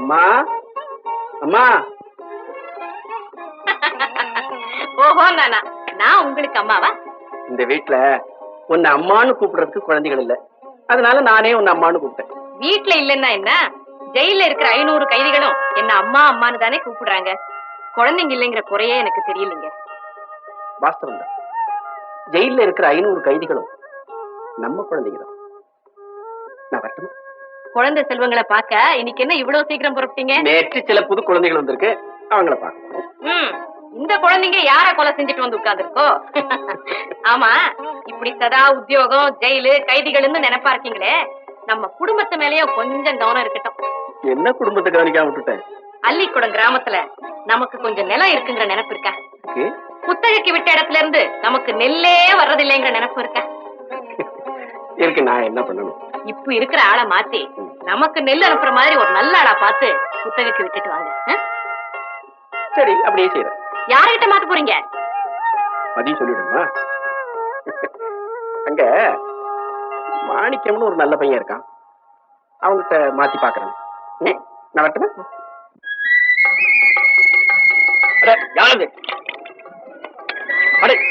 அம்மா அம்மா ஓஹோ நானா நான் உங்களுக்கு அம்மாவா இந்த வீட்ல உன்னை அம்மான்னு கூப்பிடுறதுக்கு குழந்தைகள் இல்ல அதனால நானே உன்னை அம்மான்னு கூப்பிட்டேன் வீட்ல இல்லன்னா என்ன ஜெயில இருக்கிற ஐநூறு கைதிகளும் என்ன அம்மா அம்மான்னு தானே கூப்பிடுறாங்க குழந்தைங்க இல்லைங்கிற குறையே எனக்கு தெரியலைங்க வாஸ்தவம் தான் ஜெயில இருக்கிற ஐநூறு கைதிகளும் நம்ம குழந்தைங்க தான் நான் வரட்டுமா குழந்தை செல்வங்களை பார்க்க இன்னைக்கு என்ன இவ்வளவு சீக்கிரம் புறப்பட்டீங்க நேற்று சில புது குழந்தைகள் வந்திருக்கு அவங்கள பார்க்கணும் ம் இந்த குழந்தைங்க யார கொலை செஞ்சுட்டு வந்து உட்கார்ந்துருக்கோ ஆமா இப்படி சதா உத்தியோகம் ஜெயிலு கைதிகள்னு நினைப்பா இருக்கீங்களே நம்ம குடும்பத்து மேலயும் கொஞ்சம் கவனம் இருக்கட்டும் என்ன குடும்பத்தை கவனிக்காம விட்டுட்டேன் அள்ளிக்குடம் கிராமத்துல நமக்கு கொஞ்சம் நிலம் இருக்குங்கிற நினைப்பு இருக்கா இருக்கு. குத்தகைக்கு விட்ட இடத்துல இருந்து நமக்கு நெல்லே வர்றதில்லைங்கிற நினைப்பு இருக்கா இருக்கு நான் என்ன பண்ணணும் இப்ப இருக்கிற ஆளை மாத்தி நமக்கு நெல் அனுப்புற மாதிரி ஒரு நல்ல ஆளா பார்த்து குத்தகைக்கு விட்டுட்டு வாங்க ஆ? சரி அப்படியே செய்யறேன் யார்கிட்ட மாத்த போறீங்க மதியம் சொல்லிடுமா அங்க மாணிக்கம்னு ஒரு நல்ல பையன் இருக்கான் அவன்கிட்ட மாத்தி பாக்குறேன் ம், நான் வரட்டுமா அட, யாரது அடே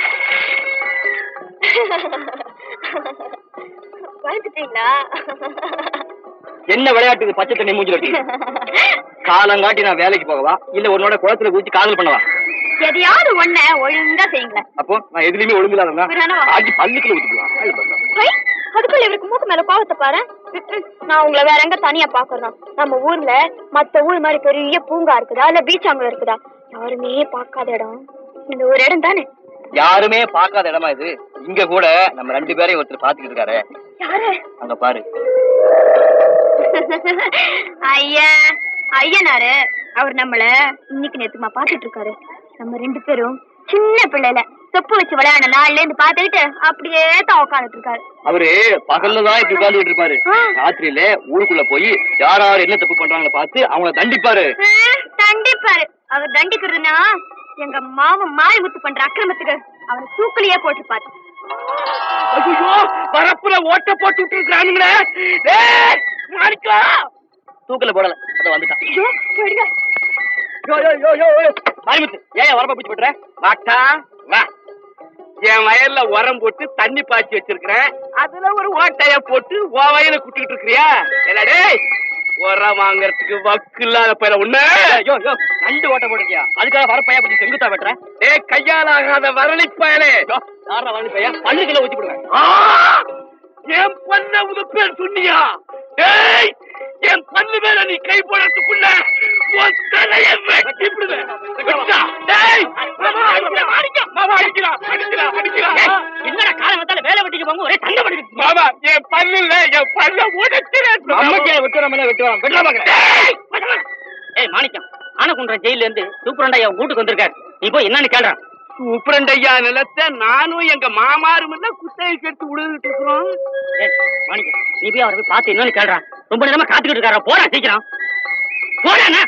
பயந்துட்டீங்களா என்ன விளையாட்டு பச்சை தண்ணி மூஞ்சில வச்சு காலங்காட்டி நான் வேலைக்கு போகவா இல்ல உன்னோட குளத்துல குதிச்சு காதல் பண்ணவா எதையாவது ஒண்ண ஒழுங்கா செய்யுங்களேன் அப்போ நான் எதுலயுமே ஒழுங்கில்லாதா பிறனவா? ஆட்டி பல்லுக்குள்ள ஊத்திக்கலாம் ஹை, அதுக்குள்ள இவருக்கு மூக்கு மேல கோவத்தை பாரு ம்ம். நான் உங்களை வேற எங்க தனியா பாக்குறேன் நம்ம ஊர்ல மத்த ஊர் மாதிரி பெரிய பூங்கா இருக்குதா இல்ல பீச் அங்க இருக்குதா யாருமே பார்க்காத இடம் இந்த ஒரு இடம் தானே யாருமே பார்க்காத இடமா இது இங்க கூட நம்ம ரெண்டு பேரையும் ஒருத்தர் பாத்துக்கிட்டு இருக்காரு யாரு அங்க பாரு ஐயா ஐயனாரு அவர் நம்மள இன்னைக்கு நேத்துமா பாத்துட்டு இருக்காரு நம்ம ரெண்டு பேரும் சின்ன பிள்ளைல சொப்பு வச்சு விளையாட நாள்ல இருந்து பாத்துக்கிட்டு அப்படியே தான் உட்காந்துட்டு இருக்காரு அவரு பகல்ல தான் இப்படி உட்கார்ந்துட்டு இருப்பாரு ஆ. ராத்திரியில ஊருக்குள்ள போய் யார் யார் என்ன தப்பு பண்றாங்கன்னு பார்த்து அவங்கள தண்டிப்பாரு ஆ, தண்டிப்பாரு அவர் தண்டிக்கிறதுனா எங்க மாமன் மாரிமுத்து பண்ற அக்கிரமத்துக்கு அவனை தூக்குலயே போட்டு பாத்து ஐயோ வரப்புல ஓட்ட போட்டு விட்டு இருக்கானுங்களே தூக்கல போடல அத வந்துட்டான் யோ யோ யோ யோ யோ. மாரிமுத்து ஏன் வரப்ப பிடிச்சு போட்டுற வாட்டா வா என் வயல்ல உரம் போட்டு தண்ணி பாய்ச்சி வச்சிருக்கிறேன் அதுல ஒரு ஓட்டைய போட்டு உன் வயல குட்டிக்கிட்டு இருக்கிறியா என்னடே உரம் வாங்குறதுக்கு வக்கு இல்லாத பயில ஒண்ணு யோ யோ ரெண்டு ஓட்ட போட்டுருக்கியா அதுக்காக வரப்பையா பிடிச்சி செங்குத்தா வெட்டுற ஏ கையால் ஆகாத வரலி பயலே யோ யாரா வந்து பையா பல்லுக்குள்ள ஊத்தி போடுவேன் ஆ! என் பண்ண உதுப்பேர் சொன்னியா ஏய் என் பண்ணு மேல நீ கை போடுறதுக்குள்ள உன் தலைய வெட்டி விடுவேன் வெட்டா. டேய், மாமா அடிக்கிறான், அடிக்கிறான், மாமா அடிக்கிறான், அடிக்கிறான், அடிக்கிறான். என்னடா காலங்கத்தால வேலை வெட்டிக்கு போங்க ஒரே சண்டை பண்ணிட்டு மாமா என் பல்லு இல்ல என் பல்ல உடைக்கிறேன் நமக்கே வெட்டுற மேல வெட்டுவான் வெட்டுற பாக்குறேன் ஏய் மாணிக்கம் ஆனகுன்ற ஜெயில இருந்து சூப்பரண்டா உன் வீட்டுக்கு வந்திருக்காரு நீ போய் என்னன்னு கேள்றான் சூப்பரண்டையா நிலத்தை நானும் எங்க மாமாரும் குத்தகைக்கு எடுத்து விழுந்துட்டு இருக்கிறோம் ஏய் மாணிக்கம் நீ போய் அவரை போய் பார்த்து என்னன்னு கேள்றான் ரொம்ப நேரமா காத்துக்கிட்டு இருக்காரா போடா சீக்கிரம் போடா அண்ணா.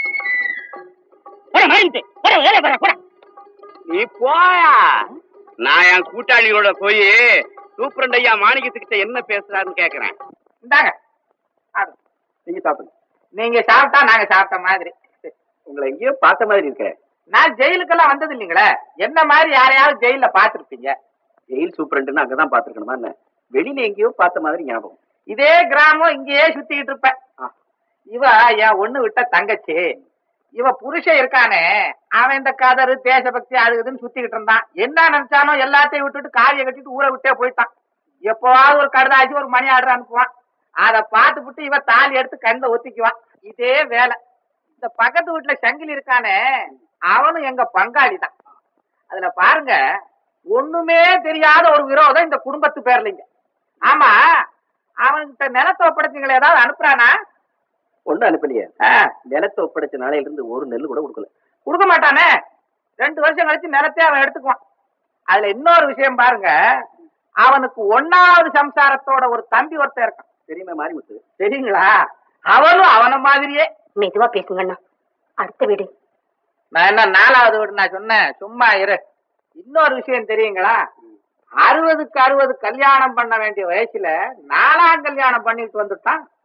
போடா மாணிக்கத்து போடா வேலை போடா போடா நீ போயா நான் என் கூட்டாளிகளோட போய் சூப்பரண்டையா மாணிக்கத்துக்கிட்ட என்ன பேசுறாருன்னு கேக்குறேன் இந்தாங்க நீங்க சாப்பிடுங்க நீங்க சாப்பிட்டா நாங்க சாப்பிட்ட மாதிரி உங்களை எங்கேயோ பார்த்த மாதிரி இருக்க நான் ஜெயிலுக்கெல்லாம் வந்தது இல்லைங்களே என்ன மாதிரி யாரையாவது ஜெயில பாத்துருப்பீங்க ஜெயில் சூப்பரண்ட்னு அங்கதான் பாத்துருக்கணுமா என்ன வெளியில எங்கேயோ பார்த்த மாதிரி ஞாபகம் இதே கிராமம் இங்கேயே சுத்திக்கிட்டு இருப்பேன் ஆ. இவ என் ஒண்ணு விட்ட தங்கச்சி இவ புருஷன் இருக்கானே அவன் இந்த கதறு தேசபக்தி அழுகுதுன்னு சுத்திக்கிட்டு இருந்தான் என்ன நினைச்சானோ எல்லாத்தையும் விட்டுட்டு காவிய கட்டிட்டு ஊரை விட்டே போயிட்டான் எப்பவாவது ஒரு கடுதாச்சு ஒரு மணி ஆர்டர் அனுப்புவான் அதை பார்த்துப்புட்டு இவ தாலி எடுத்து கண்ணில் ஒத்திக்குவான் இதே வேலை இந்த பக்கத்து வீட்டுல சங்கிலி இருக்கானே அவனும் எங்க பங்காளி தான் அதுல பாருங்க ஒண்ணுமே தெரியாத ஒரு விரோதம் இந்த குடும்பத்து பேர்லிங்க ஆமா அவன்கிட்ட நிலத்தை ஒப்படைச்சிங்களை ஏதாவது அனுப்புறானா ஒண்ணும் அனுப்பலையே ஆ, நிலத்தை ஒப்படைச்ச நாளையில இருந்து ஒரு நெல் கூட கொடுக்கல கொடுக்க மாட்டானே ரெண்டு வருஷம் கழிச்சு நிலத்தையே அவன் எடுத்துக்குவான் அதுல இன்னொரு விஷயம் பாருங்க அவனுக்கு ஒன்னாவது சம்சாரத்தோட ஒரு தம்பி ஒருத்தன் இருக்கான் தெரியுமா மாரிமுத்து தெரியுங்களா அவனும் அவன மாதிரியே மெதுவா பேசுங்கண்ணா அடுத்த வீடு நான் என்ன நாலாவது வீடு நான் சொன்னேன் சும்மா இரு இன்னொரு விஷயம் தெரியுங்களா அறுபதுக்கு அறுபது கல்யாணம் பண்ண வேண்டிய வயசுல நாலாம் கல்யாணம் பண்ணிட்டு வந்துட்டான்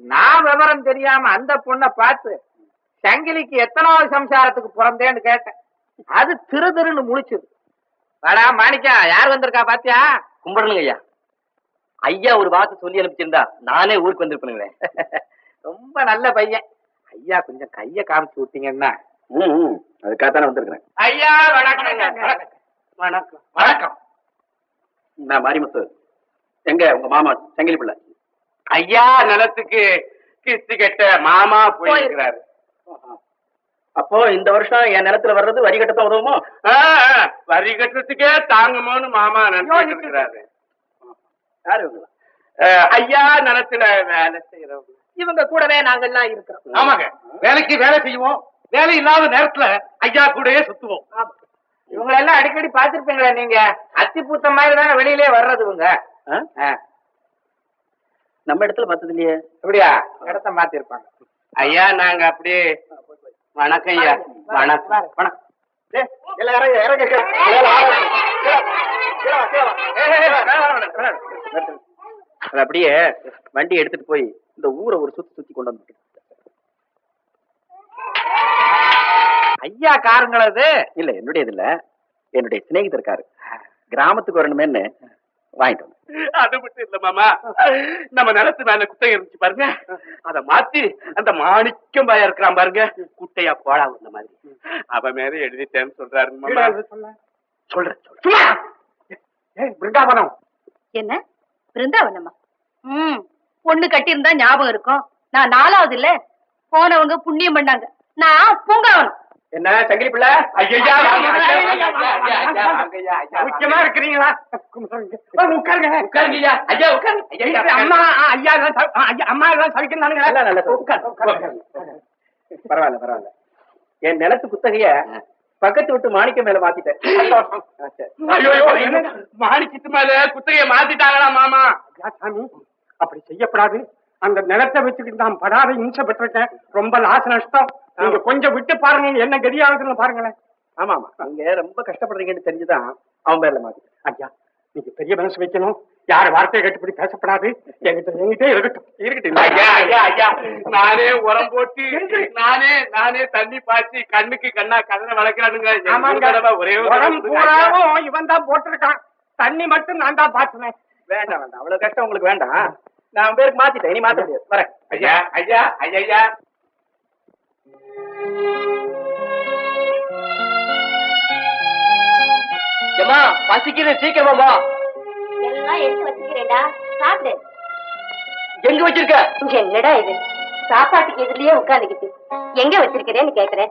நான் விவரம் தெரியாம அந்த பொண்ணை பார்த்து சங்கிலிக்கு எத்தனாவது சம்சாரத்துக்கு பிறந்தேன்னு கேட்டேன் அது திரு திருன்னு முழிச்சுது வாடா மாணிக்கா யார் வந்திருக்கா பாத்தியா கும்பிடணுங்க ஐயா ஐயா ஒரு வார்த்தை சொல்லி அனுப்பிச்சிருந்தா நானே ஊருக்கு வந்திருப்பேனுங்களே ரொம்ப நல்ல பையன் ஐயா கொஞ்சம் கைய காமிச்சு விட்டீங்கன்னா அதுக்காகத்தானே வந்திருக்கிறேன் ஐயா வணக்கம் வணக்கம் வணக்கம் நான் மாரிமுத்து எங்க உங்க மாமா செங்கிலி பிள்ளை ஐயா நிலத்துக்கு கிஸ்து கெட்ட மாமா போயிருக்கிறாரு அப்போ இந்த வருஷம் என் நிலத்துல வர்றது வரி கட்டத்தான் உதவுமோ வரி கட்டுறதுக்கே தாங்குமோன்னு மாமா நினைச்சிட்டு இருக்கிறாரு யாரு இவங்களா ஐயா நிலத்துல வேலை செய்யறவங்க இவங்க கூடவே நாங்கெல்லாம் இருக்கிறோம் ஆமாங்க வேலைக்கு வேலை செய்வோம் வேலை இல்லாத நேரத்துல ஐயா கூடயே சுத்துவோம் இவங்க எல்லாம் அடிக்கடி பாத்திருப்பீங்களா நீங்க அத்தி பூத்த மாதிரி தானே வெளியிலே வர்றது இவங்க ஆ? ஆ, நம்ம இடத்துல பார்த்தது இல்லையே அப்படியா இடத்த மாத்திருப்பாங்க ஐயா நாங்க அப்படியே வணக்கம் ஐயா வணக்கம் வணக்கம் டேய், எல்லாம் இறங்க, இறங்க, கீழே. கீழே வா, கீழே வா, கீழே வா, கீழே வா. ஏய், ஏய், ஏய், வேணாம், வேணாம், வேணாம். அது அப்படியே வண்டி எடுத்துட்டு போய் இந்த ஊரை ஒரு சுத்தி சுத்தி கொண்டு வந்துட்டு ஐயா காருங்களது இல்ல என்னுடையது இல்ல என்னுடைய சிநேகிதர் இருக்காரு கிராமத்துக்கு வரணுமேன்னு வாங்கிட்டு வந்தேன் அது மட்டும் இல்ல மாமா நம்ம நிலத்து மேல குட்டை இருந்துச்சு பாருங்க அத மாத்தி அந்த மாணிக்கம் பாயா இருக்கிறான் பாருங்க குட்டையா போடா வந்த மாதிரி அவன் மேல எழுதிட்டேன்னு சொல்றாரு மாமா சொல்றேன் சும்மா ஏய் பிருந்தாவனம் என்ன பிருந்தாவனமா ம் பொண்ணு கட்டியிருந்தா ஞாபகம் இருக்கும் நான் நாலாவது இல்ல போனவங்க புண்ணியம் பண்ணாங்க நான் பூங்காவனம் என்ன சங்கிலி பிள்ளை ஐயா முக்கியமா இருக்கிறீங்களா உட்காருங்க உட்காருங்க ஐயா ஐயா உட்காருங்க அம்மா ஐயா அம்மா எல்லாம் சவிக்கிறானுங்களா எல்லாம் நல்லா சொல்லு. பரவாயில்ல பரவாயில்ல என் நிலத்து குத்தகைய பக்கத்து விட்டு மாணிக்க மேல மாத்திட்டேன் ஆ, சரி. ஐயோ மாணிக்கிட்டு மேல குத்தகைய மாத்திட்டாங்களா மாமா சாமி அப்படி செய்யப்படாது அந்த நிலத்தை வச்சுக்கிட்டு நான் படாத இம்சை பெற்றிருக்கேன் ரொம்ப லாஸ் நஷ்டம் நீங்க கொஞ்சம் விட்டு பாருங்க என்ன கதியாகுதுன்னு பாருங்களேன் ஆமா ஆமா நீங்க ரொம்ப கஷ்டப்படுறீங்கன்னு தெரிஞ்சுதான் அவன் பேர்ல மாத்திட்டேன் ஐயா நீங்க பெரிய மனசு வைக்கணும் யார் வார்த்தையை கட்டுப்படி பேசப்படாது என்கிட்ட என்கிட்ட இருக்கட்டும் இருக்கட்டும் ஐயா ஐயா ஐயா நானே உரம் போட்டு நானே நானே தண்ணி பாய்ச்சி கண்ணுக்கு கண்ணா கதனை வளர்க்கிறானுங்க ஒரே உரம் பூராவும் இவன் தான் போட்டிருக்கான் தண்ணி மட்டும் நான் தான் பாய்ச்சினேன் வேண்டாம் வேண்டாம் அவ்வளவு கஷ்டம் உங்களுக்கு வேண்டாம் நான் அவன் பேருக்கு மாத்திட்டேன் இனி மாத்த முடியாது வரேன் ஐயா ஐயா ஐயா ஐயா ஏமா பசிக்குது சீக்கிரமா வா எல்லாம் எடுத்து வச்சுக்கிறேன்டா சாப்பிடு எங்க வச்சிருக்க என்னடா இது சாப்பாட்டுக்கு எதுலயே உட்காந்துக்கிட்டு எங்க வச்சிருக்கிறேன்னு கேக்குறேன்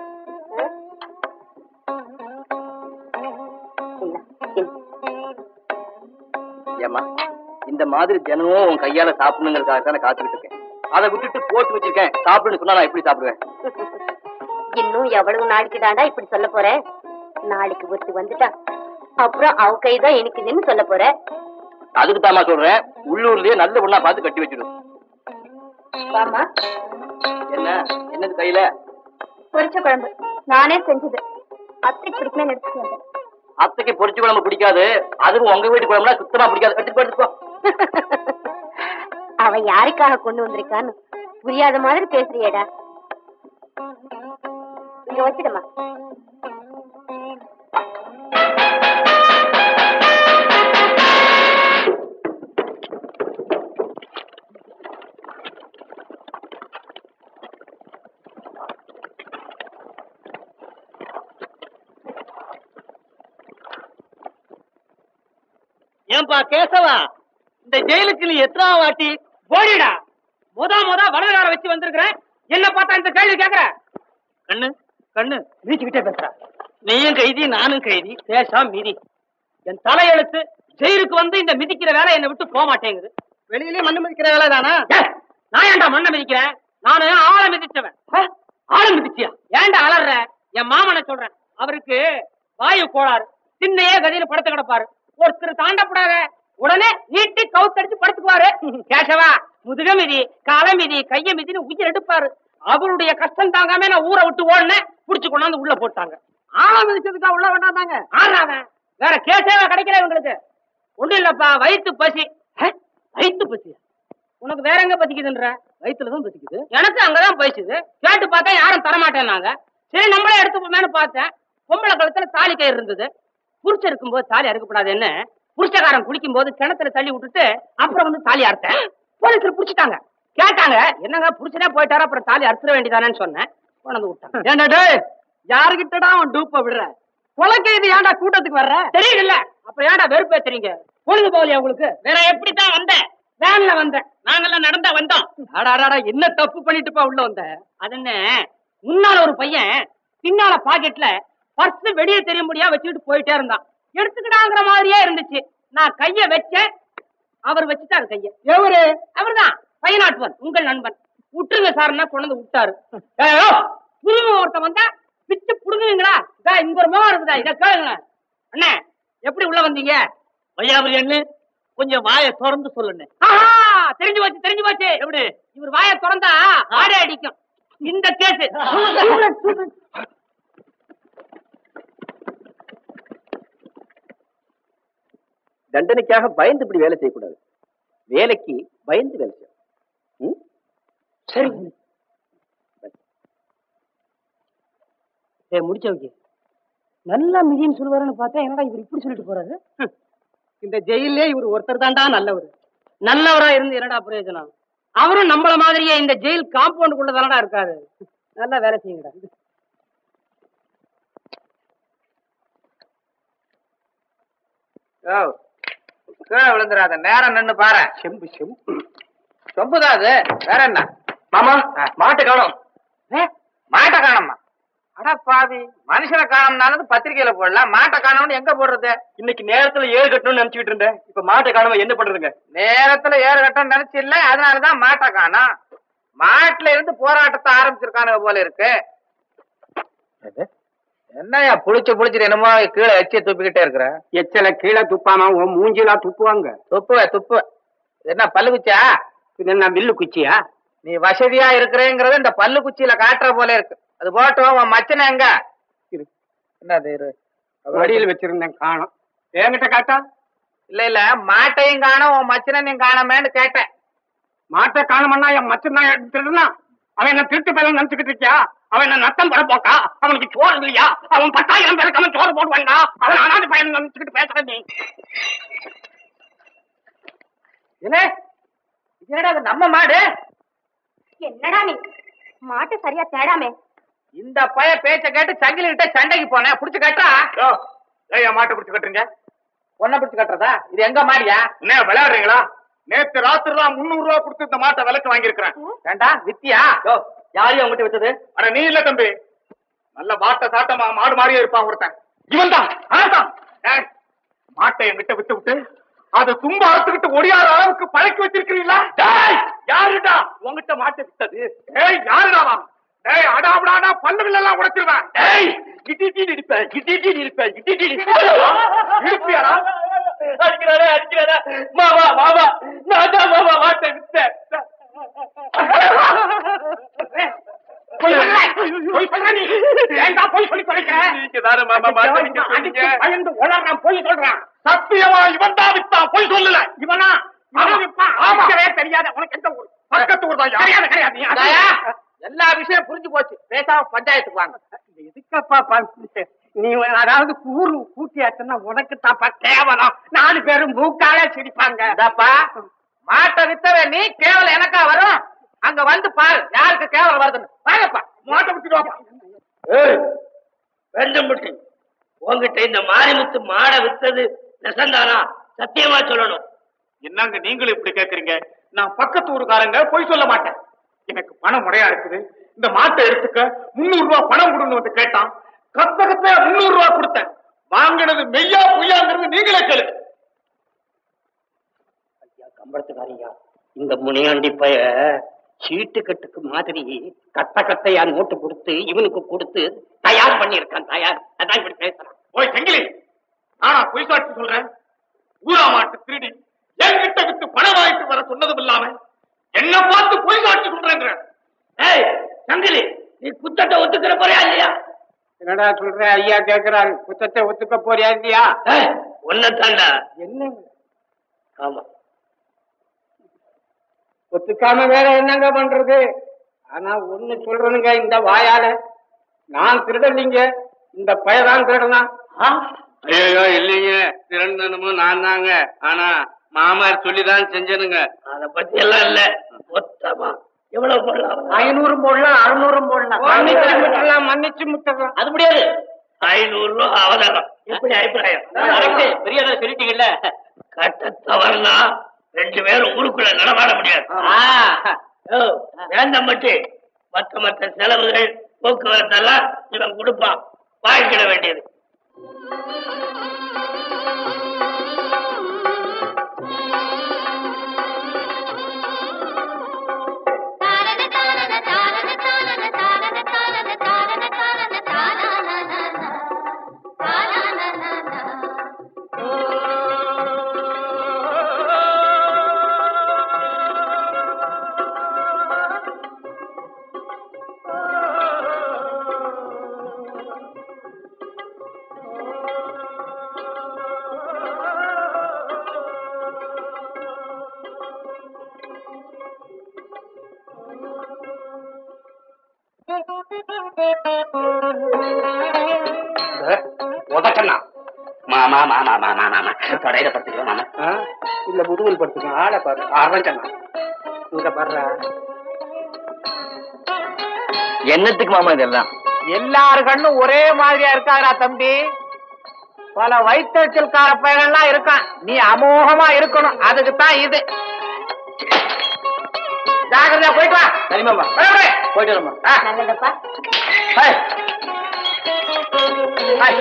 ஏமா இந்த மாதிரி தினமும் உன் கையால சாப்பிடணுங்கிறதுக்காக தானே காத்துக்கிட்டு இருக்கேன் அதை விட்டுட்டு போட்டு வச்சிருக்கேன் சாப்பிடுன்னு சொன்னா நான் எப்படி சாப்பிடுவேன் இன்னும் எவ்வளவு நாளைக்கு தாண்டா இப்படி சொல்ல போற நாளைக்கு ஒருத்தி வந்துட்டா அப்புறம் அவ கைதான் இனிக்குதுன்னு சொல்ல போற அதுக்கு தாமா சொல்றேன் உள்ளூர்லயே நல்ல பொண்ணா பார்த்து கட்டி வச்சிடும் வாமா என்ன என்னது கையில பொரிச்ச குழம்பு நானே செஞ்சது அத்தை பிடிக்குமே எடுத்துட்டு வந்தேன் அத்தைக்கு பொரிச்சு குழம்பு பிடிக்காது அதுவும் உங்க வீட்டு குழம்புனா சுத்தமா பிடிக்காது எடுத்துட்டு போ, எடுத்துட்டு போ அவ யாருக்காக கொண்டு வந்திருக்கான்னு புரியாத மாதிரி பேசுறியேடா இங்க வச்சிடுமா ஏன்பா கேசவா இந்த ஜெயிலுக்கு நீ எத்தனை வாட்டி போடிடா முத முத வலதுகார வச்சு வந்திருக்கிறேன் என்ன பார்த்தா இந்த கேள்வி கேக்குற கண்ணு கண்ணு வீச்சுக்கிட்டே பேசுற நீயும் கைதி நானும் கைதி பேசாம மிதி என் தலையெழுத்து ஜெயிலுக்கு வந்து இந்த மிதிக்கிற வேலை என்னை விட்டு போக மாட்டேங்குது வெளியிலே மண்ணு மிதிக்கிற வேலை தானா ஏய், நான் ஏன்டா மண்ணை மிதிக்கிறேன் நானு ஆளை மிதிச்சவன் ஆ? ஆளை மிதிச்சியா ஏன்டா அலற என் மாமனை சொல்றேன் அவருக்கு வாயு கோளாறு சின்னையே கதியில படுத்து கிடப்பாரு ஒருத்தர் தாண்டப்படாத உடனே நீட்டி கவுத்தடிச்சு படுத்துக்குவாரு கேசவா முதுக மிதி கால மிதி கைய மிதின்னு உயிர் எடுப்பாரு அவருடைய கஷ்டம் தாங்காம நான் ஊரை விட்டு ஓடுனேன் புடிச்சு கொண்டாந்து உள்ள போட்டாங்க ஆளா மிதிச்சதுக்கா உள்ள வேண்டாந்தாங்க ஆறாவன் வேற கேசவா கிடைக்கல இவங்களுக்கு ஒண்ணும் இல்லப்பா வயித்து பசி ஹே, வயித்து பசி உனக்கு வேற எங்க பசிக்குதுன்ற வயித்துல தான் பசிக்குது எனக்கு அங்கதான் பசிக்குது கேட்டு பார்த்தா யாரும் தரமாட்டேன்னாங்க சரி நம்மளே எடுத்துப்போமேனு பார்த்தேன் பொம்பளை கழுத்துல தாலி கயிறு இருந்தது புருஷன் இருக்கும்போது தாலி அறுக்கப்படாதுன்னு புருஷக்காரன் குளிக்கும் போது கிணத்துல தள்ளி விட்டுட்டு அப்புறம் வந்து தாலி அறுத்தேன் போலீஸ்ல புடிச்சிட்டாங்க கேட்டாங்க என்னங்க புருஷனே போயிட்டாரு அப்புறம் தாலி அறுத்துற வேண்டியதானேன்னு சொன்னேன் கொண்டு விட்டாங்க ஏன்டா டேய் யாருகிட்டடா அவன் டூப்ப விடுற கொலைக்கு இது ஏன்டா கூட்டத்துக்கு வர்ற தெரியல அப்புறம் ஏன்டா வெறுப்பேத்துறீங்க பொழுது போகலையா உங்களுக்கு வேற எப்படித்தான் வந்தேன் வேன்ல வந்தேன் நாங்கெல்லாம் நடந்தா வந்தோம் அடாடாடா என்ன தப்பு பண்ணிட்டுப்பா உள்ள வந்த அது என்ன முன்னால ஒரு பையன் பின்னால பாக்கெட்ல பர்ஸ் வெளியே தெரியும்படியா வச்சுக்கிட்டு போயிட்டே இருந்தான் எடுத்துக்கிடாங்கிற மாதிரியே இருந்துச்சு நான் கைய வச்சேன் அவர் வச்சுட்டாரு கைய எவரு அவர்தான் பையனாட்டுவன் உங்கள் நண்பன் விட்டுருங்க சார்னா கொண்டு வந்து விட்டாரு ஏயோ, புது ஒருத்தன் வந்தா பிச்சு புடுங்குவீங்களா இதா இங்க ஒரு முகம் இருக்குதா இத கேளுங்க அண்ணே எப்படி உள்ள வந்தீங்க வையாபுரி அண்ணு கொஞ்சம் வாயை திறந்து சொல்லுண்ணே ஆஹா தெரிஞ்சு போச்சு தெரிஞ்சு போச்சு எப்படி இவர் வாயை திறந்தா ஆடே அடிக்கும் இந்த கேஸ் தண்டனைக்காக பயந்து இப்படி வேலை செய்யக்கூடாது வேலைக்கு பயந்து வேலை செய்யணும் ம்? சரி ஏ முடிச்சவங்க நல்லா மிதின்னு சொல்லுவாருன்னு பார்த்தா என்னடா இவர் இப்படி சொல்லிட்டு போறாரு ஹம். இந்த ஜெயிலே இவர் ஒருத்தர் தான்டா நல்லவர் நல்லவரா இருந்து என்னடா பிரயோஜனம் அவரும் நம்மள மாதிரியே இந்த ஜெயில் காம்பவுண்டுக்குள்ள தானடா இருக்காரு நல்லா வேலை செய்யுங்கடா யோ, கீழே விழுந்துடாத நேரம் நின்னு பாரு செம்பு செம்பு சொம்புதான் அது வேற என்ன மாமா ஆ. மாட்டை காணோம் ஏ, மாட்டை காணோமா அட பாவி மனுஷனை காணோம்னாலும் பத்திரிக்கையில போடலாம் மாட்டை காணோம்னு எங்க போடுறது இன்னைக்கு நேரத்துல ஏறு கட்டணும்னு நினைச்சுக்கிட்டு இருந்தேன் இப்ப மாட்டை காணாம என்ன பண்றதுங்க நேரத்துல ஏறு கட்டம் நினைச்சு இல்ல அதனாலதான் மாட்டை காணோம் மாட்டுல இருந்து போராட்டத்தை ஆரம்பிச்சிருக்கானுங்க போல இருக்கு என்னய்யா புளிச்சு புளிச்சுட்டு என்னமோ கீழே எச்சிய துப்பிக்கிட்டே இருக்கிற எச்சல கீழே துப்பாம உன் மூஞ்சிலா துப்புவாங்க துப்புவ துப்பு என்ன பல்லு குச்சியா இது என்ன வில்லு குச்சியா நீ வசதியா இருக்கிறேங்கிறத இந்த பல்லு குச்சியில காட்டுற போல இருக்கு அது போட்டோம் உன் மச்சனை எங்க இரு. என்னது இரு வடியில் வச்சிருந்தேன் காணோம் என்கிட்ட காட்டா இல்ல இல்ல மாட்டையும் காணோம் உன் மச்சனையும் காணமேன்னு கேட்டேன் மாட்டை காணமன்னா என் மச்சன் தான் எடுத்துருந்தான் அவன் என்ன திருட்டு பேரும் நினைச்சுக்கிட்டு இருக்கியா அவன் என்ன நத்தம் பெற போக்கா அவனுக்கு சோறு இல்லையா அவன் பத்தாயிரம் பேருக்கு அவன் சோறு போடுவாங்க அவன் அனாதை பையன் நினைச்சுக்கிட்டு பேசுறேன் நீ என்ன என்னடா அது நம்ம மாடு என்னடா நீ மாட்டை சரியா தேடாமே இந்த பைய பேச்ச கேட்டு சங்கிலி கிட்ட சண்டைக்கு போனேன் புடிச்சு கட்டா ஏன் மாட்டை பிடிச்சு கட்டுறீங்க பொண்ணை பிடிச்சு கட்டுறதா இது எங்க மாடியா என்ன விளையாடுறீங்களா நேத்து ராத்திரி தான் முந்நூறு ரூபா கொடுத்து இந்த மாட்டை விலைக்கு வாங்கியிருக்கிறேன் ஏண்டா வித்தியா யாரையும் அவங்ககிட்ட விட்டது அட நீ இல்ல தம்பி நல்ல மாட்டை சாட்டமா மாடு மாதிரியே இருப்பான் ஒருத்தன் இவன் தான் மாட்டை என்கிட்ட விட்டு விட்டு அது தும்ப அறுத்துக்கிட்டு ஒடியாத அளவுக்கு பழக்கி வச்சிருக்கிறீங்களா யாருடா உங்ககிட்ட மாட்டை விட்டது ஏய் யாருடாவா டேய் அடாபடாடா பல்லுகள் எல்லாம் உடைச்சிருவேன் டேய் கிட்டி இடிப்பேன் கிட்டி இடிப்பேன் கிட்டி இடிப்பியாடா அடிக்கிறாரே அடிக்கிறாரே மாமா மாமா நான் தான் மாமா மாட்டை விட்டேன் பொய் சொல்ற, பொய் சொல்ற நீ. ஏன்டா பொய் சொல்லி தொலைக்கிற? பயந்து உளறான், பொய் சொல்றான். சத்தியமா இவன் தான் வித்தான், பொய் சொல்லல. இவனா? அவன் விப்பான். அடிக்கவே தெரியாத, உனக்கு எந்த ஊர்? பக்கத்து ஊர் தான். கிடையாது, கிடையாது. நீ அது- அதாயா? எல்லா விஷயம் புரிஞ்சு போச்சு பேசாம பஞ்சாயத்துக்கு வாங்க எதுக்கப்பா பா- நீ அதாவது கூறு கூட்டியாச்சுன்னா உனக்கு தாப்பா கேவலம் நாலு பேரும் மூக்காலே சிரிப்பாங்க இதாப்பா மாட்டை வித்தவன் நீ கேவலம் எனக்கா வரும் அங்க வந்து பாரு யாருக்கு கேவலம் வருதுன்னு வாங்கப்பா மாட்டை விட்டுடுவாப்பா வெண்டம்பட்டி உங்ககிட்ட இந்த மாரிமுத்து மாடை வித்தது நெசந்தானா சத்தியமா சொல்லணும் என்னங்க நீங்களும் இப்படி கேக்குறீங்க நான் பக்கத்து ஊருக்காரங்க பொய் சொல்ல மாட்டேன் எனக்கு பணம் முறையா இருக்குது இந்த மாட்டை எடுத்துக்க முன்னூறு ரூபாய் பணம் கொடுன்னு வந்து கேட்டான் கத்த கத்த முன்னூறு ரூபாய் கொடுத்தேன் வாங்கினது மெய்யா பொய்யாங்கிறது நீங்களே கேளு ஐயா கம்பளத்துக்காரியா இந்த முனியாண்டி பைய சீட்டு கட்டுக்கு மாதிரி கட்ட கட்டையா நோட்டு கொடுத்து இவனுக்கு கொடுத்து தயார் பண்ணியிருக்கான் தயார் அதான் இப்படி பேசுறான் ஓய் செங்கிலி நானா பொய் சாட்சி சொல்றேன் ஊரா மாட்டு திருடி என்கிட்ட வித்து பணம் வாங்கிட்டு வர சொன்னதும் இல்லாம என்ன பார்த்து பொய் சாட்சி சொல்றேங்கிற ஏய் சங்கிலி நீ குத்தத்தை ஒத்துக்கிற போறியா இல்லையா என்னடா சொல்ற ஐயா கேக்குறாரு குத்தத்தை ஒத்துக்க போறியா இல்லையா ஒன்ன தாண்டா என்ன ஆமா ஒத்துக்காம வேற என்னங்க பண்றது ஆனா ஒண்ணு சொல்றேனுங்க இந்த வாயால நான் திருடலிங்க இந்த பயதான் திருடலாம் ஐயோ இல்லைங்க திறந்தனமோ நான் தாங்க ஆனா மாமார் சொல்லிதான் செஞ்சனுங்க அத பத்தி எல்லாம் இல்ல மொத்தமா எவ்வளவு போடலாம் ஐநூறு போடலாம் அறுநூறும் போடலாம் மன்னிச்சு முட்டலாம் மன்னிச்சு முட்டலாம் அது முடியாது ஐநூறு ரூபா அவதாரம் எப்படி அபிப்பிராயம் பெரிய சொல்லிட்டீங்கல்ல கட்ட தவறுனா ரெண்டு பேரும் ஊருக்குள்ள நடமாட முடியாது ஓ, வேண்டாம் மட்டு மற்ற மற்ற செலவுகள் போக்குவரத்தெல்லாம் இவன் கொடுப்பான் வாங்கிக்கிட வேண்டியது உதக்கண்ணா மாமா மாமா மாமா மாமா கடையில படுத்துக்கிறோம் மாமா ஆ? இல்ல முதுகுல் படுத்துக்க ஆளை பாரு ஆரஞ்சண்ணா இங்க பாருடா என்னத்துக்கு மாமா இதெல்லாம் எல்லாரு கண்ணும் ஒரே மாதிரியா இருக்காரா தம்பி பல வயிற்றுச்சல்கார பையன்லாம் இருக்கான் நீ அமோகமா இருக்கணும் அதுக்கு தான் இது ஜாகிரதையா போயிட்டு வா சரி மாமா போய், போய். போயிட்டு வரமா ஆ, நல்லதப்பா போய். போய்.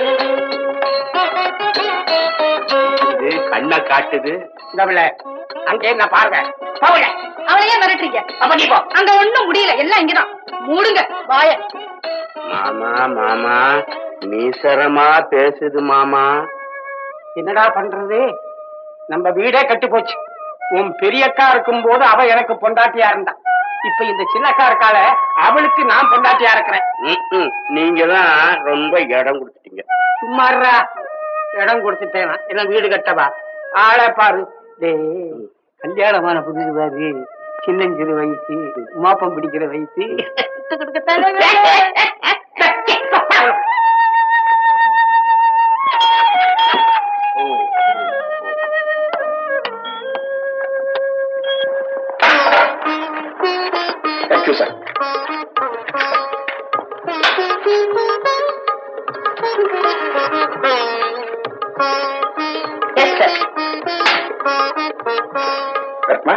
இது கண்ணை காட்டுது இந்த பிள்ளை அங்கே என்ன பாருங்க போங்க அவளையே மிரட்டுறீங்க அப்ப நீ போ அங்க ஒண்ணும் முடியல எல்லாம் இங்கதான் மூடுங்க வாய மாமா மாமா மீசரமா பேசுது மாமா என்னடா பண்றது நம்ம வீடே கட்டி போச்சு உன் பெரியக்கா இருக்கும்போது அவ எனக்கு பொண்டாட்டியா இருந்தா இப்ப இந்த சின்னக்கா இருக்கால அவளுக்கு நான் பொண்டாட்டியா இருக்கிறேன் ம்ம். நீங்க தான் ரொம்ப இடம் கொடுத்துட்டீங்க சும்மாறா இடம் கொடுத்துட்டேனா என்ன வீடு கட்டவா ஆளை பாரு டேய் கல்யாணமான புதுசு பாரு சின்னஞ்சிறு வயசு மாப்பம் பிடிக்கிற வயசு தேங்க்யூ சார் எஸ் சார் ரத்மா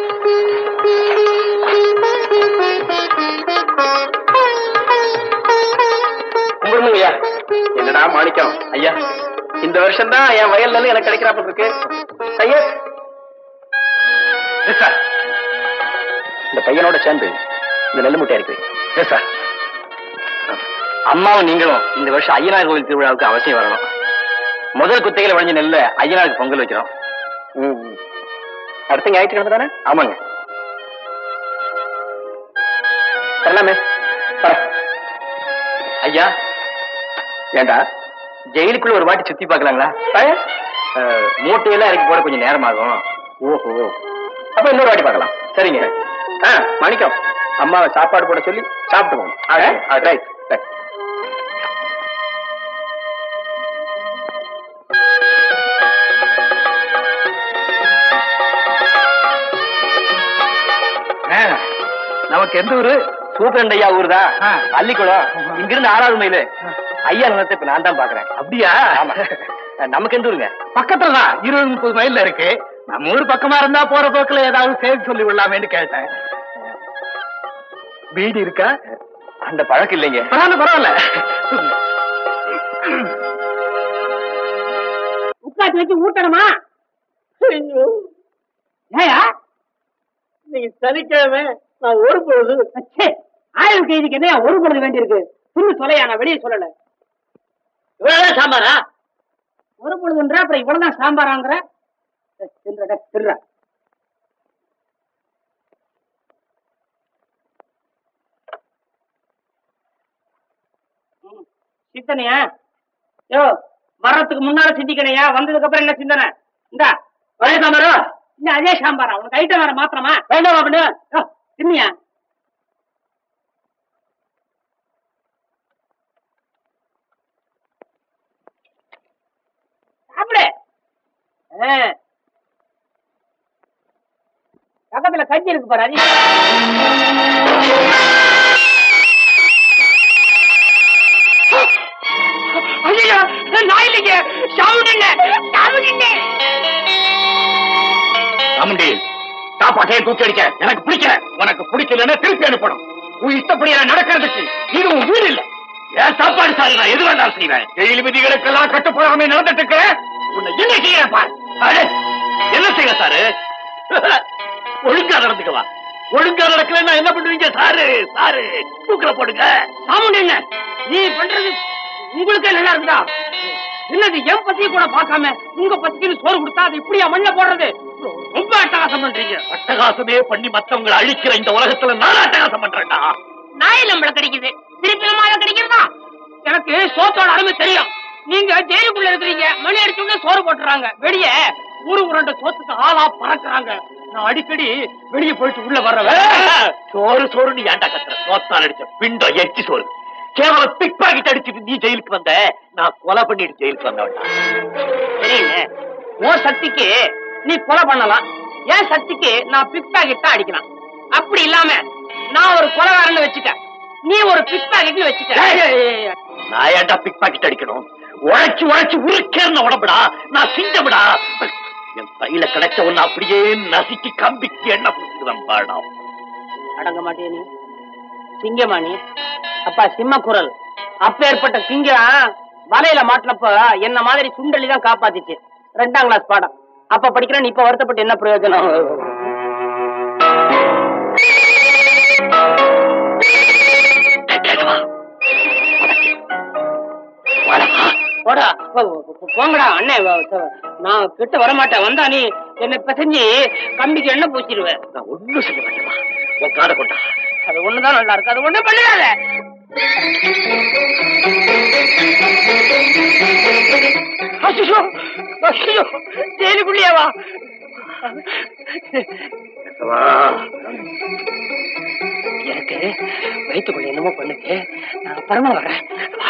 கும்பிடுங்க ஐயா என்னடா மாணிக்கம் ஐயா இந்த வருஷம் தான் என் வயல்ல இருந்து எனக்கு கிடைக்கிறாப்ப இருக்கு ஐயா சார் இந்த பையனோட சேர்ந்து இந்த நெல்லு மூட்டை இருக்கு எஸ் சார் அம்மாவும் நீங்களும் இந்த வருஷம் ஐயனார் கோவில் திருவிழாவுக்கு அவசியம் வரணும் முதல் குத்தையில விளைஞ்ச நெல்ல ஐயனாருக்கு பொங்கல் வைக்கிறோம் அடுத்த ஞாயிற்றுக்கிழமை தானே ஆமாங்க வரலாமே வரேன். ஐயா ஏண்டா ஜெயிலுக்குள்ள ஒரு வாட்டி சுத்தி பார்க்கலாங்களா அஹ், மூட்டையெல்லாம் இறக்கி போட கொஞ்சம் நேரம் ஆகும் ஓஹோ அப்ப இன்னொரு வாட்டி பார்க்கலாம் சரிங்க ஆ மணிக்கம் அம்மாவை சாப்பாடு போட சொல்லி சாப்பிட்டு போகணும் ரைட் ரைட் நமக்கு எந்த ஊரு சூப்பரண்ட் ஐயா ஊர் தான் அள்ளிக்குளம் இங்கிருந்து ஆறாவது மைல் ஐயா நிலத்தை இப்ப நான் தான் பாக்குறேன் அப்படியா ஆமா நமக்கு எந்த ஊருங்க பக்கத்துல தான் இருபது முப்பது மைல்ல இருக்கு நம்ம ஊர் பக்கமா இருந்தா போற போக்குல ஏதாவது சேர்த்து சொல்லி விடலாமேன்னு கேட்டேன் வீடு இருக்கா அந்த பழக்கம் இல்லைங்க பரவாயில்ல பரவாயில்ல உட்காந்து வச்சு ஊட்டணுமா ஏயா நீங்க சனிக்கிழமை நான் ஒரு பொழுது ச்சே, ஆயுள் கைதிக்கு என்ன ஒரு பொழுது வேண்டியிருக்கு சொல்லு சொல்லையா நான் வெளியே சொல்லல இவ்வளவுதான் சாம்பாரா ஒரு பொழுதுன்ற அப்புறம் இவ்வளவுதான் சாம்பாராங்கிற ஏய், தின்னுடா, டேய், தின்னுடா. ம், சிந்தனையா யோ வர்றதுக்கு முன்னால சிந்திக்கணையா வந்ததுக்கு அப்புறம் என்ன சிந்தனை இந்தா வய சாம்பாரா இந்த அதே சாம்பாரா உனக்கு ஐட்டம் வேற மாத்திரமா வேண்டாம் அப்படின்னு தின்னியா சாப்பிடு ஆ. பக்கத்துல கஞ்சி இருக்கு பாரு அது ஐயா நான் இல்லைங்க சாவுடுங்க சாவுடுங்க அமுண்டி சாப்பாட்டையே தூக்கி அடிக்க எனக்கு பிடிக்கல உனக்கு பிடிக்கலன்னா திருப்பி அனுப்பணும் உன் இஷ்டப்படி நான் நடக்கிறதுக்கு இது உன் வீடு இல்ல ஏன் சாப்பாடு சார் நான் எது வேண்டாம் செய்வேன் ஜெயில் விதிகளுக்கெல்லாம் கட்டுப்படாம நடந்துட்டு இருக்கிறேன் உன்னை என்ன செய்யறேன் பாரு அடே, என்ன செய்ய சாரு ஒழுங்கா நடந்துக்கவா ஒழுங்கா நடக்கலன்னா என்ன பண்ணுவீங்க சாரு சாரு தூக்கில போடுங்க சாமுண்டிங்க நீ பண்றது உங்களுக்கே நல்லா இருக்குதா என்னது என் பசியை கூட பார்க்காம உங்க பசிக்கு சோறு கொடுத்தா அது இப்படியா மண்ண போடுறது ரொம்ப அட்டகாசம் பண்றீங்க அட்டகாசமே பண்ணி மத்தவங்களை அழிக்கிற இந்த உலகத்துல நான் அட்டகாசம் பண்றேன்டா நாய் நம்மள கிடைக்குது திருப்பி நம்ம கிடைக்கிறதா எனக்கு சோத்தோட அருமை தெரியும் நீங்க ஜெயிலுக்குள்ள இருக்கிறீங்க மணி அடிச்ச உடனே சோறு போட்டுறாங்க வெளிய ஊரு உருண்ட சோத்துக்கு ஆளா பறக்குறாங்க நான் அடிக்கடி வெளிய போயிட்டு உள்ள வர்றவன் சோறு சோறுன்னு ஏன்டா கத்துற சோத்தால் அடிச்ச பிண்டம் எச்சி சோறு கேவலம் பிக் பாக்கெட் அடிச்சுட்டு நீ ஜெயிலுக்கு வந்த நான் கொலை பண்ணிட்டு ஜெயிலுக்கு வந்தவன்டா தெரியல உன் சக்திக்கு நீ கொலை பண்ணலாம் என் சக்திக்கு நான் பிக் பாக்கெட் தான் அடிக்கலாம் அப்படி இல்லாம நான் ஒரு கொலைகாரன்னு வச்சுக்க நீ ஒரு பிக் பாக்கெட்னு வச்சுக்க ஏய், ஏய், ஏய், ஏய். நான் ஏன்டா பிக் பாக்கெட் அடிக்கணும் உழைச்சு உழைச்சு உருக்கேர்ன உடம்புடா நான் சிங்கம்டா என் கையில கிடைச்ச ஒண்ணு அப்படியே நசுக்கி கம்பிக்கு என்ன கொடுத்துதான் பாடா அடங்க மாட்டே நீ சிங்கமா நீ அப்பா சிம்ம குரல் அப்பேற்பட்ட சிங்கம் வலையில மாட்டினப்ப என்ன மாதிரி சுண்டலி தான் காப்பாத்திச்சு ரெண்டாம் கிளாஸ் பாடம் அப்ப படிக்கிறேன் இப்ப வருத்தப்பட்டு என்ன பிரயோஜனம் போடா போ- போ- போங்கடா அண்ணே வ- ச- நான் கிட்ட வரமாட்டேன் வந்தா நீ என்ன பிசைஞ்சு கம்பிக்கு எண்ணெய் பூச்சிடுவேன் நான் ஒண்ணும் செய்ய மாட்டேமா உன் காதை கொண்டா அது ஒண்ணுதான் நல்லா இருக்கு அது ஒண்ணும் பண்ணிடாத ஐயோ ஐயோ ஜெயிலுக்குள்ளேவா எனக்கு வயிற்றுக்குள்ள என்னமோ பண்ணுது நான் அப்புறமா வரேன்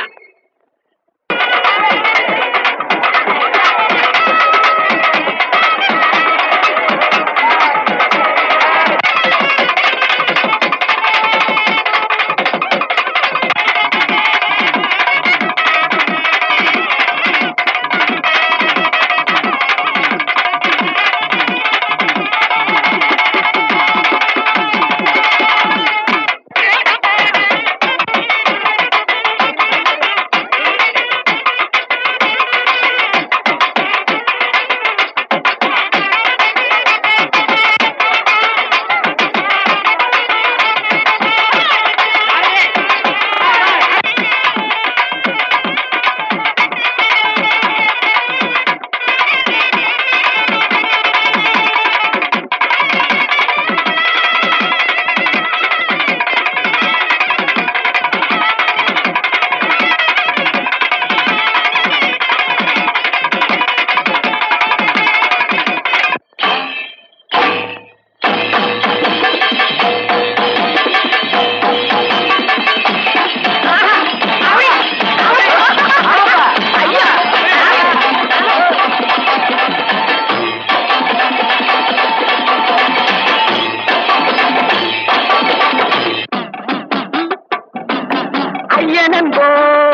ஐயனன்போ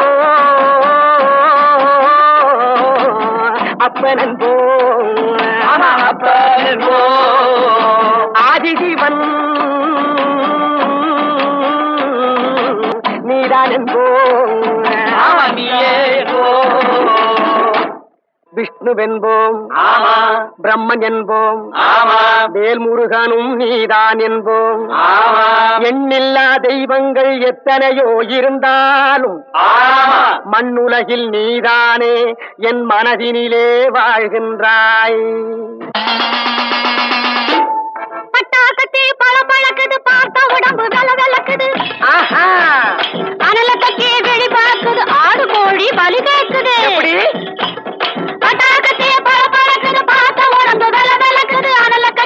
அப்பனன்போ அப்பனன்போ ஆதிஜீவன் நீதானன்போ விஷ்ணுவென்போம் ஆமா. பிரம்மன் என்போம் ஆமா. வேல்முருகனும் நீதான் என்போம் ஆமா. எண்ணில்லா தெய்வங்கள் எத்தனையோ இருந்தாலும் ஆமா. மண்ணுலகில் நீதானே என் மனதினிலே வாழ்கின்றாய் பட்டாக்கத்தி பழ பழக்குது பார்த்த உடம்பு வெல வெலக்குது ஆஹா அனல கட்டி வெளி பார்க்குது ஆடு கோழி பலி கேக்குது எப்படி பட்டாக்கத்தி பழ பழக்குது பார்த்த உடம்பு வெல வெலக்குது அனல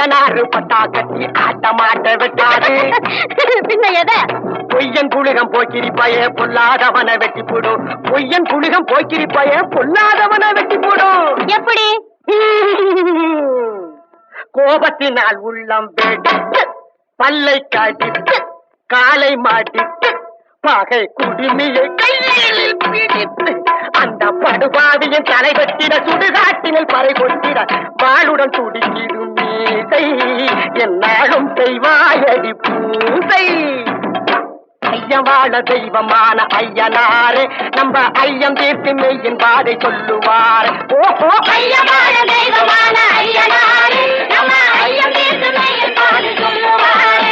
ஐயனாறு பட்டா கட்டி ஆட்ட மாட்ட விட்டாரு பின்ன எதை பொய்யன் புழுகம் போக்கிரி பய பொல்லாதவனை வெட்டி போடும் பொய்யன் புழுகம் போக்கிரி பய பொல்லாதவனை வெட்டி போடும் எப்படி கோபத்தினால் உள்ளம் வெடித்து பல்லை காட்டித்து காலை மாட்டித்து பகை குடுமியை கையில் பிடித்து அந்த படுபாவியின் தலை வெட்டிட சுடுகாட்டினில் பறை கொட்டிட வாளுடன் துடிக்கிடும் மீசை என்னாலும் செய்வாயடி பூசை ஐயம் வாழ தெய்வமான ஐயனாரே நம்ம ஐயம் தீர்த்து மெய்யின் பாதை சொல்லுவார் ஓஹோ ஐயம் வாழ தெய்வமான ஐயனாரே நம்ம ஐயம் தீர்த்து மெய்யின் பாதை சொல்லுவாரே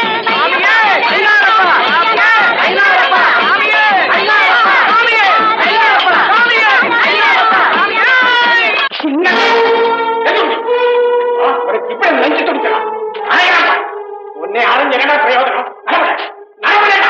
உன்னை அரைஞ்ச என்ன பிரயோஜனம் நரம்புல, நரம்புல,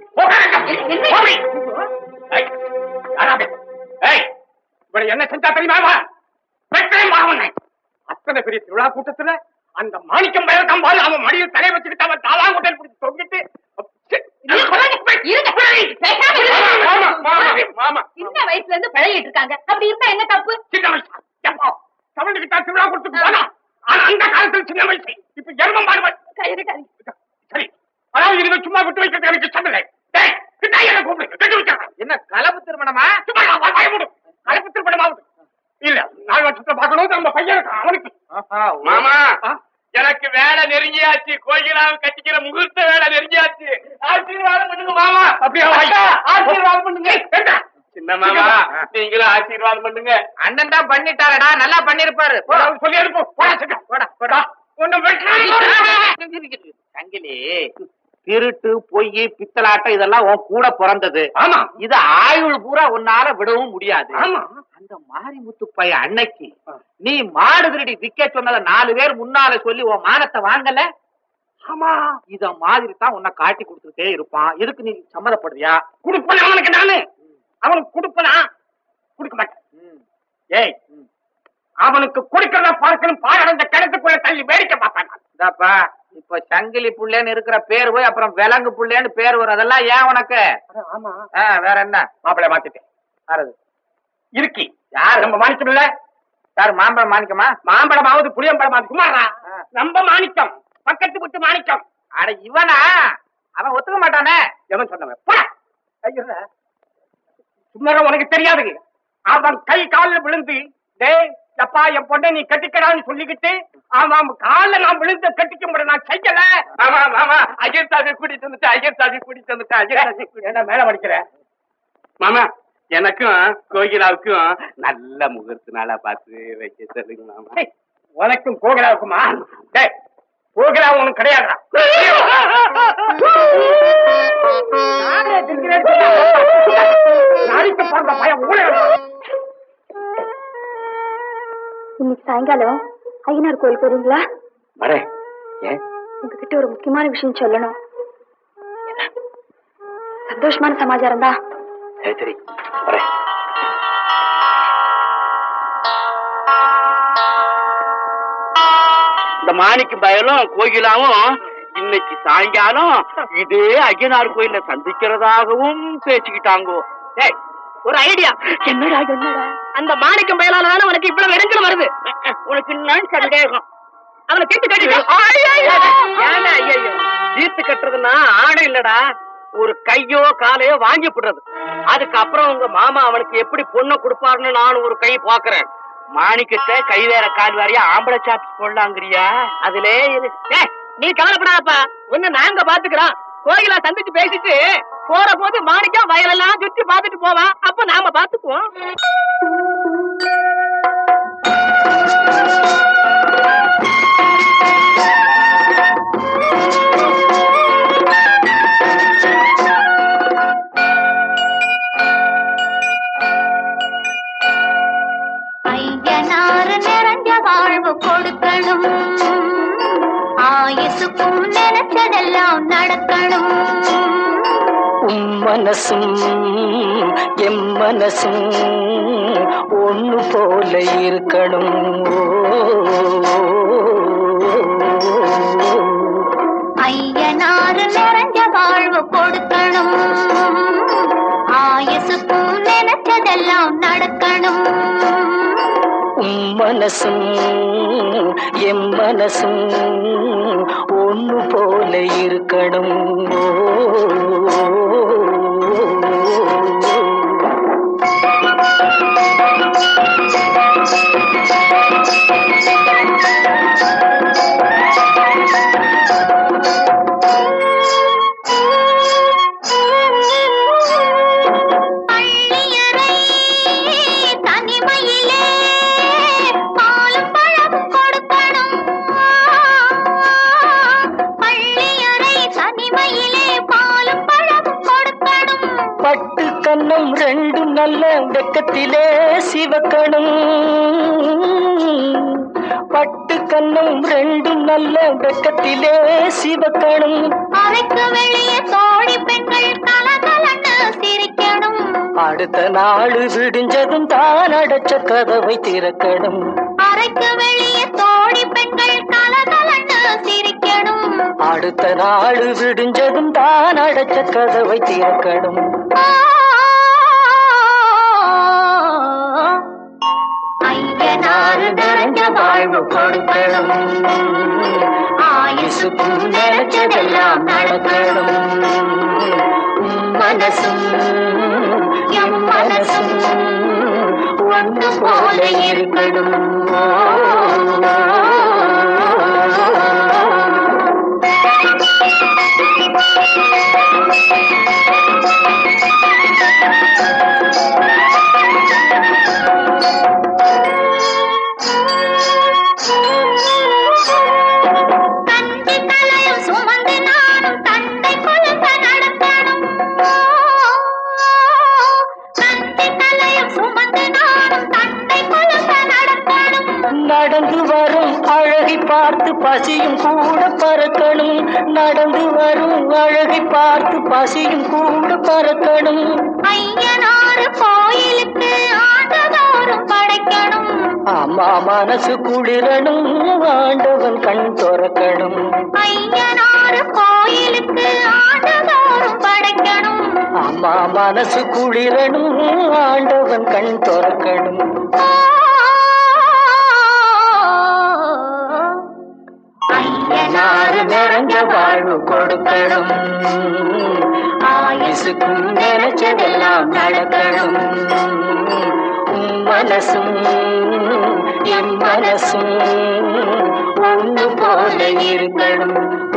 போகாதே. போடி. ஏய், யாரா இது? ஏய், இவனை என்ன செஞ்சா தெரியுமா பிரச்சனை மாவனை அத்தனை பெரிய திருவிழா கூட்டத்துல அந்த மாணிக்கம் பயிர் கம்பால் அவன் மடியில் தலை வச்சுக்கிட்டு அவன் தாவாங்குட்டையில் பிடிச்சி தொங்கிட்டு ச்சே, இருங்க. பேசாம இருங்க. மாமா, மாமா, மாமா. சின்ன வயசுல இருந்து பழகிட்டு இருக்காங்க அப்படி இருந்தா என்ன தப்பு சின்ன வயசு எப்போ தமிழ்கிட்டா திருவிழா கொடுத்து போனா ஆனா அந்த காலத்துல சின்ன வயசு இப்ப எருமம் பாடுவன் கையில கறி. சரி அதாவது இனிமே சும்மா விட்டு வைக்கிறது எனக்கு இஷ்டம் இல்லை டேய், கிட்டா என்ன கூப்பிடு கட்டி வச்சாங்க என்ன கலப்பு திருமணமா சும்மா நான் வாய மூடு கலப்பு திருப்பணம் ஆகுது இல்ல நாலு வருஷத்தை பார்க்கணும் நம்ம பையனுக்கு அவனுக்கு மாமா எனக்கு வேலை நெருங்கியாச்சு கோயிலாவை கட்டிக்கிற முகூர்த்த வேலை நெருங்கியாச்சு ஆசீர்வாதம் பண்ணுங்க மாமா அப்படியா ஆசீர்வாதம் பண்ணுங்க சின்ன மாமா நீங்களும் ஆசீர்வாதம் பண்ணுங்க அண்ணன் தான் பண்ணிட்டாரடா நல்லா பண்ணிருப்பாரு போ. சொல்லி அனுப்பு போடா சீக்கிரம். போடா போடா ஒண்ணு வெட்டுறாங்க சங்கிலி திருட்டு பொய் பித்தலாட்டம் இதெல்லாம் உன் கூட பிறந்தது ஆமா இது ஆயுள் பூரா உன்னால விடவும் முடியாது ஆமா அந்த மாரிமுத்து பைய அன்னைக்கு நீ மாடு திருடி விக்க சொன்னத நாலு பேர் முன்னால சொல்லி உன் மானத்தை வாங்கல ஆமா இத மாதிரி தான் உன்னை காட்டி கொடுத்துட்டே இருப்பான் இதுக்கு நீ சம்மதப்படுறியா குடுப்பன அவனுக்கு நானு அவனுக்கு குடுப்பனா கொடுக்க மாட்டேன் ஏய் அவனுக்கு கொடுக்கறத பார்க்கணும் பாழடைஞ்ச கிணத்துக்குள்ள தள்ளி வேடிக்கை பார்ப்பேன் நான். இதாப்பா இப்ப சங்கிலி புள்ளேன்னு இருக்கிற பேர் போய் அப்புறம் விலங்கு புள்ளேன்னு பேர் வரும் அதெல்லாம் ஏன் உனக்கு ஆ, வேற என்ன மாப்பிள்ளை மாத்திட்டேன் யாரது இருக்கி யார் நம்ம மாணிக்கம் இல்ல யார் மாம்பழம் மாணிக்கமா மாம்பழமாவது புளியம்பழமாவது குமாரா ஆ. நம்ம மாணிக்கம் பக்கத்து விட்டு மாணிக்கம் அட இவனா அவன் ஒத்துக்க மாட்டானே எவன் சொன்னவன் போடா. ஐயோ சும்மா உனக்கு தெரியாது அவன் கை காலில் விழுந்து டேய் அப்பா என் பொண்ணை நீ கட்டிக்கடான்னு சொல்லிக்கிட்டு அவன் கால்ல நான் விழுந்து கட்டிக்க முடியும் நான் செய்யல ஆமா ஆமா அஜய் சாமி கூட்டிட்டு வந்துட்டு அஜய் சாமி கூட்டிட்டு வந்துட்டு அஜய் சாமி என்ன மேல படிக்கிற மாமா எனக்கும் கோகிலாவுக்கும் நல்ல முகூர்த்த நாளா பார்த்து வைக்க சொல்லுங்க மாமா உனக்கும் கோகிலாவுக்குமா டேய் கோகிலா உனக்கு கிடையாதுடா நானே திங்கிறேன்னு சொன்னா, நாளைக்கு பிறந்த பையன் ஊழல் இன்னைக்கு சாயங்காலம் ஐயனார் கோயில் போறீங்களா வரேன் ஏன் உங்ககிட்ட ஒரு முக்கியமான விஷயம் சொல்லணும் சந்தோஷமான சமாச்சாரம் தான் சரி சரி வரேன் இந்த மாணிக்கு பயலும் கோகிலாவும் இன்னைக்கு சாயங்காலம் இதே ஐயனார் கோயில்ல சந்திக்கிறதாகவும் பேசிக்கிட்டாங்கோ டேய், ஒரு ஐடியா என்னடா என்னடா அந்த மாணிக்கம் பயலால தானே உனக்கு இவ்வளவு இடங்கள் வருது உனக்கு இன்னும் சந்தேகம் அவனை தீர்த்து கட்டிட்டு ஏன்டா ஐயையோ? தீர்த்து கட்டுறதுன்னா ஆடை இல்லடா ஒரு கையோ காலையோ வாங்கி போடுறது அதுக்கப்புறம் உங்க மாமா அவனுக்கு எப்படி பொண்ணை கொடுப்பாருன்னு நான் ஒரு கை பாக்குறேன் மாணிக்கத்தை கை வேற கால் வேறையா ஆம்பளை சாப்ஸ் போடலாங்கிறியா அதுலே இரு. டேய், நீ கவலைப்படாதப்பா ஒண்ணு நாங்க பாத்துக்கிறோம் கோயிலா சந்திச்சு பேசிட்டு போற போது மாணிக்கம் வயலெல்லாம் சுத்தி பாத்துட்டு போவான் அப்ப நாம பாத்துக்குவோம் ஐயனாறு நிறைஞ்ச வாழ்வு கொடுக்கணும் ஆயுசுக்கும் நினைச்சதெல்லாம் நடக்கணும் உம் மனசும் எம் மனசும் ஒண்ணு போல இருக்கணும் ஓ செல்லெல்லாம் நடக்கணும் உம் மனசும் எம் மனசும் ஒண்ணு போல இருக்கணும் பள்ளியறை தனிமையிலே பாலும் பழம் கொடுக்கணும் பள்ளியறை தனிமையிலே பாலும் பழம் கொடுக்கணும் பட்டு கன்னம் ரெண்டும் நல்ல வெக்கத்திலே சிவக்கணும் பட்டு கன்னம் ரெண்டும் நல்ல வெக்கத்திலே சிவக்கணும் அறைக்கு வெளியே தோழி பெண்கள் கலகலன்னு சிரிக்கணும் அடுத்த நாள் விடிஞ்சதும் தான் அடைச்ச கதவை திறக்கணும் அறைக்கு வெளியே தோழி பெண்கள் கலகலன்னு சிரிக்கணும் அடுத்த நாள் விடிஞ்சதும் தான் அடைச்ச கதவை திறக்கணும் ஐயனாறு நிறைஞ்ச வாழ்வு கொடுக்கணும் ஆயுசுக்கும் நினைச்சதெல்லாம் நடக்கணும் உம் மனசும் எம் மனசும் ஒன்று போல இருக்கணும் தந்தை தலையும் சுமந்து நானும் தந்தை குழந்த நடக்கணும் தந்தை தலையும் சுமந்து நானும் தந்தை குழந்த நடக்கணும் நடந்து வரும் அழகை பார்த்து பசியும் கூட பறக்கணும் நடந்து வரும் அழகை பார்த்து பசியும் கூட பறக்கணும் ஐயனாறு கோயிலுக்கு ஆண்டதோறும் படைக்கணும் அம்மா மனசு குளிரணும் ஆண்டவன் கண் துறக்கணும் ஐயனாறு கோயிலுக்கு ஆண்டதோறும் படைக்கணும் அம்மா மனசு குளிரணும் ஆண்டவன் கண் துறக்கணும் நாறு நிறைஞ்ச வாழ்வு கொடுக்கணும் ஆயுசுக்கும் நினைச்சதெல்லாம் நடக்கணும் உம் மனசும் என் மனசும் ஒன்று போல இருக்கணும்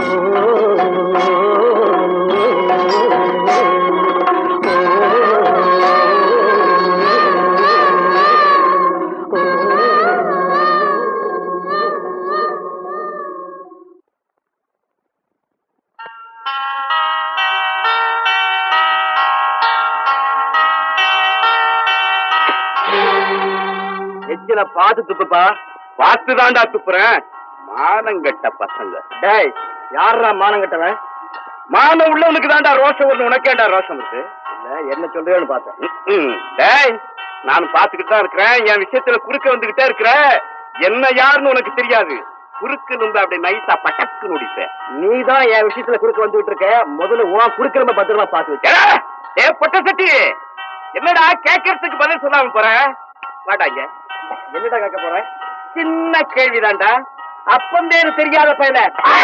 எச்சில பாத்து துப்புப்பா பார்த்து தாண்டா துப்புறேன் மானங்கட்ட பசங்க டேய் யாரா மானங்கட்டவன் மானம் உள்ளவனுக்கு தாண்டா ரோஷம் வரணும் உனக்கேண்டா ரோஷம் இருக்கு இல்ல என்ன சொல்றேன்னு பார்த்தேன் டேய் நான் பாத்துக்கிட்டு தான் இருக்கிறேன் என் விஷயத்துல குறுக்க வந்துகிட்டே இருக்கிற என்ன யாருன்னு உனக்கு தெரியாது குறுக்கு நும்ப அப்படி நைஸா பட்டக்கு நொடிப்பேன் நீ தான் என் விஷயத்துல குறுக்க வந்துகிட்டு இருக்க முதல்ல உன் குறுக்க நம்ம பத்திரமா பாத்து வச்ச ஏ பொட்ட சட்டி என்னடா கேட்கறதுக்கு பதில் சொல்லாம போற வாடாங்க என்னடா கேட்க போற சின்ன கேள்விதான்டா அப்பந்தேரு தெரியாத பையல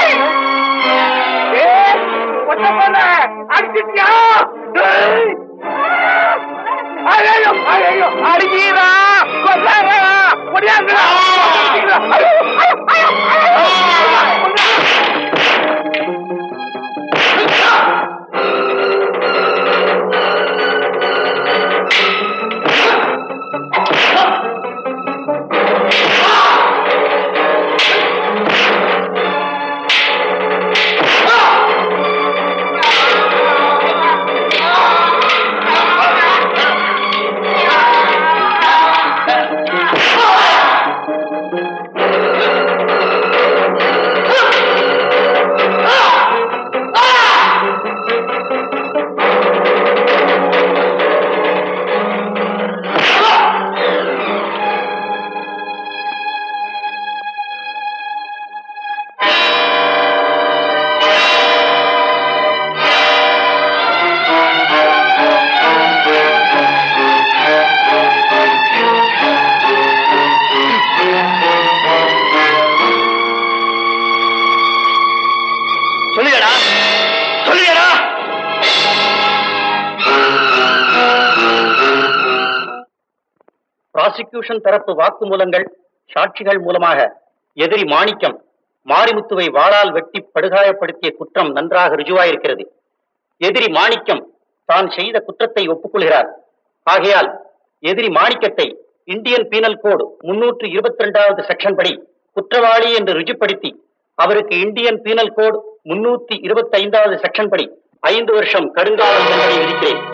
அடிச்சிட்டியா ஏய்! ஐயையோ, ஐயையோ, அடிக்கிறா, கொல்லாதா, ஒடியாங்கடா, அடிக்கிறா. ஐயோ, ஐயோ, ஐயோ, ஐயோ, கொல்லா. பிராசிக்யூஷன் தரப்பு வாக்குமூலங்கள் சாட்சிகள் மூலமாக எதிரி மாணிக்கம் மாரிமுத்துவை வாளால் வெட்டி படுகாயப்படுத்திய குற்றம் நன்றாக ருஜுவாயிருக்கிறது எதிரி மாணிக்கம் தான் செய்த குற்றத்தை ஒப்புக்கொள்கிறார் ஆகையால் எதிரி மாணிக்கத்தை இந்தியன் பீனல் கோடு முன்னூற்று இருபத்தி ரெண்டாவது செக்ஷன் படி குற்றவாளி என்று ருஜுப்படுத்தி அவருக்கு இந்தியன் பீனல் கோடு முன்னூத்தி இருபத்தி ஐந்தாவது செக்ஷன் படி ஐந்து வருஷம் கடுங்கால தண்டனை விதிக்கிறேன்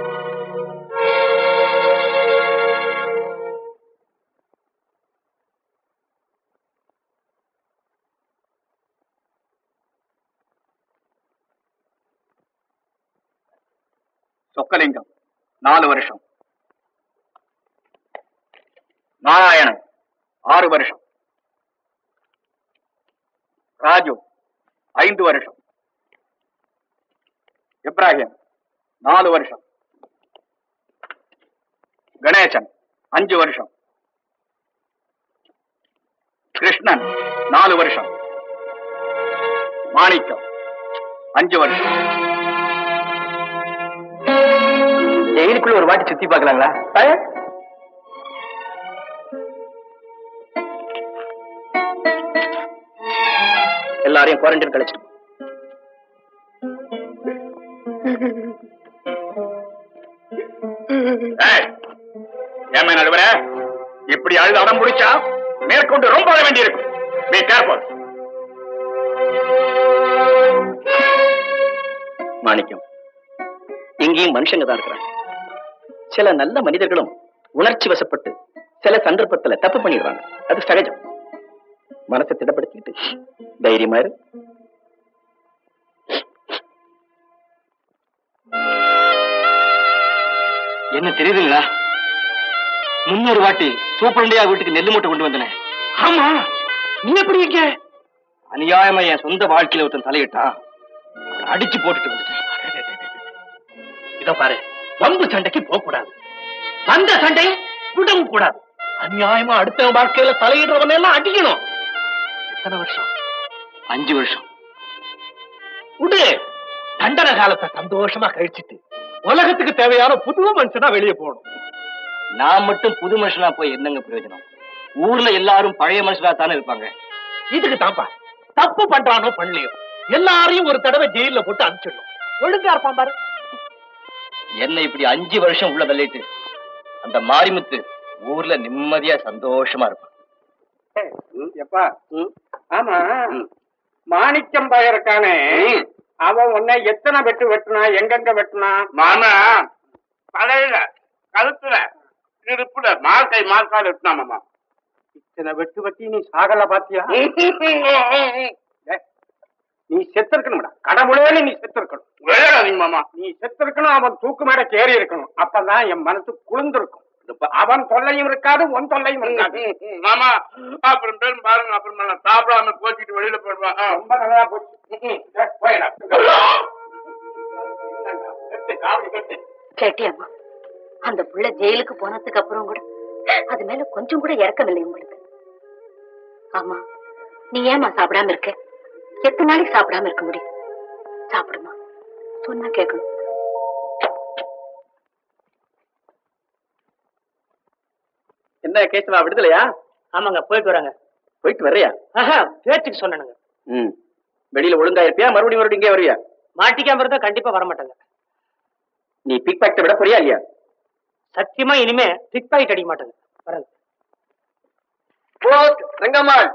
சொக்கலிங்கம் நாலு வருஷம் நாராயணன் ஆறு வருஷம் ராஜு ஐந்து வருஷம் இப்ராஹிம் நாலு வருஷம் கணேசன் அஞ்சு வருஷம் கிருஷ்ணன் நாலு வருஷம் மாணிக்கம் அஞ்சு வருஷம் ஜெயிலுக்குள்ள ஒரு வாட்டி சுத்தி பார்க்கலாங்களா எல்லாரையும் குவாரண்டைன் கழிச்சிட்டு ஏமா நடுவர இப்படி அழுது அடம் பிடிச்சா மேற்கொண்டு ரொம்ப அழ வேண்டியிருக்கும் பி கேர்ஃபுல் மாணிக்கம் இங்கேயும் மனுஷங்க தான் இருக்கிறாங்க சில நல்ல மனிதர்களும் உணர்ச்சி வசப்பட்டு சில சந்தர்ப்பத்துல தப்பு பண்ணிடுவாங்க அது சகஜம் மனசை திடப்படுத்திக்கிட்டு தைரியமா இரு என்ன தெரியுதுங்களா முன்னொரு வாட்டி சூப்பரண்டியா வீட்டுக்கு நெல்லு மூட்டை கொண்டு வந்தனே ஆமா நீ எப்படி இருக்க அநியாயமா என் சொந்த வாழ்க்கையில ஒருத்தன் தலையிட்டான் அவனை அடிச்சு போட்டுட்டு வந்துட்டேன் இதோ பாரு வம்பு சண்டைக்கு போக கூடாது வந்த சண்டை விடவும் கூடாது அநியாயமா அடுத்த வாழ்க்கையில தலையிடுறவன் எல்லாம் அடிக்கணும் எத்தனை வருஷம் அஞ்சு வருஷம் விடு தண்டனை காலத்தை சந்தோஷமா கழிச்சிட்டு உலகத்துக்கு தேவையான புது மனுஷனா வெளியே போகணும் நான் மட்டும் புது மனுஷனா போய் என்னங்க பிரயோஜனம் ஊர்ல எல்லாரும் பழைய மனுஷனா தானே இருப்பாங்க இதுக்கு தான்ப்பா தப்பு பண்றானோ பண்ணலையோ எல்லாரையும் ஒரு தடவை ஜெயில போட்டு அனுப்பிச்சிடணும் ஒழுங்கா இருப்பான் பாரு என்ன இப்படி அஞ்சு வருஷம் உள்ள தள்ளிட்டு அந்த மாரிமுத்து ஊர்ல நிம்மதியா சந்தோஷமா இருப்பான் எப்பா ஆமா மாணிக்கம் பயருக்கானே அவன் உன்னை எத்தனை வெட்டு வெட்டுனா எங்கெங்க வெட்டுனா மாமா தலையில கழுத்துல இடுப்புல மார்க்கை மார்க்கால் எடுத்தா மாமா இத்தனை வெட்டு வெட்டி நீ சாகல பாத்தியா ஏய், நீ செத்திருக்கணும்டா கடவுளே நீ செத்திருக்கணும் விளையாடாதீங்க மாமா நீ செத்திருக்கணும் அவன் தூக்கு மேட கேறி இருக்கணும் அப்பதான் என் மனசு குளிர்ந்திருக்கும் அவன் தொல்லையும் இருக்காது உன் தொல்லையும் இருக்காது மாமா அப்புறம் பேரும் பாருங்க அப்புறம் நான் சாப்பிடாம கோச்சிட்டு வெளியில போயிடுவான் ஆ. ரொம்ப நல்லா போச்சு ஏய், போயிடா. காவடி கட்டு. கேட்டியம்மா அந்த புள்ள ஜெயிலுக்கு போனதுக்கு அப்புறம் கூட அது மேல கொஞ்சம் கூட இறக்கமில்லை உங்களுக்கு ஆமா நீ ஏமா சாப்பிடாம இருக்க எத்தனை நாளைக்கு சாப்பிடாம இருக்க முடியும் சாப்பிடுமா சொன்னா கேட்கணும் என்ன கேசவா விடுதலையா ஆமாங்க போயிட்டு வராங்க போயிட்டு வர்றியா ஆஹா, பேச்சுக்கு சொன்னேனுங்க ம் வெளியில ஒழுங்கா இருப்பியா மறுபடியும் மறுபடியும் இங்கே வருவியா மாட்டிக்காம இருந்தா கண்டிப்பா வர மாட்டாங்க நீ பிக் பாக்கெட்டை விட போறியா இல்லையா சத்தியமா இனிமே பிக் பாக்கெட் அடிக்க மாட்டாங்க வரேங்க போஸ்ட் ரெங்கம்மாள்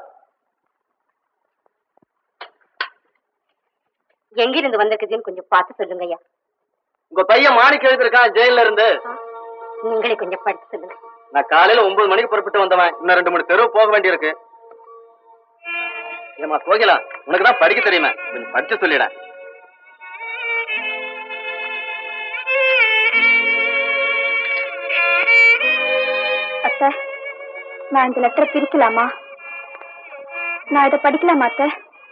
எங்கிருந்து வந்திருக்குதுன்னு கொஞ்சம் பார்த்து சொல்லுங்க ஐயா உங்க பையன் மாணிக்க எழுதிருக்கான் ஜெயில இருந்து நீங்களே கொஞ்சம் படிச்சு சொல்லுங்க நான் காலையில ஒன்பது மணிக்கு புறப்பட்டு வந்தவன் இன்னும் ரெண்டு மூணு தெருவு போக வேண்டியிருக்கு ஏமா கோகிலா உனக்கு தான் படிக்க தெரியுமே கொஞ்சம் படிச்சு சொல்லிட அத்தை நான் இந்த லெட்டரை பிரிக்கலாமா நான் இதை படிக்கலாமா அத்தை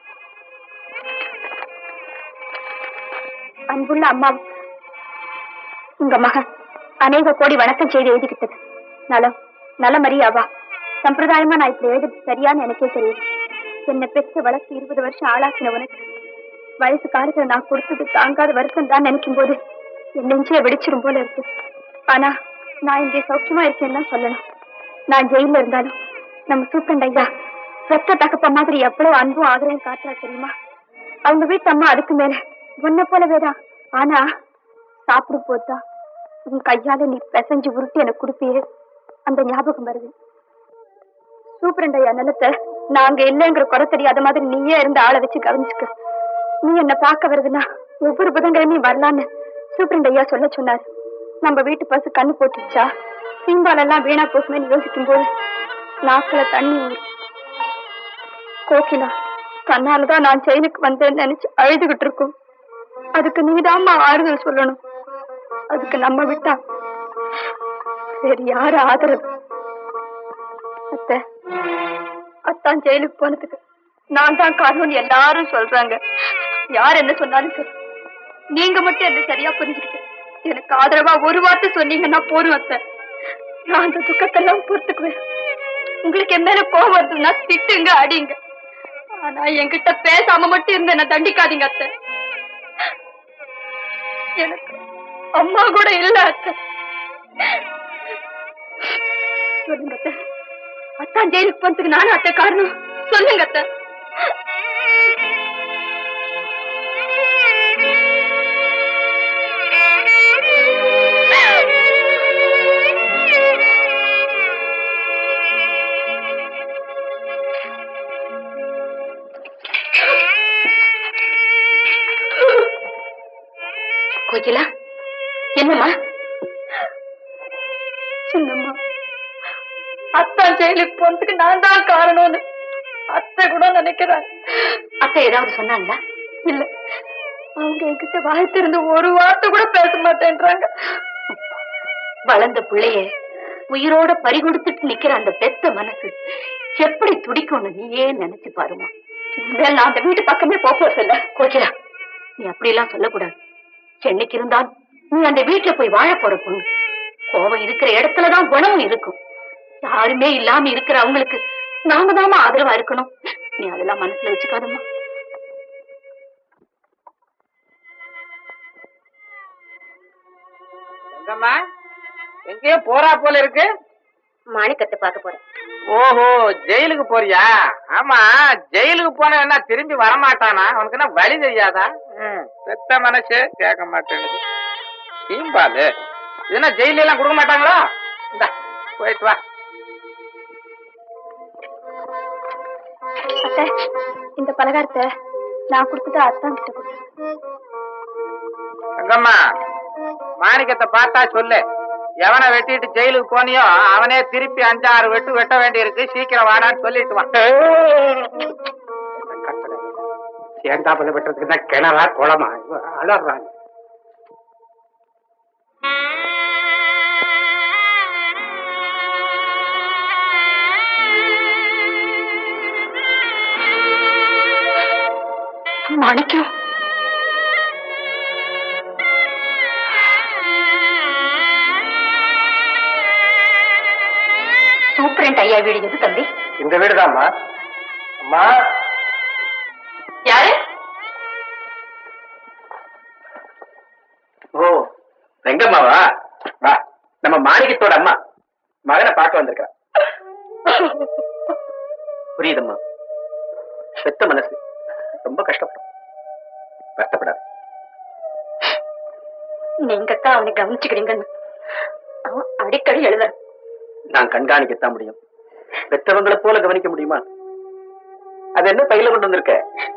அன்புள்ள அம்மா உங்க மகன் அநேக கோடி வணக்கம் செய்து எழுதிக்கிட்டது நலம் நலமறியாவா சம்பிரதாயமா நான் இப்படி எழுதுறது சரியான்னு எனக்கே தெரியும் என்னை பெற்று வளர்த்து இருபது வருஷம் ஆளாக்கின உனக்கு வயசு காலத்துல நான் கொடுத்தது தாங்காத வருத்தம் தான் நினைக்கும் போது என் நெஞ்சே வெடிச்சிடும் போல இருக்கு ஆனா நான் இங்கே சௌக்கியமா இருக்கேன்னு தான் சொல்லணும் நான் ஜெயில இருந்தாலும் நம்ம சூப்பரண்ட் ஐயா ரத்த தகப்ப மாதிரி எவ்வளவு அன்பும் ஆதரவும் காட்டுறா தெரியுமா அவங்க வீட்டு அம்மா அதுக்கு மேல உன்னை போலவேதான் ஆனா சாப்பிடும் போதுதான் உன் கையால நீ பிசைஞ்சு உருட்டி எனக்கு கொடுப்பியே அந்த ஞாபகம் வருது சூப்பரண்ட் ஐயா நிலத்தை நாங்க இல்லைங்கிற குறை தெரியாத மாதிரி நீயே இருந்து ஆளை வச்சு கவனிச்சுக்க நீ என்ன பார்க்க வருதுன்னா ஒவ்வொரு புதன்கிழமையும் வரலான்னு சூப்பரண்ட் ஐயா சொல்ல சொன்னார் நம்ம வீட்டு பசு கண்ணு போட்டுச்சா சீம்பால் எல்லாம் வீணா போகுமே யோசிக்கும் போது நாக்குல தண்ணி ஊறும் கோகிலா தன்னாலதான் நான் செயலுக்கு வந்தேன்னு நினைச்சு அழுதுகிட்டு இருக்கோம் அதுக்கு நீதாம்மா ஆறுதல் சொல்லணும் அதுக்கு நம்ம விட்டா வேற யாரு ஆதரவு அத்தை அத்தான் ஜெயிலுக்கு போனதுக்கு நான் தான் காரணம்னு எல்லாரும் சொல்றாங்க யார் என்ன சொன்னாலும் சரி நீங்க மட்டும் என்ன சரியா புரிஞ்சுக்கிட்டு எனக்கு ஆதரவா ஒரு வார்த்தை சொன்னீங்கன்னா போதும் அத்தை நான் அந்த துக்கத்தெல்லாம் பொறுத்துக்குவேன் உங்களுக்கு என் மேல கோவம் வருதுன்னா திட்டுங்க அடிங்க ஆனா என்கிட்ட பேசாம மட்டும் இருந்த என்ன தண்டிக்காதீங்க அத்தை எனக்கு அம்மா கூட இல்ல அத்தை சொல்லுங்க அத்தை அத்தான் ஜெயிலுக்கு போனதுக்கு நானும் அத்தை காரணம் சொல்லுங்க அத்தை கோகிலா என்னம்மா சின்னம்மா அத்தா ஜெயிலுக்கு போனதுக்கு நான் தான் காரணம்னு அத்தை கூட நினைக்கிறாங்க அத்தை ஏதாவது சொன்னாங்களா இல்ல அவங்க என்கிட்ட வாய் திறந்து ஒரு வார்த்தை கூட பேச மாட்டேன்றாங்க வளர்ந்த பிள்ளைய உயிரோட பறி கொடுத்துட்டு நிக்கிற அந்த பெத்த மனசு எப்படி துடிக்கும்னு நீயே நினைச்சு பாருமா இனிமேல் நான் அந்த வீட்டு பக்கமே போக போறதில்ல கோகிலா நீ அப்படி எல்லாம் சொல்லக்கூடாது சென்னைக்கு இருந்தாலும் நீ அந்த வீட்டுல போய் வாழ போற பொண்ணு கோபம் இருக்கிற இடத்துலதான் குணமும் இருக்கும் யாருமே இல்லாம இருக்கிற அவங்களுக்கு நாம தாமா ஆதரவா இருக்கணும் நீ அதெல்லாம் மனசுல வச்சுக்காதம்மா எங்கம்மா எங்கேயோ போறா போல இருக்கு மாணிக்கத்தை பார்க்க போறேன் ஓஹோ ஜெயிலுக்கு போறியா ஆமா ஜெயிலுக்கு போன என்ன திரும்பி வரமாட்டானா அவனுக்கு என்ன வழி தெரியாதா ம், பெத்த மனசு கேட்க மாட்டேங்குது சீம்பாலு இது என்ன ஜெயில எல்லாம் கொடுக்க மாட்டாங்களா இந்தா போயிட்டு வா அத்தை இந்த பலகாரத்தை நான் கொடுத்துட்டு அத்தான் கிட்ட கொடுத்தேன் எங்கம்மா மாணிக்கத்தை பார்த்தா சொல்லு எவனை வெட்டிட்டு ஜெயிலுக்கு போனியோ அவனே திருப்பி அஞ்சாறு வெட்டு வெட்ட வேண்டியிருக்கு சீக்கிரம் வாடான்னு சொல்லிட்டு வா சேர்ந்தாப்பதை வெட்டுறதுக்கு தான் கிணறா குளமா அலறாங்க மாணிக்கம் சூப்பரண்ட் ஐயா வீடு எது தம்பி இந்த வீடுதாம்மா அம்மா யாரு ஓ ரெங்கம்மாவா வா நம்ம மாணிக்கத்தோட அம்மா மகனை பார்க்க வந்திருக்கா புரியுதம்மா பெத்த மனசு ரொம்ப கஷ்டப்படும் வருத்தப்படாது நீங்க தான் அவனை கவனிச்சுக்கிறீங்கன்னு அவன் அடிக்கடி எழுத நான் கண்காணிக்கத்தான் முடியும் பெற்றவங்களை போல கவனிக்க முடியுமா அது என்ன பையில கொண்டு வந்திருக்க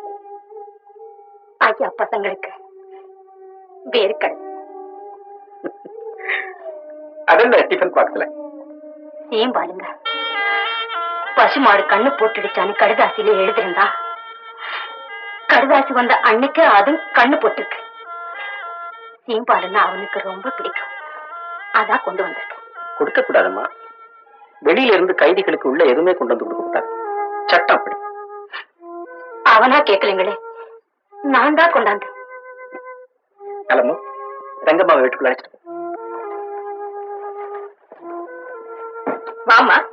ஐயா பசங்களுக்கு வேர்க்கடை அது என்ன டிஃபன் பாக்ஸ்ல சேம்பாலுங்க பசுமாடு கண்ணு போட்டுடுச்சான்னு கடுதாசியில எழுதிருந்தா கடுதாசி வந்த அன்னைக்கு அதுவும் கண்ணு போட்டிருக்கு சீம்பாலுன்னா அவனுக்கு ரொம்ப பிடிக்கும் அதான் கொண்டு வந்திருக்கேன் கொடுக்க கூடாதம்மா வெளியில இருந்து கைதிகளுக்கு உள்ள எதுவுமே கொண்டு வந்து கொடுக்க கூடாது சட்டம் அப்படி அவனா கேட்கலங்களே நான் தான் கொண்டாந்தேன் கிளம்பு ரங்கம்மாவை வீட்டுக்குள்ள அழைச்சிட்டு போ. வாமா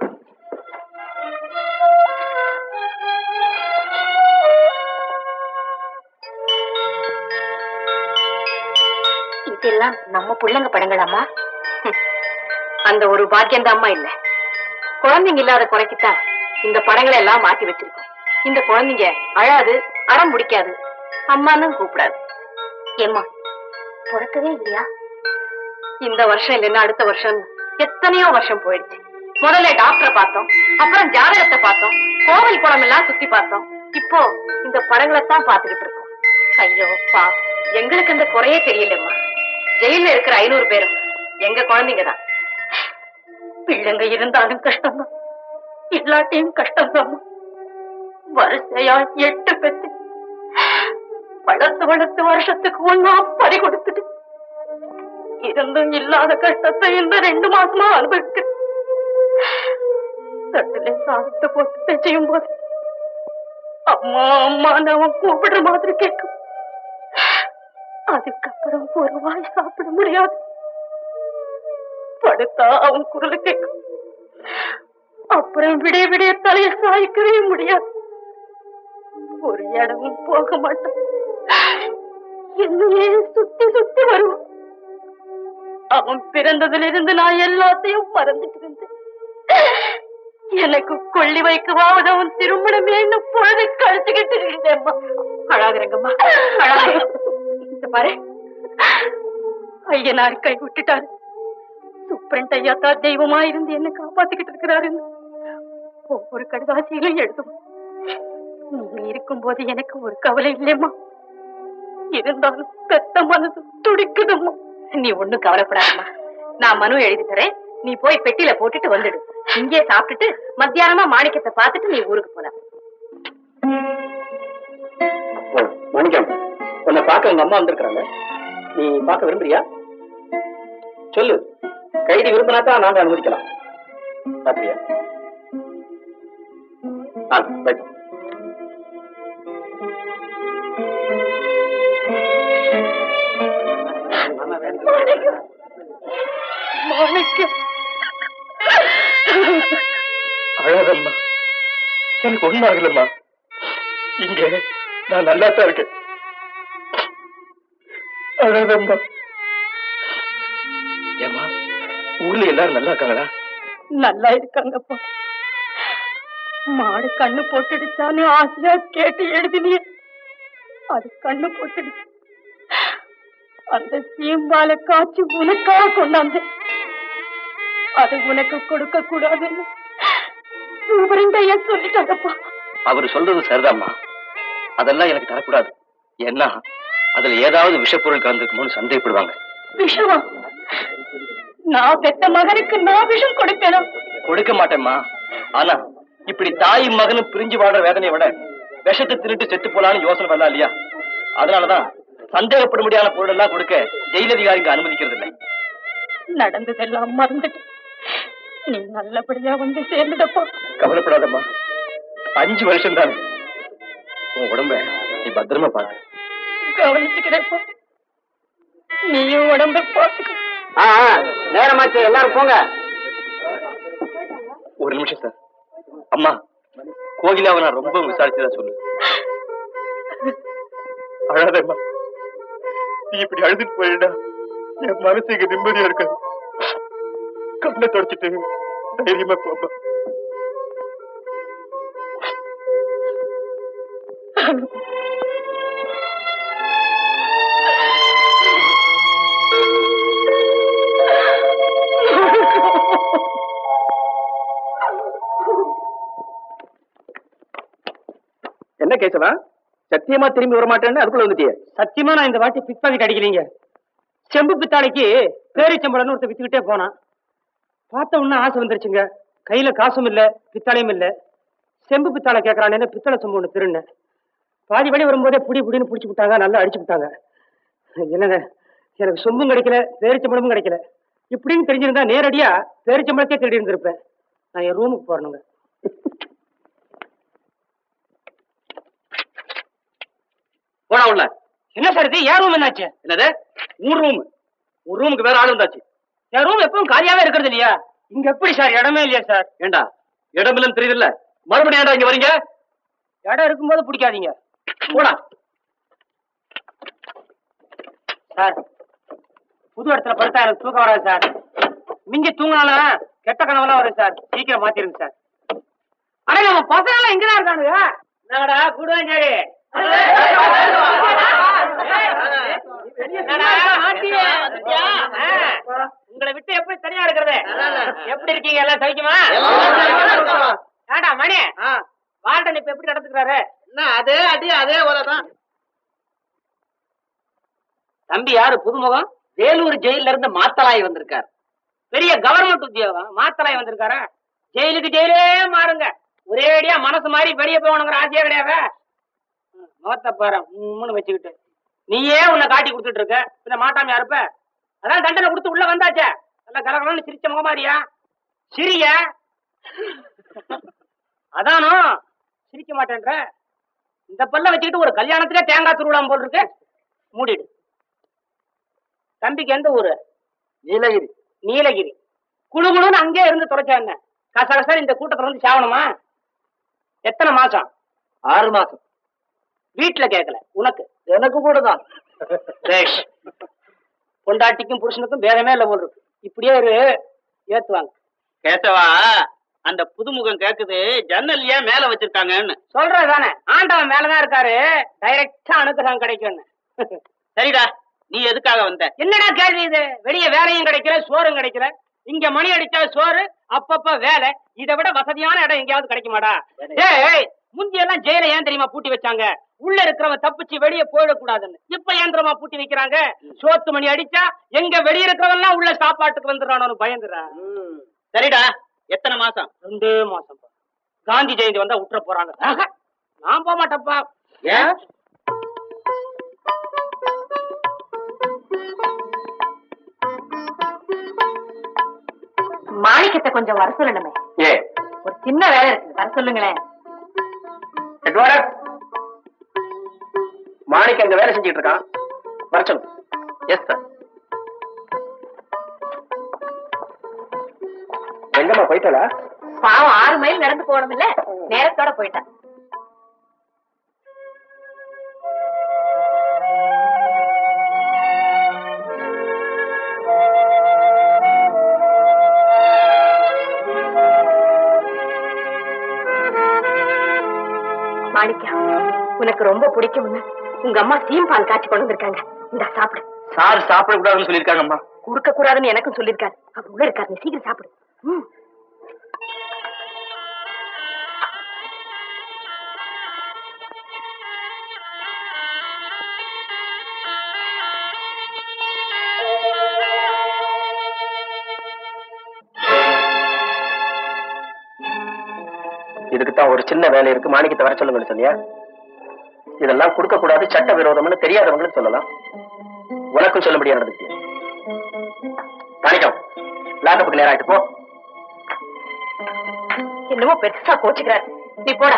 இதெல்லாம் நம்ம புள்ளைங்க படங்களாமா ஹம். அந்த ஒரு பாக்கியம் அம்மா இல்ல குழந்தைங்க இல்லாத குறைக்குத்தான் இந்த படங்களை எல்லாம் மாத்தி வச்சிருக்கோம் இந்த குழந்தைங்க அழாது அடம் பிடிக்காது அம்மான்னு கூப்பிடாது ஏம்மா பிறக்கவே இல்லையா இந்த வருஷம் இல்லைன்னா அடுத்த வருஷம் எத்தனையோ வருஷம் போயிடுச்சு முதல்ல டாக்டரை பார்த்தோம் அப்புறம் ஜாதகத்தை பார்த்தோம் கோவில் குளம் எல்லாம் சுத்தி பார்த்தோம் இப்போ இந்த படங்களை தான் பார்த்துக்கிட்டு இருக்கோம் ஐயோ பா எங்களுக்கு இந்த குறையே தெரியலம்மா ஜெயில இருக்கிற ஐநூறு பேரும் எங்க குழந்தைங்க தான் பிள்ளைங்க இருந்தாலும் கஷ்டம்தான் இல்லாட்டியும் கஷ்டம்தான் வரிசையா எட்டு பெத்து வளர்த்து வளர்த்து வருஷத்துக்கு ஒன்னா பறி கொடுத்துட்டு இருந்தும் இல்லாத கஷ்டத்தை இந்த ரெண்டு மாசமா அனுபவிக்க தட்டுல சாதத்தை போட்டு செய்யும் போது அம்மா அம்மா அவன் கூப்பிடுற மாதிரி கேட்கும் அதுக்கப்புறம் ஒரு வாய் சாப்பிட முடியாது படுத்தா அவன் குரலை கேட்கும் அப்புறம் விடிய விடிய தலைய சாய்க்கவே முடியாது ஒரு இடமும் போக மாட்டான் என்னையே சுத்தி சுத்தி வருவான் அவன் பிறந்ததுல இருந்து நான் எல்லாத்தையும் மறந்துட்டு இருந்தேன் எனக்கு கொள்ளி வைக்கவாவது அவன் திருமணமே பொழுது கழிச்சுக்கிட்டு இருந்தேம்மா அழாதுரங்கம்மா அழாது இந்த பாரு ஐயனார் கை விட்டுட்டாரு சூப்பரண்ட் ஐயா தான் தெய்வமா இருந்து என்ன காப்பாத்திக்கிட்டு இருக்கிறாருன்னு ஒவ்வொரு கடுதாசியிலும் எழுதும் நீங்க இருக்கும்போது எனக்கு ஒரு கவலை இல்லையம்மா இருந்தாலும் பெத்த மனசு துடிக்குதும்மா நீ ஒண்ணும் கவலைப்படாதம்மா நான் மனு எழுதி தரேன் நீ போய் பெட்டியில போட்டுட்டு வந்துடு இங்கே சாப்பிட்டுட்டு மத்தியானமா மாணிக்கத்தை பார்த்துட்டு நீ ஊருக்கு போலாம் மணிக்கம் உன்னை பார்க்க உங்க அம்மா வந்திருக்கிறாங்க நீ பார்க்க விரும்புறியா சொல்லு கைதி விரும்பினா தான் நாங்க அனுமதிக்கலாம் பாத்திரியா ஆ ரைட் மாணிக்கம் அழகம்மா எனக்கு ஒண்ணும் ஆகலம்மா இங்க நான் நல்லா தான் இருக்கேன் அழகம்மா ஏம்மா ஊர்ல எல்லாரும் நல்லா இருக்காங்களா நல்லா இருக்காங்கப்பா மாடு கண்ணு போட்டுடுச்சான்னு ஆசையா கேட்டு எழுதினிய அது கண்ணு போட்டுடுச்சு அந்த சீம்பால காய்ச்சி உனக்காக கொண்டாந்து அது உனக்கு கொடுக்க கூடாதுன்னு சூப்பரண்டையா சொல்லிட்டாங்கப்பா அவர் சொல்றது சரிதாம்மா அதெல்லாம் எனக்கு தரக்கூடாது ஏன்னா அதுல ஏதாவது விஷப்பொருள் கலந்துருக்குமோன்னு சந்தேகப்படுவாங்க விஷமா நான் பெத்த மகனுக்கு நான் விஷம் கொடுப்பேனா கொடுக்க மாட்டேம்மா ஆனா இப்படி தாயும் மகனும் பிரிஞ்சு வாடுற வேதனையை விட விஷத்தை தின்னுட்டு செத்து போலான்னு யோசனை வரலாம் இல்லையா அதனாலதான் சந்தேகப்பட முடியாத பொருள் எல்லாம் கொடுக்க ஜெயில் அதிகாரிங்க அனுமதிக்கிறது இல்லை நடந்ததெல்லாம் மறந்துட்டு நீ நல்லபடியா வந்து சேர்ந்துடப்பா கவலைப்படாதம்மா அஞ்சு வருஷம் தானே உன் உடம்ப நீ பத்திரமா பாரு கவனிச்சுக்கிறேப்பா நீயும் உடம்ப பாத்துக்க நேரமாச்சு எல்லாரும் போங்க ஒரு நிமிஷம் சார் அம்மா கோகிலாவை நான் ரொம்ப விசாரிச்சுதான் சொல்லு அழாதம்மா நீ இப்படி அழுதுட்டு போயிடா என் மனசு இங்க நிம்மதியா இருக்காது கண்ணை தொடச்சிட்டு தைரியமா போப்பா என்ன கேசவா சத்தியமா திரும்பி வர மாட்டேன்னு அதுக்குள்ள வந்துட்டியே சத்தியமா நான் இந்த வாட்டி பிக் பாக்கெட் அடிக்கலீங்க செம்பு பித்தாளைக்கு பேரிச்சம்பளம்னு ஒருத்தர் வித்துக்கிட்டே போனான் பார்த்த உடனே ஆசை வந்துருச்சுங்க கையில காசும் இல்ல பித்தாளையும் இல்ல செம்பு பித்தாளை கேட்கறானேன்னு பித்தளை செம்பு ஒன்று திருண்ணேன் பாதி வழி வரும்போதே புடி புடின்னு பிடிச்சி விட்டாங்க நல்லா அடிச்சு விட்டாங்க என்னங்க எனக்கு சொம்பும் கிடைக்கல பேரிச்சம்பளமும் கிடைக்கல இப்படின்னு தெரிஞ்சிருந்தா நேரடியா பேரிச்சம்பளத்தே தேடி இருந்திருப்பேன் நான் என் ரூமுக்கு போறணுங்க போடா உள்ள என்ன சார் இது ஏன் ரூம் என்னாச்சு என்னது ஊர் ரூம் ஒரு ரூமுக்கு வேற ஆள் வந்தாச்சு என் ரூம் எப்பவும் காலியாவே இருக்கிறது இல்லையா இங்க எப்படி சார் இடமே இல்லையா சார் ஏண்டா இடம் இல்லைன்னு தெரியுதுல்ல மறுபடியும் ஏன்டா இங்க வரீங்க இடம் இருக்கும்போது பிடிக்காதீங்க போடா சார் புது இடத்துல படுத்தா எனக்கு தூக்கம் வராது சார் மிஞ்சி தூங்கினாலும் கெட்ட கனவெல்லாம் வரும் சார் சீக்கிரம் மாத்திருங்க சார் ஆனா நம்ம பசங்க எல்லாம் இங்கதான் இருக்கானுங்க என்னடா கூடுவாஞ்சாரி உங்களை விட்டு எப்படி தனியா இருக்கிறது எப்படி இருக்கீங்க எல்லாம் சகிக்குமா ஏண்டா மணி வார்டன் இப்ப எப்படி நடந்துக்கிறாரு என்ன அதே அடி அதே உரதான் தம்பி யாரு புதுமுகம் வேலூர் ஜெயில இருந்து மாத்தலாய் வந்திருக்காரு பெரிய கவர்மெண்ட் உத்தியோகம் மாத்தலாய் வந்திருக்காரா ஜெயிலுக்கு ஜெயிலே மாறுங்க ஒரேடியா மனசு மாதிரி வெளியே போகணுங்கிற ஆசையே கிடையாது ம், முகத்தை பாரு உம்முன்னு வச்சுக்கிட்டு நீயே உன்னை காட்டி கொடுத்துட்டு இருக்க பின்ன மாட்டாம யாருப்ப அதான் தண்டனை கொடுத்து உள்ள வந்தாச்சே நல்லா கலகலன்னு சிரிச்ச முகமாரியா சிரிய அதானோ சிரிக்க மாட்டேன்ற இந்த பல்ல வச்சுக்கிட்டு ஒரு கல்யாணத்திலே தேங்காய் துருவலாம் போல் இருக்கு மூடிடு தம்பிக்கு எந்த ஊரு நீலகிரி நீலகிரி குழு குழுன்னு அங்கே இருந்து தொலைச்சா என்ன கசகசர் இந்த கூட்டத்துல வந்து சாவணுமா எத்தனை மாசம் ஆறு மாசம் வீட்டுல கேட்கல உனக்கு எனக்கு கூட தான் டேய், பொண்டாட்டிக்கும் புருஷனுக்கும் பேதமே இல்ல போல் இருக்கு இப்படியே ஒரு ஏத்துவாங்க கேட்டவா அந்த புதுமுகம் கேக்குது ஜன்னல் ஏன் மேல வச்சிருக்காங்கன்னு சொல்றது தானே ஆண்டவன் மேலதான் இருக்காரு டைரக்டா அனுகிரகம் கிடைக்கும்னு சரிடா நீ எதுக்காக வந்த என்னடா கேள்வி இது வெளிய வேலையும் கிடைக்கல சோறும் கிடைக்கல இங்க மணி அடிச்சா சோறு அப்பப்ப வேலை இதை விட வசதியான இடம் எங்கேயாவது கிடைக்குமாடா ஏய் முந்தி எல்லாம் ஜெயில ஏன் தெரியுமா பூட்டி வச்சாங்க உள்ள இருக்கிறவன் தப்பிச்சு வெளியே போயிடக்கூடாதுன்னு இப்ப ஏன் தெரியுமா பூட்டி வைக்கிறாங்க சோத்து மணி அடிச்சா எங்க வெளிய இருக்கிறவன் உள்ள சாப்பாட்டுக்கு வந்துடுறானு பயந்துடா சரிடா எத்தனை மாசம் ரெண்டு மாசம் பா. காந்தி ஜெயந்தி வந்தா விட்டுற போறாங்க ஆஹா, நான் போக மாட்டேன்ப்பா ஏன் மாணிக்கத்தை கொஞ்சம் வர சொல்லணுமே ஏ ஒரு சின்ன வேலை இருக்கு வர சொல்லுங்களேன் எட்வார்ட் மாணிக்க அங்க வேலை செஞ்சுட்டு இருக்கான் வர சொல்லு எஸ் சார் எங்கம்மா போயிட்டா பாவம் ஆறு மைல் நடந்து போகணும் இல்ல நேரத்தோட போயிட்டான் மாணிக்கா உனக்கு ரொம்ப பிடிக்கும்னு உங்க அம்மா சீம் பால் காய்ச்சி கொண்டு வந்திருக்காங்க இந்த சாப்பிடு சார் சாப்பிடக்கூடாதுன்னு சொல்லியிருக்காங்கம்மா கொடுக்க கூடாதுன்னு எனக்கும் சொல்லிருக்காரு அவர் உள்ள இருக்காரு நீ சீக்கிரம் சாப்பிடு ம். இதுக்கு தான் ஒரு சின்ன வேலை இருக்கு மாணிக்கத்தை வர சொல்லுங்கன்னு சொன்னியா இதெல்லாம் கொடுக்க கூடாது சட்ட விரோதம்னு தெரியாதவங்களுக்கு சொல்லலாம் உனக்கும் சொல்ல முடியாது நடந்துக்கிட்டே மாணிக்கம் லேப்டாப்புக்கு நேரம் ஆயிட்டு போ என்னமோ பெருசா கோச்சுக்கிறாரு நீ போடா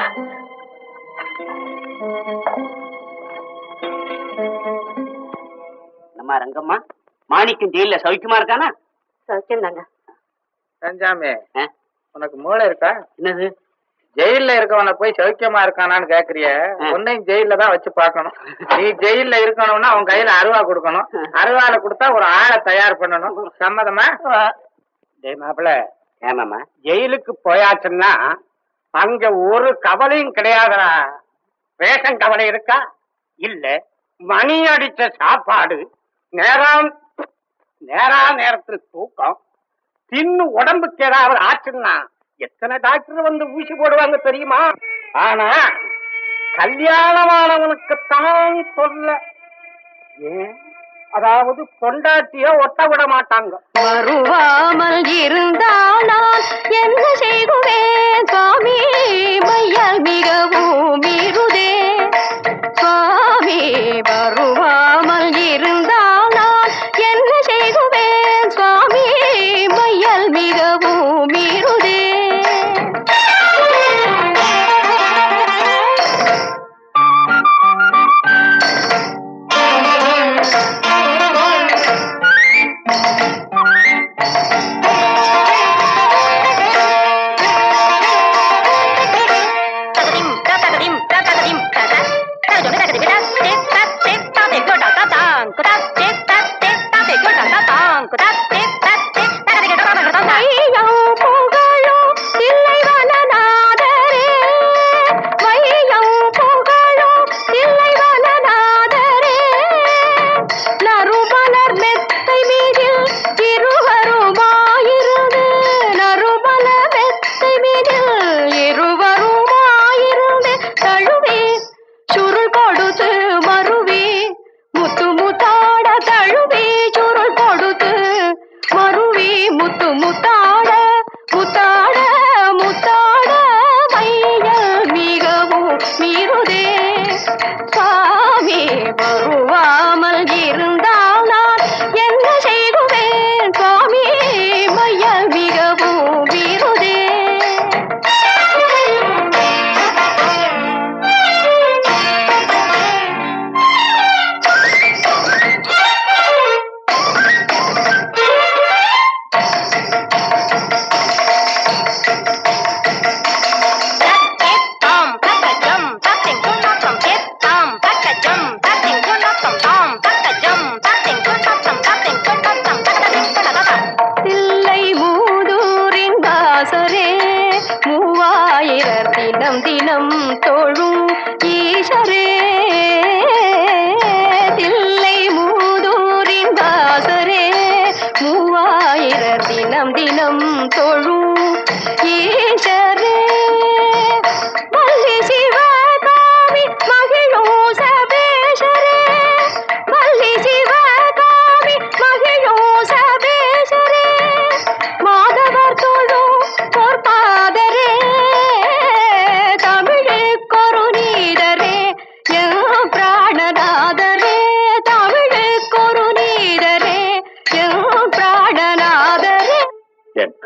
நம்ம ரங்கம்மா மாணிக்கம் ஜெயில சௌக்கியமா இருக்கானா சௌக்கியம் தாங்க செஞ்சாமே ஆ? உனக்கு மூளை இருக்கா என்னது ஜெயில்ல இருக்கவனை போய் சௌக்கியமா இருக்கானான்னு கேக்குறிய ஆ. உன்னையும் ஜெயில்ல தான் வச்சு பார்க்கணும் நீ ஜெயில்ல இருக்கணும்னா அவன் கையில அருவா கொடுக்கணும் அருவால கொடுத்தா ஒரு ஆளை தயார் பண்ணணும் சம்மதமா டேய் மாப்பிள ஏமாமா ஜெயிலுக்கு போயாச்சுன்னா அங்க ஒரு கவலையும் கிடையாதுடா ரேஷன் கவலை இருக்கா இல்ல மணி அடிச்ச சாப்பாடு நேரம் நேரா நேரத்தில் தூக்கம் தின்னு உடம்புக்கு ஏதாவது ஆச்சுன்னா எத்தனை டாக்டர் வந்து ஊசி போடுவாங்க தெரியுமா ஆனா கல்யாணமானவனுக்கு தான் சொல்ல ஏன் அதாவது பொண்டாட்டிய ஒட்ட விட மாட்டாங்க வருவாமல் இருந்தால் நான் என்ன செய்குவேன் சுவாமி மையால் மிகவும் இருதே சுவாமி வருவாமல் இருந்தால் நான் என்ன செய்குவேன் சுவாமி மையால் மிகவும் இருதே தகதிம் தகதிம் தகதிம்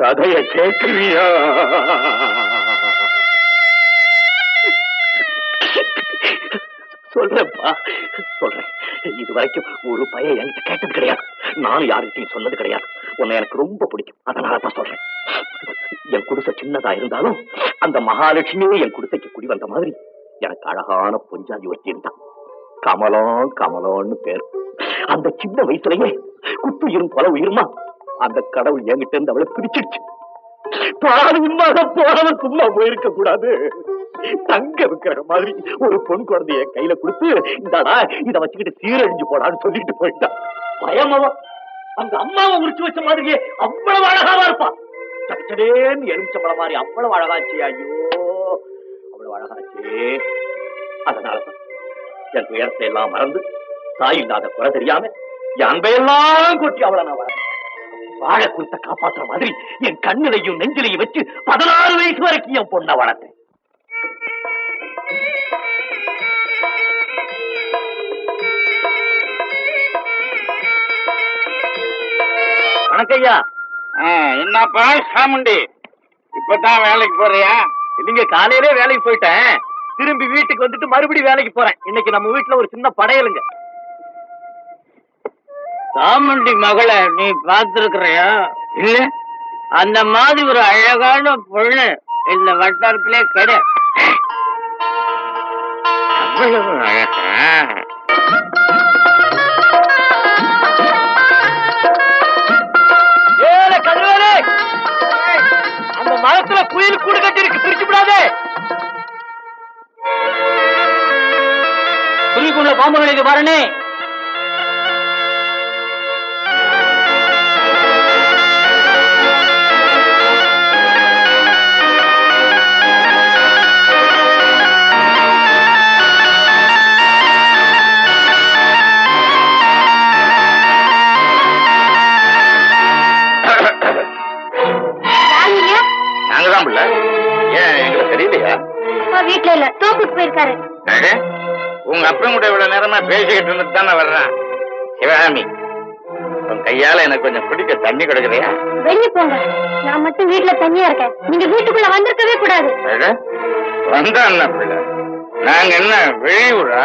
கதைய கேட்கிறியா சொல்றேன்ப்பா சொல்றேன் இது வரைக்கும் ஒரு பையன் என்கிட்ட கேட்டது கிடையாது நானும் யாருக்கிட்டையும் சொன்னது கிடையாது உன்னை எனக்கு ரொம்ப பிடிக்கும் அதனால தான் சொல்றேன் என் குடிசை சின்னதா இருந்தாலும் அந்த மகாலட்சுமியே என் குடிசைக்கு குடி வந்த மாதிரி எனக்கு அழகான பொஞ்சாதி ஒருத்தி இருந்தான் கமலம் கமலம்னு பேர் அந்த சின்ன வயசுலயே குத்துயிரும் கொலை உயிருமா அந்த கடவுள் என்கிட்ட இருந்து அவளை பிரிச்சிடுச்சு பாவமாக போனவன் சும்மா போயிருக்க கூடாது தங்க வைக்கிற மாதிரி ஒரு பொன் குழந்தைய கையில கொடுத்து இந்தாடா இத வச்சுக்கிட்டு சீரழிஞ்சு போடான்னு சொல்லிட்டு போயிட்டான் பயமாவா அந்த அம்மாவை உரிச்சு வச்ச மாதிரியே அவ்வளவு அழகாவா இருப்பா சச்சடேன்னு எலுமிச்சம்பழ மாதிரி அவ்வளவு அழகாச்சு ஐயோ அவ்வளவு அழகாச்சு அதனாலதான் என் துயரத்தை எல்லாம் மறந்து தாய் இல்லாத குறை தெரியாம என் அன்பையெல்லாம் கொட்டி அவளை நான் வளர்த்தேன் வாழ குறித்த காப்பாத்துற மாதிரி என் கண்ணிலையும் நெஞ்சிலையும் வச்சு பதினாறு வயசு வரைக்கும் என் பொண்ணை வளர்த்தேன் வணக்கய்யா என்னப்பா சாமுண்டி இப்பதான் வேலைக்கு போறியா இல்லைங்க காலையிலே வேலைக்கு போயிட்டேன் திரும்பி வீட்டுக்கு வந்துட்டு மறுபடியும் வேலைக்கு போறேன் இன்னைக்கு நம்ம வீட்டுல ஒரு சின்ன படையலுங்க சாமுண்டி மகளை நீ பார்த்திருக்கிறியா இல்ல அந்த மாதிரி ஒரு அழகான பொண்ணு இந்த வட்டாரத்திலே கிடையாது அவ்வளவு அழகா ஏல கதிரவேலு அந்த மரத்துல குயில் கூடு கட்டி இருக்கு பிரிச்சு விடாதே குறிக்குள்ள பாம்புகளுக்கு பாருனே யாருங்க நாங்கதான் பிள்ளை ஏன் எங்களுக்கு தெரியலையா அப்பா வீட்ல இல்ல தோப்புக்கு போயிருக்காரு அடே, உங்க அப்பன் கூட இவ்வளவு நேரமா பேசிக்கிட்டு இருந்துட்டு தானே வர்றான் சிவகாமி உன் கையால எனக்கு கொஞ்சம் குடிக்க தண்ணி கொடுக்குறியா வெளிய போங்க நான் மட்டும் வீட்ல தனியா இருக்கேன் நீங்க வீட்டுக்குள்ள வந்திருக்கவே கூடாது அடே, வந்தா என்ன பிள்ளை நாங்க என்ன வெளியூரா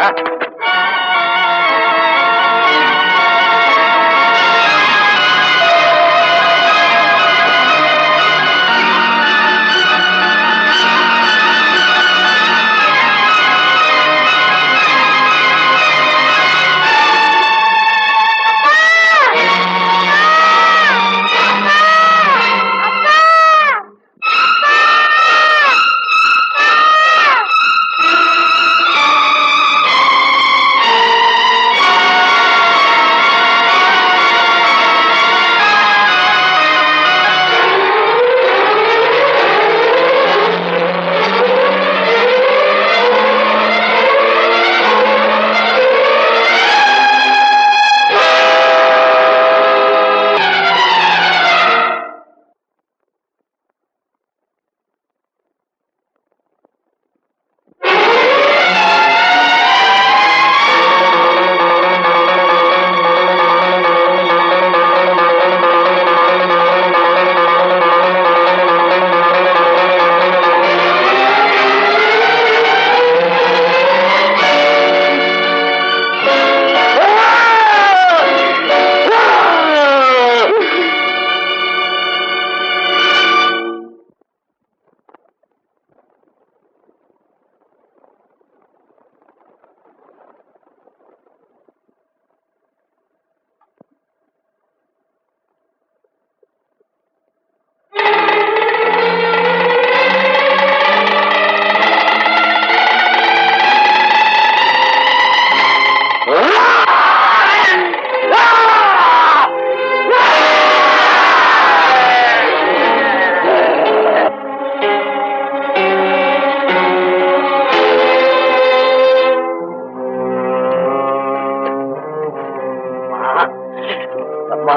அம்மா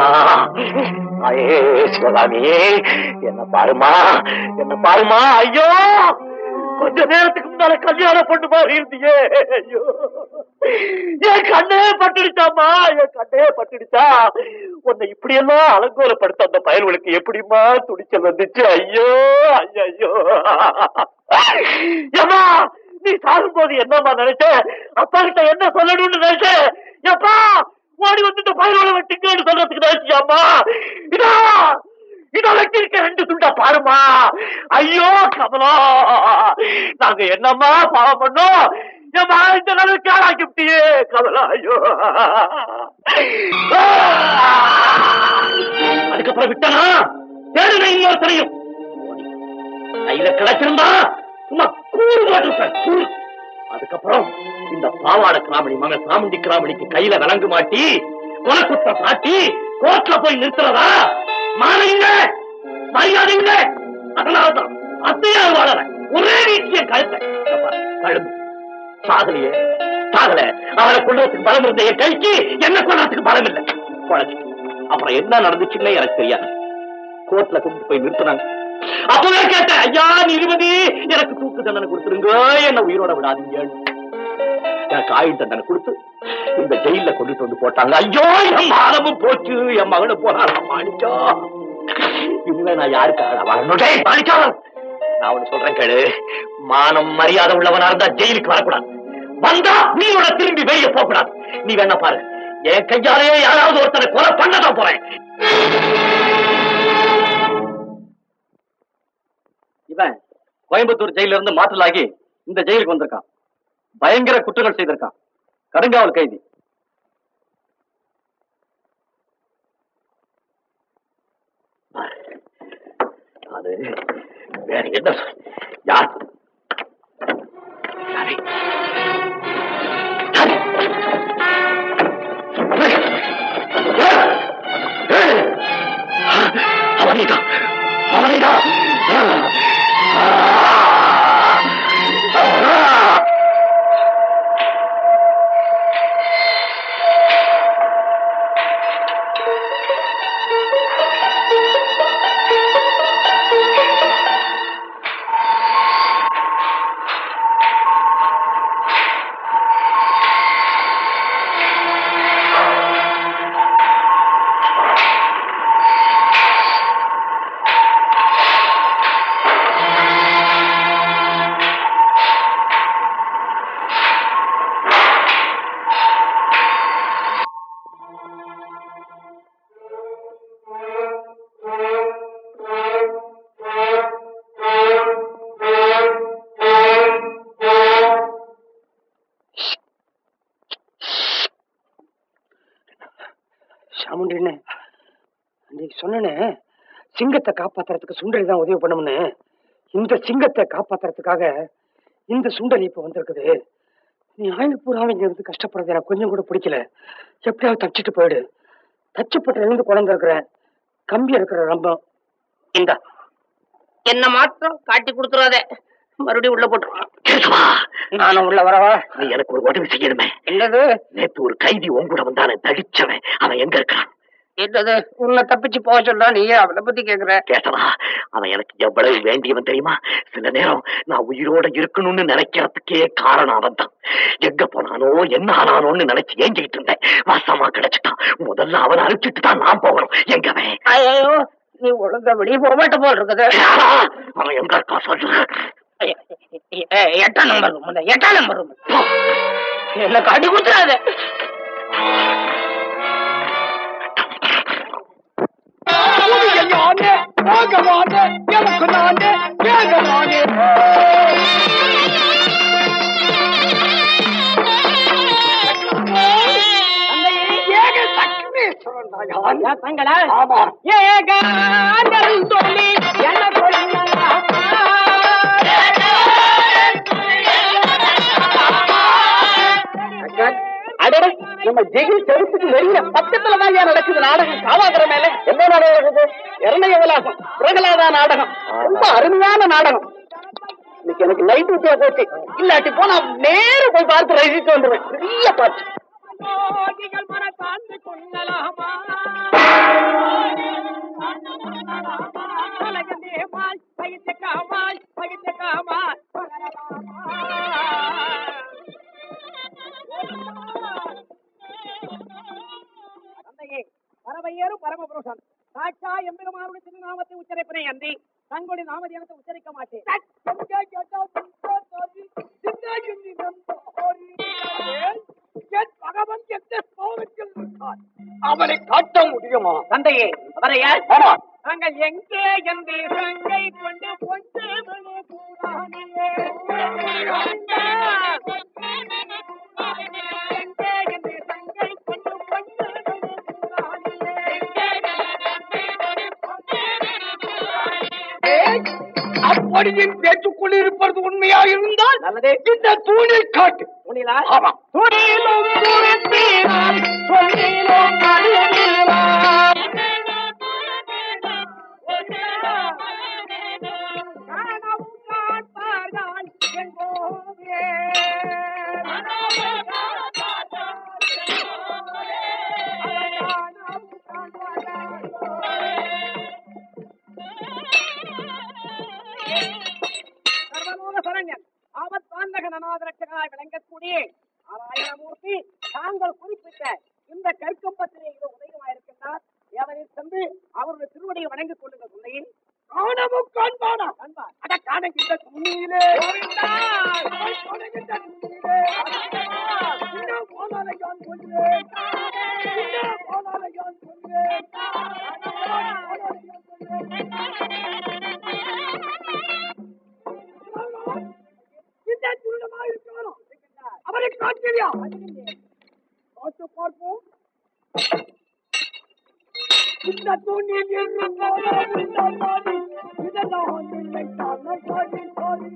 ஐயே சிவகாமி என்ன பாருமா என்ன பாருமா ஐயோ கொஞ்ச நேரத்துக்கு முன்னால கல்யாணம் பொண்ணு மாதிரி இருந்தியே ஐயோ என் கண்ணே பட்டுடுச்சாமா என் கண்ணே பட்டுடுச்சா உன்னை இப்படி எல்லாம் அலங்கோலப்படுத்த அந்த பயல்களுக்கு எப்படிம்மா துணிச்சல் வந்துச்சு ஐயோ ஐயோ ஐயோ ஏம்மா நீ சாகும்போது என்னம்மா நினைச்ச அப்பா கிட்ட என்ன சொல்லணும்னு நினைச்ச எப்பா ஓடி வந்துட்டு பயலோட வெட்டுங்கன்னு சொல்றதுக்கு நினைச்சியாம்மா இதா இதோ வெட்டிருக்க ரெண்டு துண்டா பாருமா ஐயோ கமலா நாங்க என்னம்மா பாவம் பண்ணோம் ஏம்மா இந்த அளவுக்கு ஆளாக்கிவிட்டியே கமலா ஐயோ அதுக்கப்புறம் விட்டனா தேடுன இன்னொருத்தனையும் கையில கிடைச்சிருந்தா சும்மா கூறு போட்டிருப்பேன் கூறு அதுக்கப்புறம் இந்த பாவாட கிராமணி மகன் சாமுண்டி கிராமணிக்கு கையில விலங்கு மாட்டி குலக்குத்த சாட்டி கோர்ட்ல போய் நிறுத்துறதா மானங்க மரியாதைங்க அதனால்தான் அத்தையாக வாழற ஒரே வீட்டிய கழுத்தை இங்க பாரு, கழுது சாகலையே சாகல அவளை கொள்றதுக்கு பலம் இருந்த என் கைக்கு என்ன கொள்றதுக்கு பலம் இல்லை குழச்சிட்டு அப்புறம் என்ன நடந்துச்சுன்னே எனக்கு தெரியாது கோர்ட்ல கொண்டு போய் நிறுத்தினாங்க அப்பவே கேட்டேன் ஐயா நீதிபதி எனக்கு தூக்கு தண்டனை கொடுத்துருங்க என்ன உயிரோட விடாதீங்க எனக்கு ஆயுள் தண்டனை கொடுத்து இந்த ஜெயில கொண்டுட்டு வந்து போட்டாங்க ஐயோ என் மானமும் போச்சு என் மகனை போனாரா மாணிக்கா இனிமே நான் யாருக்காக வாழணும் டேய், மாணிக்கா நான் ஒண்ணு சொல்றேன் கேளு மானம் மரியாதை உள்ளவனா இருந்தா ஜெயிலுக்கு வரக்கூடாது வந்தா நீயோட திரும்பி வெளியே போக கூடாது நீ வேணா பாரு என் கையாலேயே யாராவது ஒருத்தரை கொலை பண்ணதான் போறேன் இவன் கோயம்புத்தூர் ஜெயில இருந்து மாற்றலாகி இந்த ஜெயிலுக்கு வந்திருக்கான் பயங்கர குற்றங்கள் செய்திருக்கான் கடுங்காவல் கைதி அது வேற என்ன சொல்- யார் யாரு? யாரு? அவனைதான் அவனைதான் சாமுண்டின்னு அன்னைக்கு சொன்னனே சிங்கத்தை காப்பாத்துறதுக்கு சுண்டலி தான் உதவி பண்ணும்னு இந்த சிங்கத்தை காப்பாத்துறதுக்காக இந்த சுண்டலி இப்ப வந்திருக்குது நீ ஆயுள் பூராவும் இங்க இருந்து கஷ்டப்படுறது எனக்கு கொஞ்சம் கூட பிடிக்கல எப்படியாவது தப்பிச்சிட்டு போயிடு தச்சுப்பட்டு இருந்து குழந்தை இருக்கிறேன் கம்பி இருக்கிற ரம்பம் இந்த என்ன மாத்திரம் காட்டி கொடுத்துறாதே மறுபடியும் உள்ள போட்டுருவான் கேசவா நானும் உள்ள வரவா நீ எனக்கு ஒரு உதவி செய்யணுமே என்னது நேத்து ஒரு கைதி உன் கூட வந்தானே தடிச்சவன் அவன் எங்க இருக்கான் என்னது உன்னை தப்பிச்சு போக சொல்றா நீயே அவளை பத்தி கேக்குற கேட்டவா அவன் எனக்கு எவ்வளவு வேண்டியவன் தெரியுமா சில நேரம் நான் உயிரோட இருக்கணும்னு நினைக்கிறதுக்கே காரணம் அவன் தான் எங்க போனானோ என்ன ஆனானோன்னு நினைச்சு ஏங்கிட்டு இருந்தேன் வாசமா கிடைச்சிட்டான் முதல்ல அவனை அனுப்பிச்சிட்டு தான் நான் போகணும் எங்க அவன் ஐயோ நீ ஒழுங்கா வெளியே போக மாட்ட போல் இருக்குது யாரா? அவன் எங்க இருக்கா சொல்லு எட்டாம் நம்பர் ரூம் எட்டாம் நம்பர் ரூம் என்ன காட்டி கொடுத்துறாத தங்களா ஏக ஆண்டல் சொல்லி என்ன அடடே நம்ம ஜெயில் செருப்புக்கு வெளியில பக்கத்துல தான் நடக்குது நாடகம் காவாதுற மேல என்ன நாடகம் இருக்குது இரணைய விலாசம் பிரகலாதா நாடகம் ரொம்ப அருமையான நாடகம் இன்னைக்கு எனக்கு நைட் ஊட்டியா போச்சு இல்லாட்டி போனா நேர போய் பார்த்து ரசிச்சு வந்துருவேன் பெரிய பாட்டு பைத்தியக்காமாய் பரமபுருஷன் சாட்சா எம்பெருமானுடைய திருநாமத்தை உச்சரிப்பனே அன்றி தங்களுடைய நாமதியானத்தை உச்சரிக்க மாட்டேன் பகவன் எந்த ஸ்லோகத்தில் இருக்கான் அவனை காட்ட முடியுமா தந்தையே அவரை யார் ஆமா நாங்கள் எங்கே என்று சங்கை கொண்டு பொஞ்சு மணி கூடானியே. எங்கே என்று சங்கை கொண்டு பொஞ்சு மணி அப்படியும் பேச்சுக்குள் இருப்பது உண்மையா இருந்தால் நல்லதே. இந்த தூணில் காட்டு துணிலா ஆமா துணிலும் துருத்தினான் சொல்லிலும் அழுதினான் கனவும் காண்பார்கள் எங்கோவே. கனவும் சர்வலோக சரண்யன் ஆபத் பாந்தக நநாத ரட்சகனாய் விளங்கக்கூடிய நாராயணமூர்த்தி தாங்கள் குறிப்பிட்ட இந்த கற்கம்பத்திலே இது உதயமாயிருக்கின்றார் எவரில் சென்று அவருடைய திருவடியை வணங்கிக் கொள்ளுங்கள் உண்மையில் காணவும் காண்பானா காண்பார் அட காணுகின்ற துணியிலே கோவிந்தா! அவன் காணுகின்ற துணியிலே இன்னும் போனாலே யான் கொள்வேன் இன்னும் போனாலே யான் கொள்வேன் போனாலே யான் கொள்வேன். இந்த திருடமா இருக்கானோ அவரை காட்டியா காட்டு பார்ப்போம் இந்த தூணில் இருந்து போனால் இந்த நாடி இதெல்லாம் ஒன்றில்லை தானே காடி காடி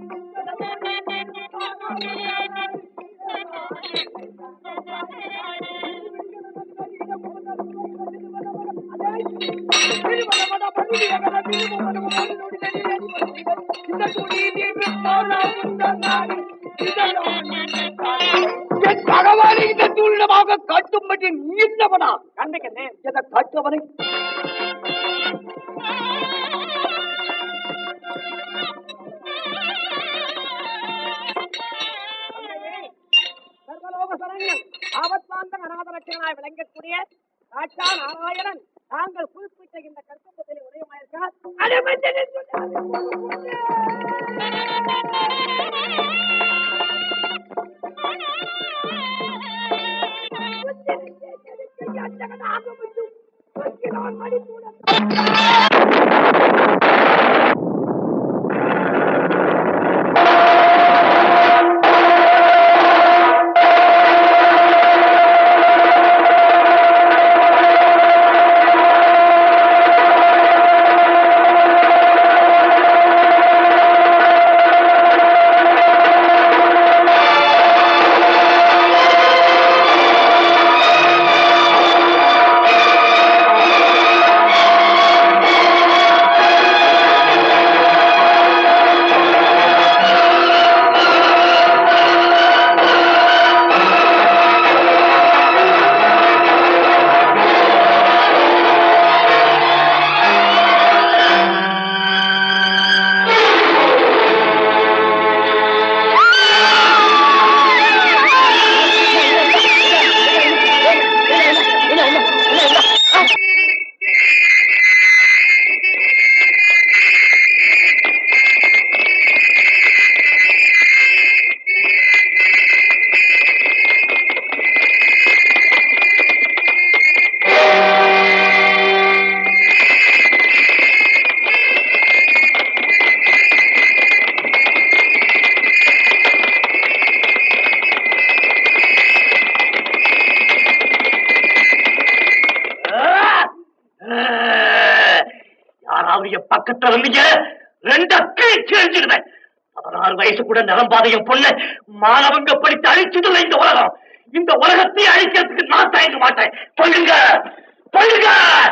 பகவானை இந்த தூளிடமாக காட்டும்படி நீ என்னவனா கண்டிக்கின்றேன் எதை காட்டுவனை சர்வலோக சரண்யன் ஆபத்வாந்த அநாத ரட்சகனாய் விளங்கக்கூடிய சாட்சா நாராயணன் தாங்கள் குறிப்பிட்ட இந்த கற்கம்பத்திலே உதயமாயிருக்கார் யாராவது என் பக்கத்துல வந்தீங்க ரெண்ட கிழிச்சு எரிஞ்சிடுவேன் பதினாறு வயசு கூட நிரம்பாதையும் பொண்ணு மாணவங்க படித்து அழிச்சதில்லை இந்த உலகம் இந்த உலகத்தை அழிக்கிறதுக்கு நான் தயங்க மாட்டேன் சொல்லுங்க சொல்லுங்க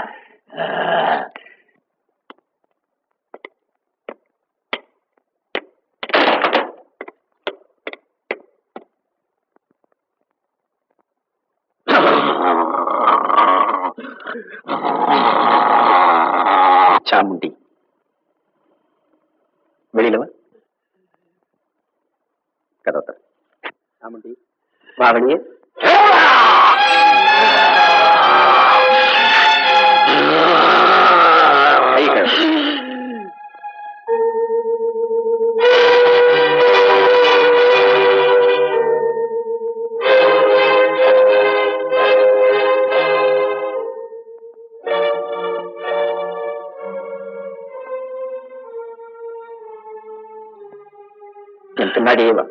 சாமுண்டி வெளியில வா கதை தர சாமுண்டி வா வெளியே ஆ! முன்னாடியே வா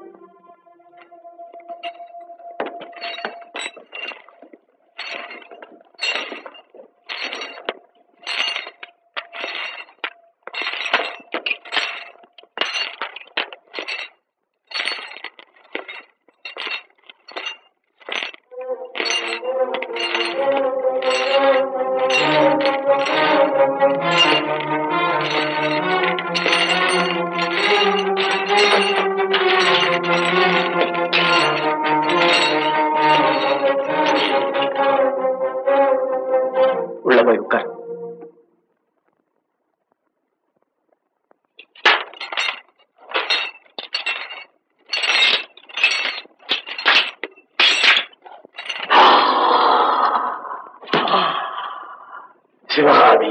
உள்ள போய் உட்கார் சிவகாமி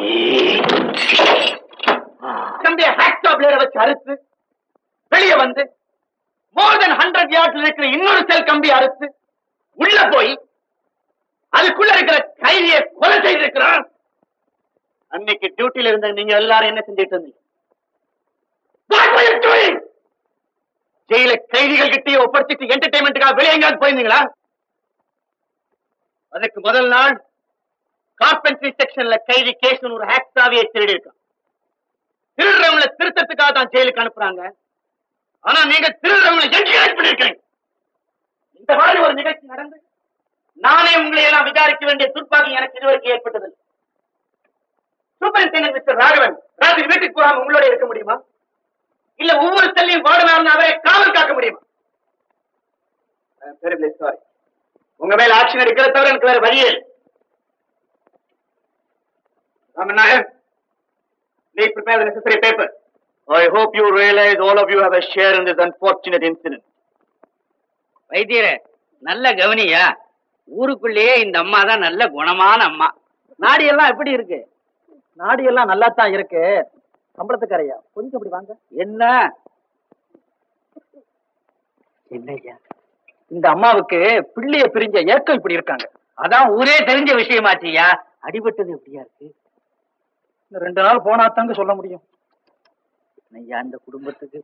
கம்பிய ஹேக்டா பிளேட வச்சு அறுத்து வெளியே வந்து மோர் தென் ஹண்ட்ரட் யார்ட்ல இருக்கிற இன்னொரு செல் கம்பி அறுத்து உள்ள போய் அதுக்குள்ள இருக்கிற கைதியை கொலை செய்திருக்கிறான் அன்னைக்கு டியூட்டில இருந்த நீங்க எல்லாரும் என்ன செஞ்சிட்டு இருந்தீங்க What were you doing? ஜெயில கைதிகள் கிட்டே ஒப்படைச்சிட்டு என்டர்டைன்மெண்ட்டுக்காக வெளியே எங்கேயாவது போயிருந்தீங்களா அதுக்கு முதல் நாள் கார்பென்ட்ரி செக்ஷன்ல கைதி கேசன் ஒரு ஹேக்ஸாவியை திருடி இருக்கான் திருடுறவங்களை திருத்தத்துக்காக தான் ஜெயிலுக்கு அனுப்புறாங்க ஆனா நீங்க திருடுறவங்களை என்கரேஜ் பண்ணிருக்கீங்க இந்த மாதிரி ஒரு நிகழ்ச்சி நடந்து நானே உங்களை எல்லாம் விசாரிக்க வேண்டிய துர்ப்பாகி எனக்கு இதுவரைக்கும் ஏற்பட்டது சூப்பரிண்டெண்டன்ட் மிஸ்டர் ராகவன் ராத்திரி வீட்டுக்கு போகாம உங்களோட இருக்க முடியுமா இல்ல ஒவ்வொரு செல்லையும் வார்டனாக அவரை காவல் காக்க முடியுமா பெரிய சாரி உங்க மேல ஆக்ஷன் எடுக்கிற தவிர எனக்கு வேற வழியே இல்லை. Raman Nair Please prepare the necessary paper. I hope you realize all of you have a share in this unfortunate incident. வைத்தியரே நல்ல கவனியா ஊருக்குள்ளேயே இந்த அம்மா தான் நல்ல குணமான அம்மா நாடி எல்லாம் எப்படி இருக்கு நாடு எல்லாம் நல்லா தான் இருக்கு சம்பளத்துக்காரையா கொஞ்சம் இப்படி வாங்க என்ன என்னய்யா இந்த அம்மாவுக்கு பிள்ளைய பிரிஞ்ச ஏக்கம் இப்படி இருக்காங்க அதான் ஊரே தெரிஞ்ச விஷயமாச்சியா அடிபட்டது எப்படியா இருக்கு இன்னும் ரெண்டு நாள் போனா தாங்க சொல்ல முடியும் ஐயா அந்த குடும்பத்துக்கு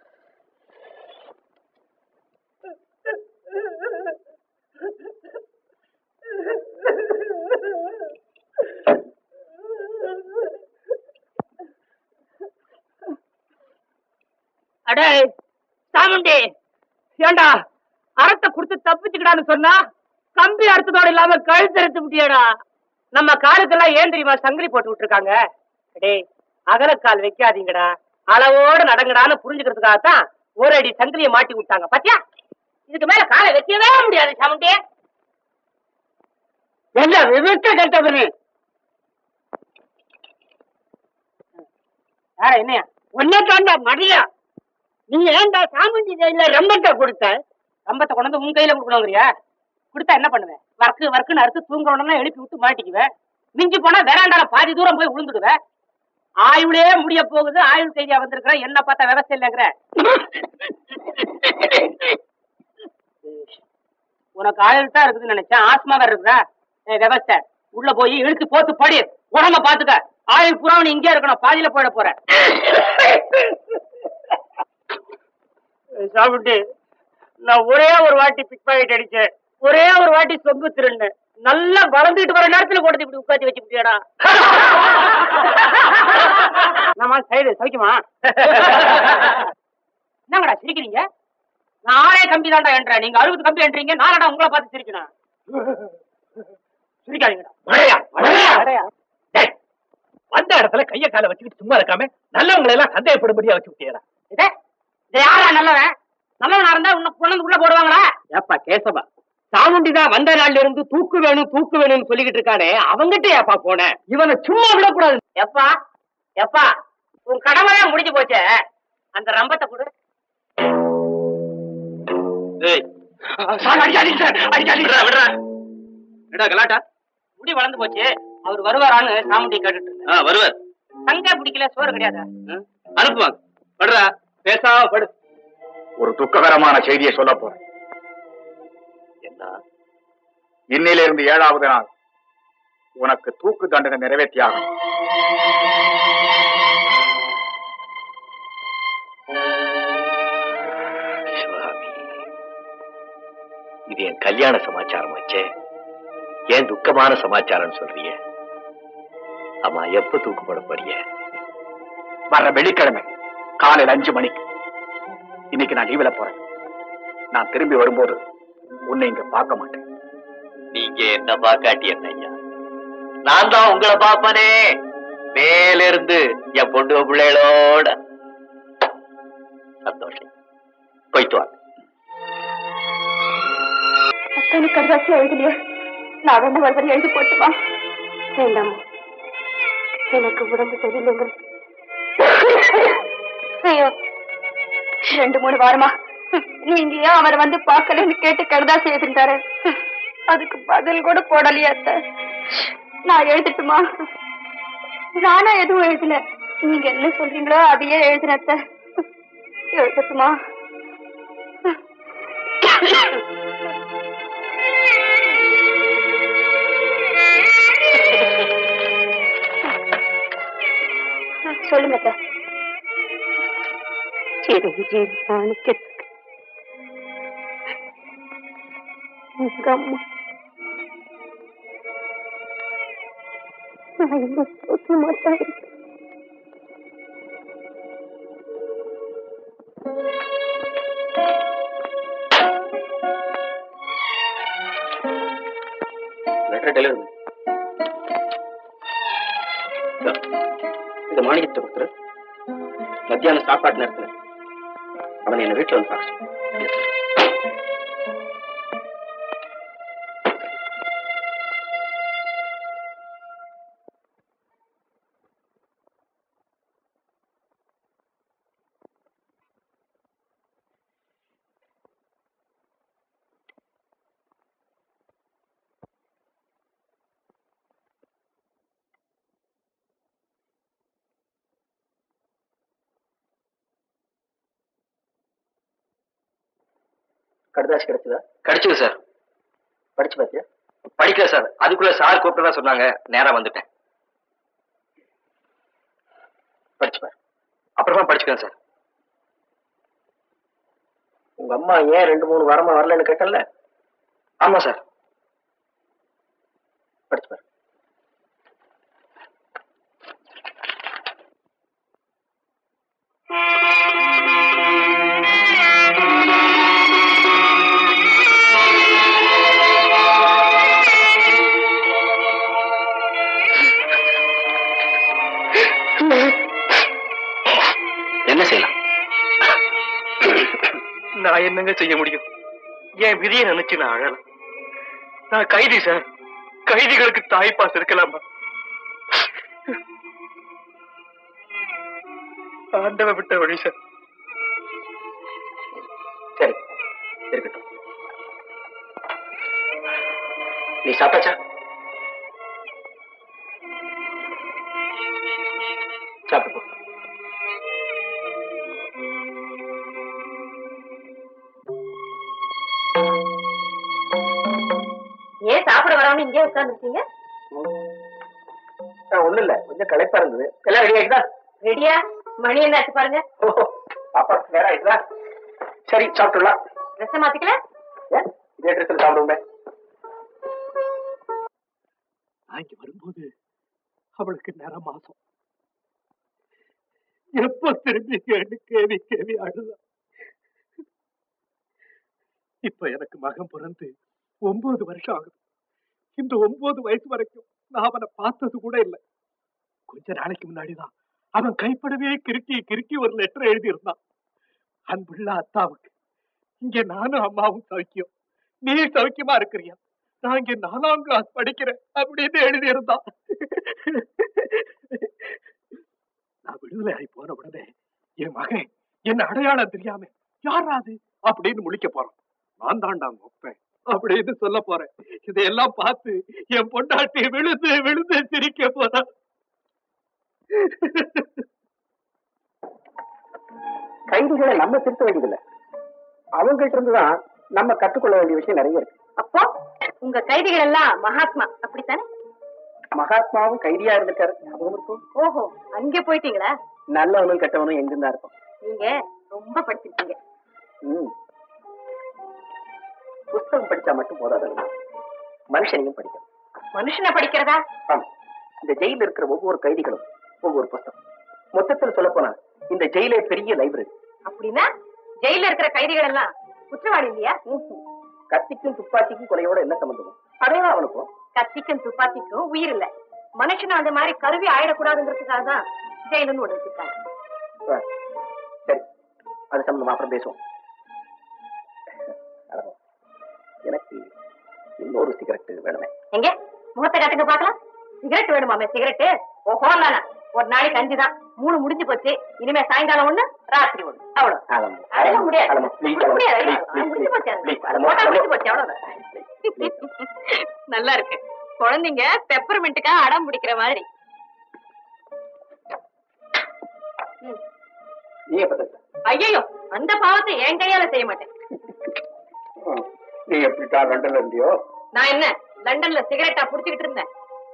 அடே சாமுண்டி ஏண்டா அறத்தை கொடுத்து தப்பிச்சுக்கிடான்னு சொன்னா கம்பி அறுத்ததோட இல்லாம கழுத்து அறுத்து விட்டியாடா நம்ம காலுக்கெல்லாம் ஏன் தெரியுமா சங்கிலி போட்டு விட்டுருக்காங்க டேய் அகலக்கால் வைக்காதீங்கடா அளவோட நடங்கடான்னு புரிஞ்சுக்கிறதுக்காகத்தான் ஒரு அடி சங்கிலியை மாட்டி விட்டாங்க பாத்தியா இதுக்கு மேல காலை வைக்கவே முடியாது சாமுண்டி என்ன விவிட்ட கட்டவனு யார என்னையா ஒன்னே தாண்டா மடியா நீ ஏன்டா சாமுண்டி கையில ரம்பத்தை கொடுத்த ரம்பத்தை கொண்டு வந்து உன் கையில கொடுக்கணுங்கிறியா கொடுத்தா என்ன பண்ணுவேன் வர்க்கு வர்க்குன்னு அறுத்து தூங்குறோம்னா எழுப்பி விட்டு மாட்டிக்குவேன் மிஞ்சி போனா வேறாண்டால பாதி தூரம் போய் விழுந்துடுவேன் ஆயுளே முடிய போகுது ஆயுள் கைதியா வந்திருக்கிற என்ன பார்த்தா விவசாயம் இல்லைங்கிற உனக்கு ஆயுள் தான் இருக்குதுன்னு நினைச்சேன் ஆஸ்மா வேற இருக்குதா ஏய் விவசாய உள்ள போய் இழுத்து போத்து படி உடம்ப பாத்துக்க ஆயுள் பூரா நீ இங்கே இருக்கணும் பாதியில போயிட போற சாப்பிட்டு நான் ஒரே ஒரு வாட்டி பிக் பாக்கெட் அடிச்சேன் ஒரே ஒரு வாட்டி சொம்பு திருண்ணேன் நல்லா வளர்ந்துட்டு வர நேரத்துல கொடுத்து இப்படி உட்காந்து வச்சு விட்டியாடா நம்ம சைடு சவிக்குமா என்னங்கடா சிரிக்கிறீங்க நான் ஆறே கம்பி தான்டா என்றேன் நீங்க அறுபது கம்பி என்றீங்க நானடா உங்களை பார்த்து சிரிக்கணும் சிரிக்காதீங்கடா மழையா மழையா அடையா. டேய், வந்த இடத்துல கைய காலை வச்சுக்கிட்டு சும்மா இருக்காம நல்லவங்களை எல்லாம் சந்தேகப்படும்படியா வச்சு விட்டியடா இதே இது யாரா நல்லவன் நல்லவனா இருந்தா உன்னை கொண்டு உள்ள போடுவாங்களா ஏப்பா கேசவா சாமுண்டி தான் வந்த நாள்ல இருந்து தூக்கு வேணும் தூக்கு வேணும்னு சொல்லிக்கிட்டு இருக்கானே அவங்கிட்ட ஏப்பா போனேன் இவனை சும்மா விடக்கூடாது எப்பா எப்பா உன் கடமை தான் முடிஞ்சு போச்சே அந்த ரம்பத்தை கொடு என்னடா கலாட்டா முடி வளர்ந்து போச்சு அவர் வருவாரான்னு சாமுண்டி கேட்டுட்டு இருந்தேன் ஆ வருவார் தங்க பிடிக்கல சோறு கிடையாது அனுப்புவாங்க படுறா பேசாம படு ஒரு துக்ககரமான செய்தியை சொல்ல போறேன் என்ன இன்னிலிருந்து ஏழாவது நாள் உனக்கு தூக்கு தண்டனை நிறைவேற்றியாகும் இது என் கல்யாண சமாச்சாரமாச்சே ஏன் துக்கமான சமாச்சாரம் சொல்றிய அம்மா எப்ப தூக்கு போட போறிய வர்ற வெள்ளிக்கிழமை காலையில் அஞ்சு மணிக்கு இன்னைக்கு நான் லீவ்ல போறேன் நான் திரும்பி வரும்போது உன்னை இங்க பார்க்க மாட்டேன் நீங்க என்ன பாக்காட்டி என்ன ஐயா நான் தான் உங்களை பாப்பனே மேல இருந்து என் பொண்டு பிள்ளைகளோட சந்தோஷம் போயிட்டு வாங்க அத்தனை கருவாச்சி எழுதலையே நான் வேணா ஒரு வரி எழுதி போட்டுமா வேண்டாம் எனக்கு உடம்பு சரியில்லைங்க ஐயோ ரெண்டு மூணு வாரமா நீங்க ஏன் அவரை வந்து பார்க்கலன்னு கேட்டு கடுதாசி எழுதிட்டாரு அதுக்கு பதில் கூட போடலையா அத்தை நான் எழுதட்டுமா நானா எதுவும் எழுதல நீங்க என்ன சொல்றீங்களோ அதையே எழுதுன அத்தை எழுதட்டுமா சொல்லுங்க அத்தை சிரஞ்சீவி மாணிக்கத்துக்கு உங்க அம்மா நான் இன்னும் சௌக்கியமா தான் இருக்கேன். லெட்டர் டெலிவரி இது மாணிக்கத்தை கொடுத்துரு மத்தியானம் சாப்பாடு நேரத்துல அவனை என்ன வீட்டுல வந்து பார்க்க சொல்லு. கடுதாசி கிடைச்சதா கிடைச்சது சார் படிச்சு பாத்தியா படிக்கல சார் அதுக்குள்ள சார் கூப்பிட்டதா சொன்னாங்க நேரா வந்துட்டேன் படிச்சு பாரு அப்புறமா படிச்சுக்கிறேன் சார் உங்க அம்மா ஏன் ரெண்டு மூணு வாரமா வரலன்னு கேட்டல ஆமா சார் படிச்சு பாரு என்ன செய்யலாம் நான் என்னங்க செய்ய முடியும் என் விதியை நினைச்சு நான் அழலாம் நான் கைதி சார் கைதிகளுக்கு தாய்ப்பாஸ் இருக்கலாமா ஆண்டவ விட்ட வழி சார் சரி இருக்கட்டும் நீ சாப்பிட்டாச்சா சாப்பிட்டு போ. ஏன் சாப்பிட வராம இங்கே உட்கார்ந்துருக்கீங்க ஆ, ஒண்ணும் இல்ல கொஞ்சம் களைப்பா இருந்தது எல்லாம் ரெடி ஆயிடுதா ரெடியா மணி என்ன ஆச்சு பாருங்க ஓ, பாப்பாக்கு நேரம் ஆயிடுதா சரி சாப்பிட்டுடலாம் ட்ரெஸ் மாத்திக்கல ஏன் இதே ட்ரெஸ்ல சாப்பிடுவோமே நான் இங்க வரும்போது அவளுக்கு நேர மாசம் எப்ப திரும்பி கேட்டு கேவி கேவி அழுதா இப்ப எனக்கு மகன் பிறந்து ஒன்பது வருஷம் ஆகுது இந்த ஒன்பது வயசு வரைக்கும் நான் அவனை பார்த்தது கூட இல்லை கொஞ்ச நாளைக்கு முன்னாடிதான் அவன் கைப்படவே கிறுக்கி கிறுக்கி ஒரு லெட்டர் எழுதியிருந்தான் அன்புள்ள அத்தாவுக்கு இங்க நானும் அம்மாவும் சௌக்கியம் நீ சௌக்கியமா இருக்கிறியா நான் இங்க நாலாம் கிளாஸ் படிக்கிறேன் அப்படின்னு எழுதியிருந்தான் நான் விடுதலை ஆகி போன உடனே என் மகன் என்ன அடையாளம் தெரியாம யாரா அது அப்படின்னு முழிக்க போறான் நான் தாண்டா மொப்பேன் அப்படின்னு சொல்ல போறேன் இதையெல்லாம் பார்த்து என் பொண்டாட்டி விழுந்து விழுந்து சிரிக்க போறான் கைதிகளை நம்ம திருத்த வேண்டியதில்லை அவங்ககிட்ட இருந்துதான் நம்ம கற்றுக்கொள்ள வேண்டிய விஷயம் நிறைய இருக்கு அப்போ உங்க கைதிகள் எல்லாம் மகாத்மா அப்படித்தானே மகாத்மாவும் கைதியா இருந்திருக்காரு ஞாபகம் இருக்கும் ஓஹோ அங்கே போயிட்டீங்களா நல்லவனும் கெட்டவனும் எங்கிருந்தா இருக்கும் நீங்க ரொம்ப படிச்சிருக்கீங்க ம். புஸ்தகம் படிச்சா மட்டும் போதாதல்ல மனுஷனையும் படிக்கணும் மனுஷனை படிக்கிறதா ஆமா இந்த ஜெயில இருக்கிற ஒவ்வொரு கைதிகளும் ஒவ்வொரு புஸ்தகம் மொத்தத்தில் சொல்ல போனா இந்த ஜெயிலே பெரிய லைப்ரரி அப்படின்னா ஜெயில இருக்கிற கைதிகள் எல்லாம் குற்றவாளி இல்லையா கத்திக்கும் துப்பாக்கிக்கும் கொலையோட என்ன சம்பந்தமும் அதே அவனுக்கும் கத்திக்கும் துப்பாக்கிக்கும் உயிர் இல்ல மனுஷனும் அந்த மாதிரி கருவி ஆயிடக்கூடாதுங்கிறதுக்காக தான் ஜெயிலுன்னு ஒண்ணு வச்சிருக்காங்க ஆ, சரி அது சம்பந்தமா அப்புறம் பேசுவோம் அழகா. எனக்கு இன்னொரு சிகரெட் வேணுமே எங்க முகத்தை காட்டுங்க பாக்கலாம் சிகரெட் வேணுமாமே சிகரெட் ஓஹோ நானா ஒரு நாளைக்கு அஞ்சு தான் மூணு முடிஞ்சு போச்சு இனிமே சாயங்காலம் ஒண்ணு ராத்திரி ஒண்ணு அவ்வளவு ஆலமா. அதெல்லாம் முடியாது ஆலமா, please, முடிக்க ஆலமா, முடியாது please, please, முடிஞ்சு போச்சு அது. please, அது ஆலமா, போட்டா ஆலமா. முடிஞ்சு போச்சு அவ்வளவுதான் நல்லா இருக்கு குழந்தைங்க பெப்பர்மெண்ட்டுக்கா அடம் பிடிக்கிற மாதிரி நீ எப்ப தச்ச? ஐயோ அந்த பாவத்தை என் கையால செய்ய மாட்டேன் ஆ, நீ எப்படிட்டா லண்டன்ல இருந்தியோ நான் என்ன லண்டன்ல சிகரெட்டா புடிச்சுக்கிட்டு இருந்தேன்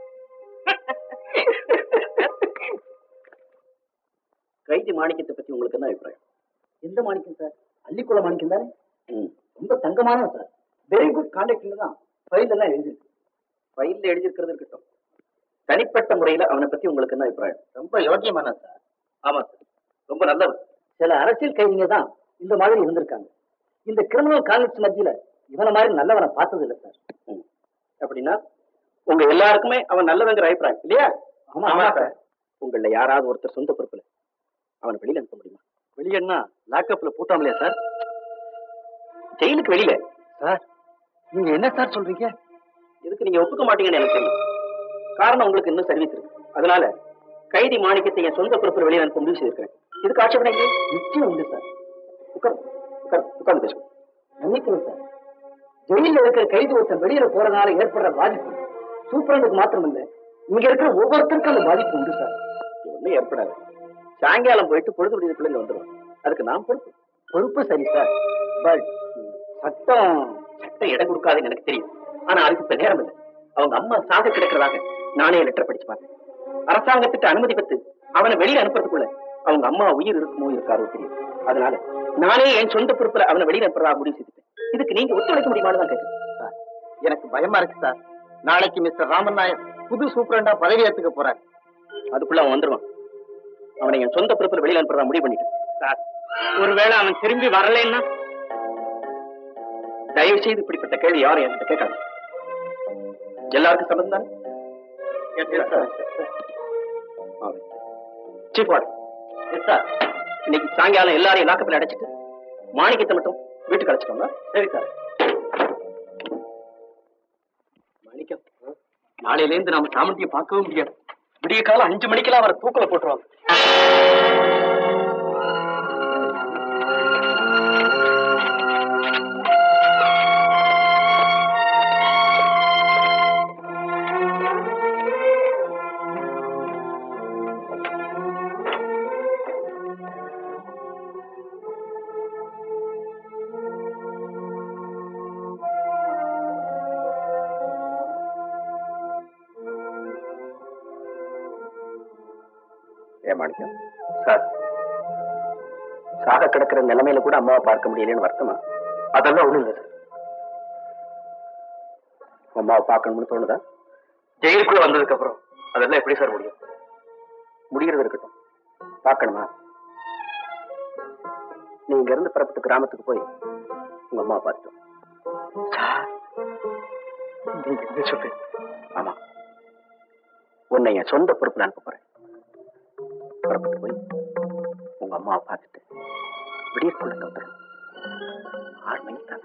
கைதி மாணிக்கத்தை பத்தி உங்களுக்கு என்ன அபிப்பிராயம் எந்த மாணிக்கம் சார் அள்ளிக்குள மாணிக்கம் தானே ரொம்ப தங்கமானவன் சார் வெரி குட் கான்டாக்ட் தான் ஃபைல் எல்லாம் எழுதிருக்கு ஃபைல்ல எழுதியிருக்கிறது இருக்கட்டும் தனிப்பட்ட முறையில அவனை பத்தி உங்களுக்கு என்ன அபிப்பிராயம் ரொம்ப யோக்கியமான சார் ஆமா சார் ரொம்ப நல்லவன் சில அரசியல் கைதிங்க தான் இந்த மாதிரி இருந்திருக்காங்க இந்த கிரிமினல் காலேஜ் மத்தியில இவனை மாதிரி நல்லவனை பார்த்தது இல்லை சார் அப்படின்னா உங்க எல்லாருக்குமே அவன் நல்லவங்கிற அபிப்பிராயம் இல்லையா ஆமா சார் உங்கள யாராவது ஒருத்தர் சொந்த பொறுப்புல அவனை வெளியில அனுப்ப முடியுமா வெளியன்னா லாக்அப்ல பூட்டாமலையா சார் ஜெயிலுக்கு வெளியில சார் நீங்க என்ன சார் சொல்றீங்க இதுக்கு நீங்க ஒப்புக்க மாட்டீங்கன்னு எனக்கு தெரியும் காரணம் உங்களுக்கு இன்னும் சர்வீஸ் இருக்கு அதனால கைதி மாணிக்கத்தை என் சொந்த பொறுப்பில் வெளியில அனுப்ப முடிவு செய்திருக்கிறேன் இதுக்கு ஆட்சேபனை இல்லையே? நிச்சயம் உண்டு சார் உட்கார் உட்கார் உட்கார்ந்து பேசுவோம் மன்னிக்கணும் சார் ஜெயில இருக்கிற கைதி ஒருத்தன் வெளியில போறதுனால ஏற்படுற பாதிப்பு சூப்பரண்டுக்கு மாத்திரம் இல்ல இங்க இருக்கிற ஒவ்வொருத்தருக்கும் அந்த பாதிப்பு உண்டு சார் ஒன்றும் ஏற்படாது சாயங்காலம் போயிட்டு பொழுது விடுறதுக்குள்ள இங்க வந்துடும் அதுக்கு நான் பொறுப்பு பொறுப்பு சரி சார் பட் சட்டம் சட்டம் இடம் கொடுக்காதுன்னு எனக்கு தெரியும் ஆனா அதுக்கு இப்ப நேரம் இல்லை அவங்க அம்மா சாக கிடக்கிறதாக நானே லெட்டர் படிச்சு பார்த்தேன் அரசாங்கத்திட்ட அனுமதி பெற்று அவனை வெளியில அனுப்புறதுக்குள்ள அவங்க அம்மா உயிர் இருக்குமோ இருக்காரோ தெரியும் அதனால நானே என் சொந்த பொறுப்புல அவனை வெளியில அனுப்புறதா முடிவு செய்துட்டேன் இதுக்கு நீங்க ஒத்துழைக்க முடியுமான்னு தான் கேட்கிறேன் சார், எனக்கு பயமா இருக்கு சார் நாளைக்கு மிஸ்டர் ராமன் நாயர் புது சூப்பரண்டா பதவி ஏத்துக்க போறார் அதுக்குள்ள அவன் வந்துருவான் அவனை என் சொந்த பொறுப்புல வெளியில அனுப்புறதா முடிவு பண்ணிட்டேன் சார் ஒருவேளை அவன் திரும்பி வரலைன்னா தயவு செய்து இப்படிப்பட்ட கேள்வி யாரும் என்கிட்ட கேட்காது எல்லாருக்கும் சம்பந்தம் தானே சீஃப் வார்டு எஸ் சார் இன்னைக்கு சாயங்காலம் எல்லாரையும் லாக்கப்பில் அடைச்சிட்டு மாணிக்கத்தை மட்டும் வீட்டுக்கு அழைச்சிட்டோங்க சரி சார் மாணிக்கம் நாளையில இருந்து நாம சாமந்தியை பார்க்கவும் முடியாது விடிய காலம் அஞ்சு மணிக்கெல்லாம் அவரை தூக்கல போட்டுருவாங்க ஏ மாணிக்கம் சார் சாக கிடக்கிற நிலைமையில கூட அம்மாவை பார்க்க முடியலன்னு வருத்தமா அதெல்லாம் ஒண்ணும் இல்லை சார் அம்மாவை பார்க்கணும்னு தோணுதா ஜெயிலுக்குள்ள வந்ததுக்கு அப்புறம் அதெல்லாம் எப்படி சார் முடியும் முடிகிறது இருக்கட்டும் பார்க்கணுமா நீ இங்க இருந்து புறப்பட்டு கிராமத்துக்கு போய் உங்க அம்மாவை பார்த்துட்டோம் நீங்க என்ன சொல்றீங்க ஆமா உன்னை என் சொந்த பொறுப்புல அனுப்ப போறேன் புறப்பட்டு போய் உங்க அம்மாவை பார்த்துட்டு விடிய கொண்டு வந்துடும் ஆறு மணி தான்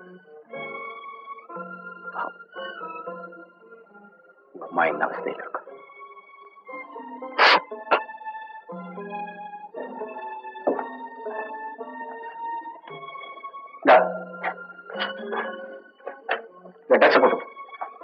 பாவம். உங்க அம்மா என்ன அவஸ்தையில் இருக்கும் இந்தா. இந்த ட்ரெஸ் போட்டு போ.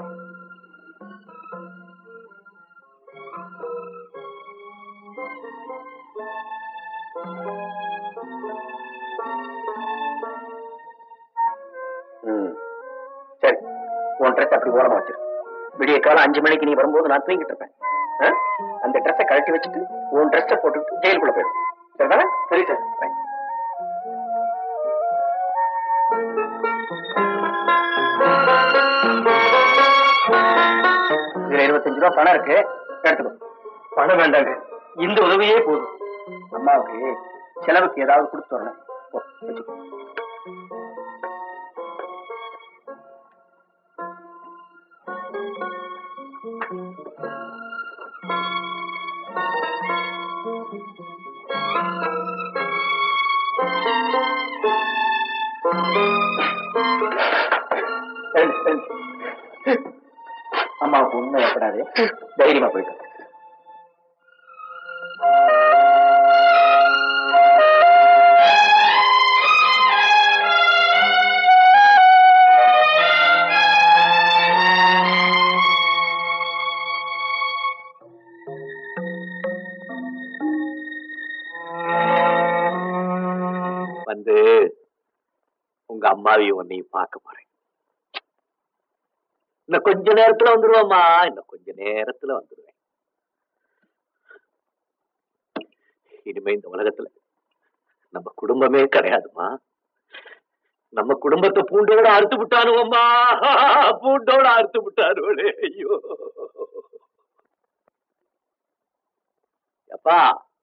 ம். சரி உன் ட்ரெஸ் அப்படி ஓரமா வச்சிரு விடிய காலம் அஞ்சு மணிக்கு நீ வரும்போது நான் தூங்கிட்டு இருப்பேன் ஆ? அந்த ட்ரெஸ்ஸை கழட்டி வச்சுட்டு உன் ட்ரெஸ்ஸை போட்டுட்டு ஜெயிலுக்குள்ள போயிடும் சரிதானே சரி சார் Right. அஞ்சு ரூபா பணம் இருக்கு எடுத்துக்கோ பணம் வேண்டாங்க இந்த உதவியே போதும் அம்மாவுக்கு செலவுக்கு ஏதாவது கொடுத்து வரணும் போ, வச்சுக்கோ. எழுந்து, எழுந்து. அம்மாவுக்கு உண்மை எப்படாது தைரியமா போயிட்டு வா. வந்து உங்க அம்மாவையும் உன்னையும் பார்க்க போறேன் இன்னும் கொஞ்ச நேரத்துல வந்துருவாம்மா இன்னும் கொஞ்ச நேரத்துல வந்துருவேன் இனிமே இந்த உலகத்துல நம்ம குடும்பமே கிடையாதுமா நம்ம குடும்பத்தை பூண்டோட அறுத்து விட்டானுவம்மா பூண்டோட அறுத்து விட்டானுவளே ஐயோ அப்பா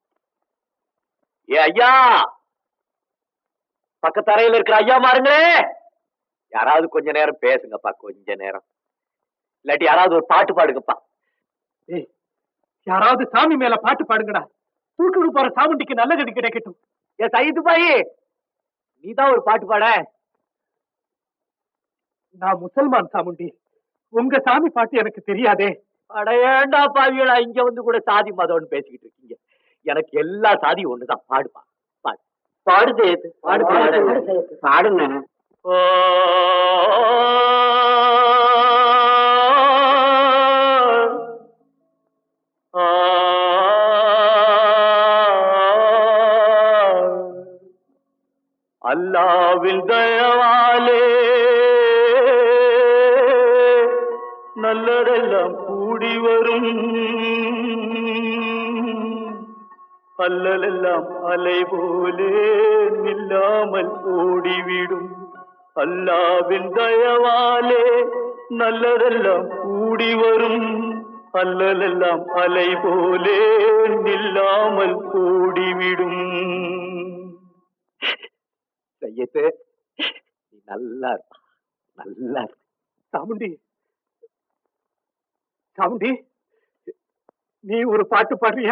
ஏ ஐயா பக்கத்தரையில இருக்கிற ஐயா மாருங்களே யாராவது கொஞ்ச நேரம் பேசுங்கப்பா கொஞ்ச நேரம் இல்லாட்டி யாராவது ஒரு பாட்டு பாடுங்கப்பா ஏய், யாராவது சாமி மேல பாட்டு பாடுங்கடா தூக்கிட்டு போற சாமுண்டிக்கு நல்ல கதி கிடைக்கட்டும் ஏ சைது பாயி நீதான் ஒரு பாட்டு பாட நான் முசல்மான் சாமுண்டி உங்க சாமி பாட்டு எனக்கு தெரியாதே அட ஏண்டா பாவிகளா இங்க வந்து கூட சாதி மதம்னு பேசிக்கிட்டு இருக்கீங்க எனக்கு எல்லா சாதியும் ஒண்ணுதான் பாடுப்பா பாடு பாடுதே பாடு பாடுங்க ஓ அல்லாவின் தயவாலே நல்லதெல்லாம் கூடி வரும் அல்லலெல்லாம் அலை போலே நில்லாமல் ஓடிவிடும் அல்லாவின் தயவாலே நல்லதெல்லாம் கூடி வரும் அல்லலெல்லாம் அலை போலே நில்லாமல் ஓடிவிடும் செய்யத்து நீ நல்லா இருப்பா நல்லா இருப்ப சாமுண்டி சாமுண்டி நீ ஒரு பாட்டு பாடுறியா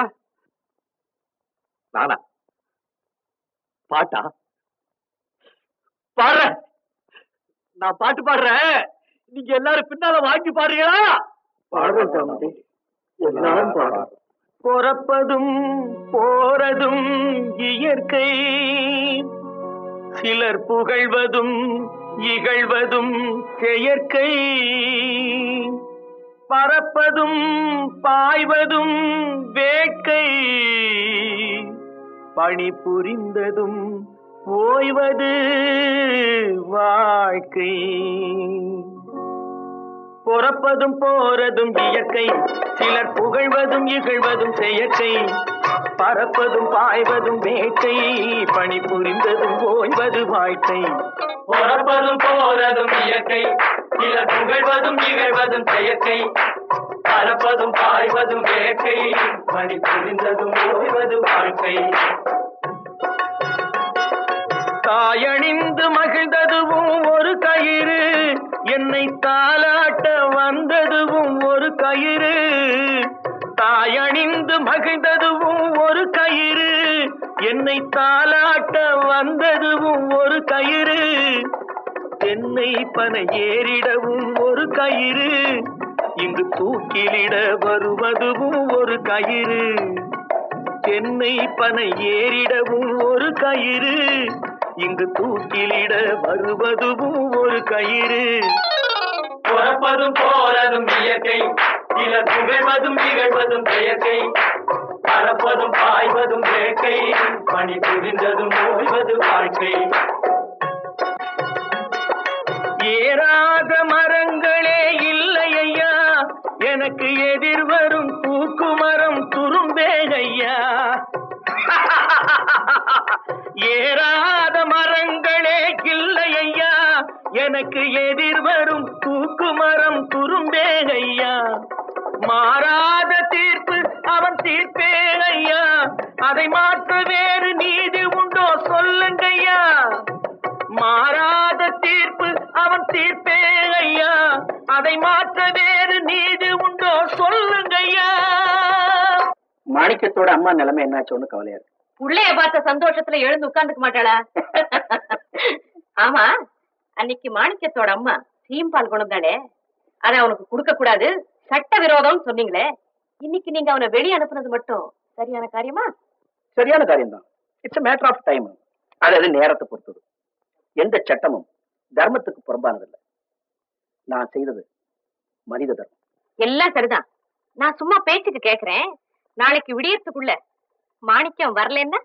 நானா பாட்டா பாடுறேன் நான் பாட்டு பாடுறேன் நீங்க எல்லாரும் பின்னால வாங்கி பாடுறீங்களா பாடுறேன் சாமுண்டி எல்லாரும் பாடுறோம் பிறப்பதும் போறதும் இயற்கை சிலர் புகழ்வதும் இகழ்வதும் செயற்கை பறப்பதும் பாய்வதும் வேட்கை பணி புரிந்ததும் ஓய்வது வாழ்க்கை பொறப்பதும் போறதும் இயற்கை சிலர் புகழ்வதும் இகழ்வதும் செயற்கை பறப்பதும் பாய்வதும் வேட்கை பணி புரிந்ததும் ஓய்வது வாழ்க்கை பொறப்பதும் போறதும் இயற்கை சிலர் புகழ்வதும் இகழ்வதும் செயற்கை பறப்பதும் பாய்வதும் வேட்கை பணி புரிந்ததும் ஓய்வது வாழ்க்கை தாயணிந்து மகிழ்ந்ததுவும் ஒரு கயிறு என்னை தாலாட்ட வந்ததுவும் ஒரு கயிறு தாயணிந்து மகிழ்ந்ததுவும் ஒரு கயிறு என்னை தாலாட்ட வந்ததுவும் ஒரு கயிறு தென்னை பனை ஏறிடவும் ஒரு கயிறு இங்கு தூக்கிலிட வருவதுவும் ஒரு கயிறு தென்னை பனை ஏறிடவும் ஒரு கயிறு இங்கு தூக்கிலிட வருவதுவும் ஒரு கயிறு பிறப்பதும் போறதும் இயற்கை சிலர் புகழ்வதும் நிகழ்வதும் செயற்கை பறப்பதும் பாய்வதும் வேட்கை பணி புரிந்ததும் ஓய்வது வாழ்க்கை ஏறாத மரங்களே இல்லை ஐயா எனக்கு எதிர் வரும் தூக்கு மரம் துரும்பே ஐயா ஏறாத மரங்களே இல்லை ஐயா எனக்கு எதிர் வரும் தூக்கு மரம் துரும்பே ஐயா மாறாத தீர்ப்பு அவன் தீர்ப்பே ஐயா அதை மாற்ற வேறு நீதி உண்டோ சொல்லுங்கய்யா மாறாத தீர்ப்பு அவன் தீர்ப்பே ஐயா அதை மாற்ற வேறு நீதி உண்டோ சொல்லுங்கய்யா மாணிக்கத்தோட அம்மா நிலைமை என்னாச்சோன்னு கவலையா இருக்கு புள்ளைய பார்த்த சந்தோஷத்துல எழுந்து உட்கார்ந்துக்க மாட்டாளா ஆமா அன்னைக்கு மாணிக்கத்தோட அம்மா சீம்பால் குணம்தானே அதை அவனுக்கு கொடுக்க கூடாது சட்ட விரோதம்னு சொன்னீங்களே இன்னைக்கு நீங்க அவனை வெளியே அனுப்புனது மட்டும் சரியான காரியமா சரியான காரியம்தான் இட்ஸ் மேட்டர் ஆஃப் டைம் அது அது நேரத்தை பொறுத்தது எந்த சட்டமும் தர்மத்துக்கு புறம்பானதில்லை நான் செய்தது மனித தர்மம் எல்லாம் சரிதான் நான் சும்மா பேச்சுக்கு கேக்குறேன் நாளைக்கு விடியறதுக்குள்ள மாணிக்கம் வரலன்னா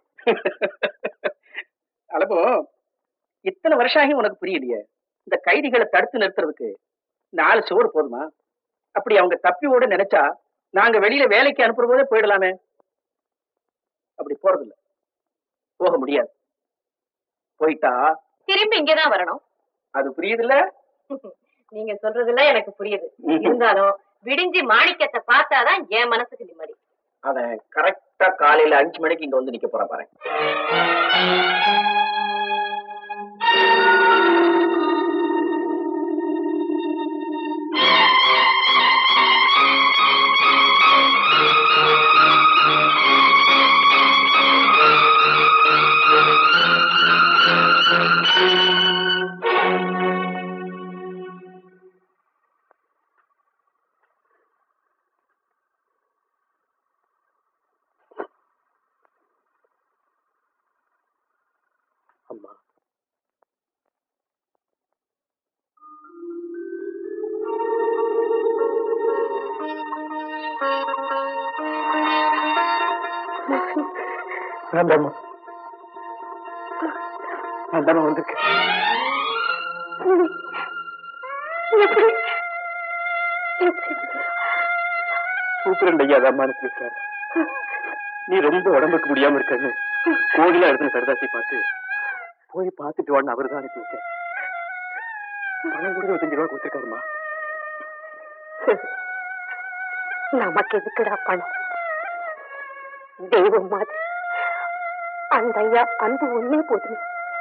அலபோ இத்தனை வருஷம் ஆகி உனக்கு புரியலையே இந்த கைதிகளை தடுத்து நிறுத்துறதுக்கு நாலு சுவர் போதுமா அப்படி அவங்க தப்பி ஓட நினைச்சா நாங்க வெளியில வேலைக்கு அனுப்புற போதே போயிடலாமே அப்படி போறதில்ல போக முடியாது போயிட்டா திரும்பி இங்கதான் வரணும் அது புரியுதுல்ல நீங்க சொல்றதுல எனக்கு புரியுது ம்ஹும். இருந்தாலும் விடிஞ்சு மாணிக்கத்தை பார்த்தாதான் என் மனசுக்கு நிம்மதி அவன் கரெக்டா காலையில அஞ்சு மணிக்கு இங்க வந்து நிக்க போறான் பாரு அம்மா வேண்டாம்மா வேண்டாம்மா வந்திருக்கேன் சூத்திரன் ஐயா தான் எனக்கு பேசுறாரு நீ ரொம்ப உடம்புக்கு முடியாம இருக்கன்னு கோவிலா இடத்துல கருதாசி பார்த்து போய் பார்த்துட்டு வான்னு அவரு தான் அனுப்பி வச்சார் பணம் கூட இருபத்தஞ்சு ரூபா கொடுத்துருக்காருமா நமக்கு எதுக்குடா பணம் தெய்வம் மாதிரி அந்த ஐயா அன்பு ஒன்னே போதுமே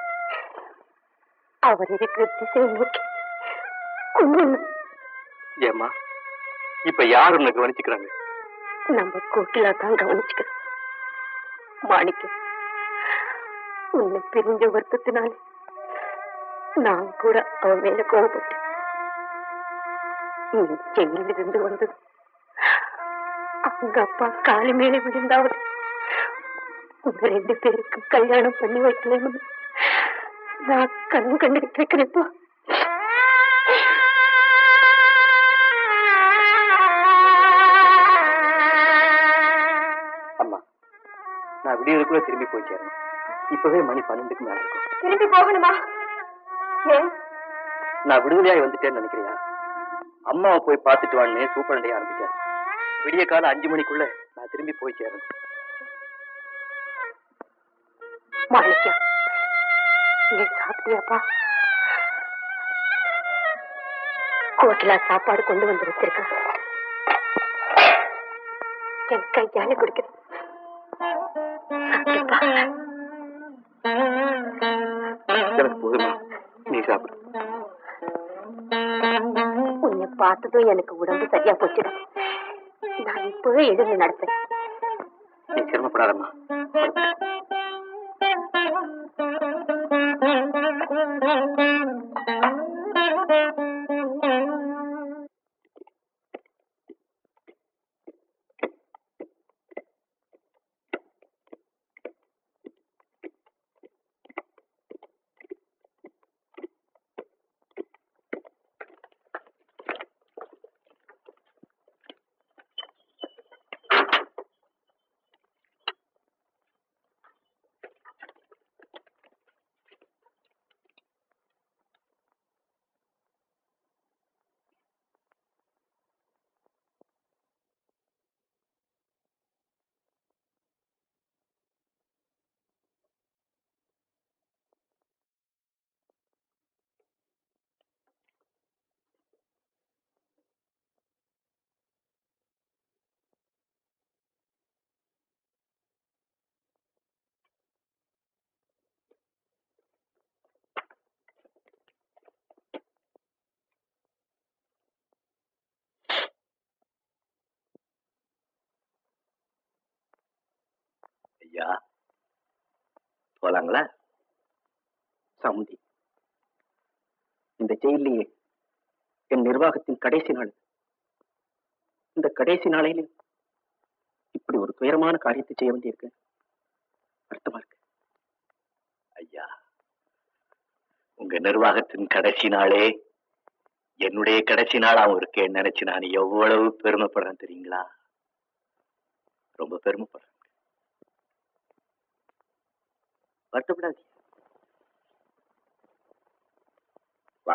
அவர் இருக்கிற திசையை நோக்கி கொண்டு வந்து ஏமா இப்ப யார் உன்னை கவனிச்சுக்கிறாங்க நம்ம கோட்டிலா தான் கவனிச்சுக்கிறோம் மாணிக்கம் உன்னை பிரிஞ்ச வருத்தத்தினால நான் கூட அவன் மேல கோவப்பட்டேன் நீ ஜெயிலில் இருந்து வந்தது அவங்க அப்பா காலு மேல விழுந்தாவது உங்க ரெண்டு பேருக்கும் கல்யாணம் பண்ணி வைக்கலன்னு நான் கண்ணு கண்டுகிட்டு இருக்கிறேன்ப்பா அம்மா நான் விடியதுக்குள்ள திரும்பி போய் சேரணும் இப்பவே மணி பன்னெண்டுக்கு மேல இருக்கும் திரும்பி போகணுமா ஏன் நான் விடுதலையாய் வந்துட்டேன்னு நினைக்கிறியா அம்மாவை போய் பார்த்துட்டு வான்னு சூப்பரண்டைய ஆரம்பிச்சார் விடிய காலம் அஞ்சு மணிக்குள்ள நான் திரும்பி போய் சேரணும் மாணிக்கம் ஏன் சாப்பிட்டியாப்பா கோட்டிலா சாப்பாடு கொண்டு வந்து வச்சிருக்கேன் என் கையால குடிக்கிறேன் சாப்பிடுப்பா. எனக்கு போதுமா நீ சாப்பிடு உன்னை பார்த்ததும் எனக்கு உடம்பு சரியா போச்சுடா நான் இப்பவே எழுந்து நடப்பேன் நீ சிரமப்படாதம்மா ஐயா போலாங்களா சமுதி இந்த ஜெயிலேயே என் நிர்வாகத்தின் கடைசி நாள் இந்த கடைசி நாளையிலே இப்படி ஒரு துயரமான காரியத்தை செய்ய வேண்டியிருக்கு வருத்தமா இருக்கு ஐயா உங்க நிர்வாகத்தின் கடைசி நாளே என்னுடைய கடைசி நாளாவும் இருக்கேன்னு நினைச்சு நான் எவ்வளவு பெருமைப்படுறேன் தெரியுங்களா ரொம்ப பெருமைப்படுறேன் வருத்தப்படாதீங்க வா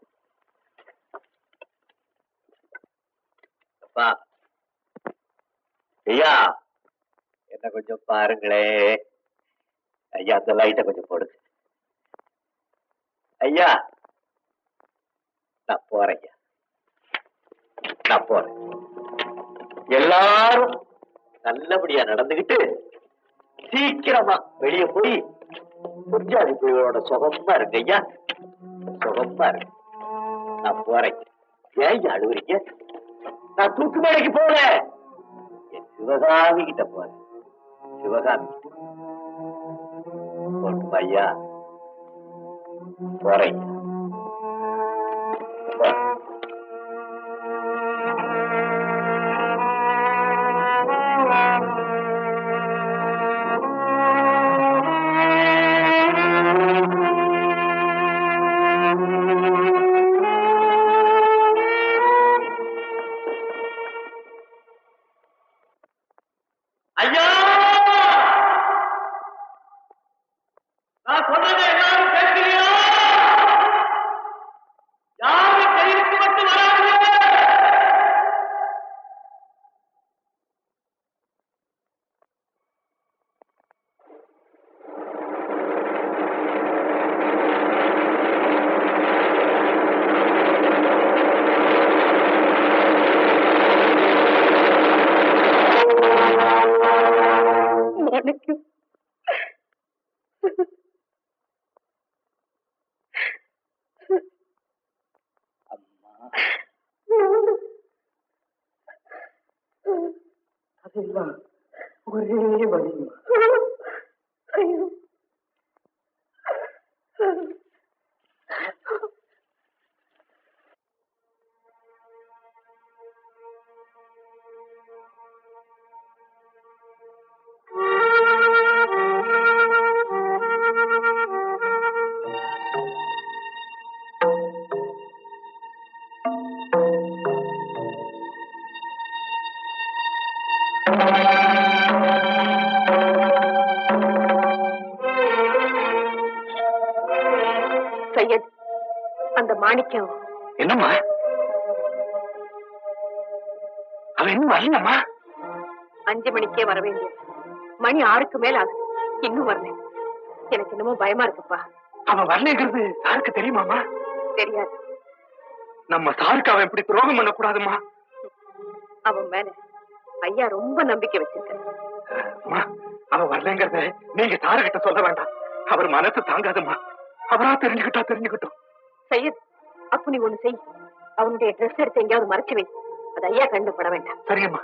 அப்பா ஐயா என்ன கொஞ்சம் பாருங்களே ஐயா அந்த லைட்டை கொஞ்சம் போடுங்க ஐயா நான் போறேன் ஐயா நான் போறேன் எல்லாரும் நல்லபடியா நடந்துகிட்டு சீக்கிரமா வெளிய போய் குஞ்சாதி புலிகளோட சுகமா இருங்க ஐயா சுகமா இருங்க நான் போறேன் ஏன் ஐயா அழுவுறீங்க நான் தூக்கு மேடைக்கு போறேன் என் சிவகாமி கிட்ட போறேன் சிவகாமி கிட்ட. போட்டுமா ஐயா போறேன் ஐயா. போறேன். ஐயா நான் சொல்றதை எல்லாரும் கேட்கிறீங்களா யாரும் கையிற்கு மட்டும் வராதீங்க மாணிக்கம் அதெல்லாம் ஒரே வழி சையத் அந்த மாணிக்கம் என்னம்மா அவன் இன்னும் வரலம்மா அஞ்சு மணிக்கே வர வேண்டிய மணி ஆறுக்கு மேல ஆகுது இன்னும் வரல எனக்கு என்னமோ பயமா இருக்குப்பா அவன் வரலங்கிறது சாருக்கு தெரியுமாமா தெரியாது நம்ம சாருக்கு அவன் இப்படி துரோகம் பண்ணக்கூடாதும்மா அவன் மேல ஐயா ரொம்ப நம்பிக்கை வச்சிருக்காரு அம்மா அவன் வரலங்கிறத நீங்க சாருகிட்ட சொல்ல வேண்டாம் அவர் மனசு தாங்காதும்மா அவரா தெரிஞ்சுக்கிட்டா தெரிஞ்சுக்கிட்டோம் சையத் அப்ப நீ ஒண்ணு செய் அவனுடைய ட்ரெஸ் எடுத்து எங்கேயாவது மறைச்சு வை அது ஐயா கண்டு பட வேண்டாம் சரியம்மா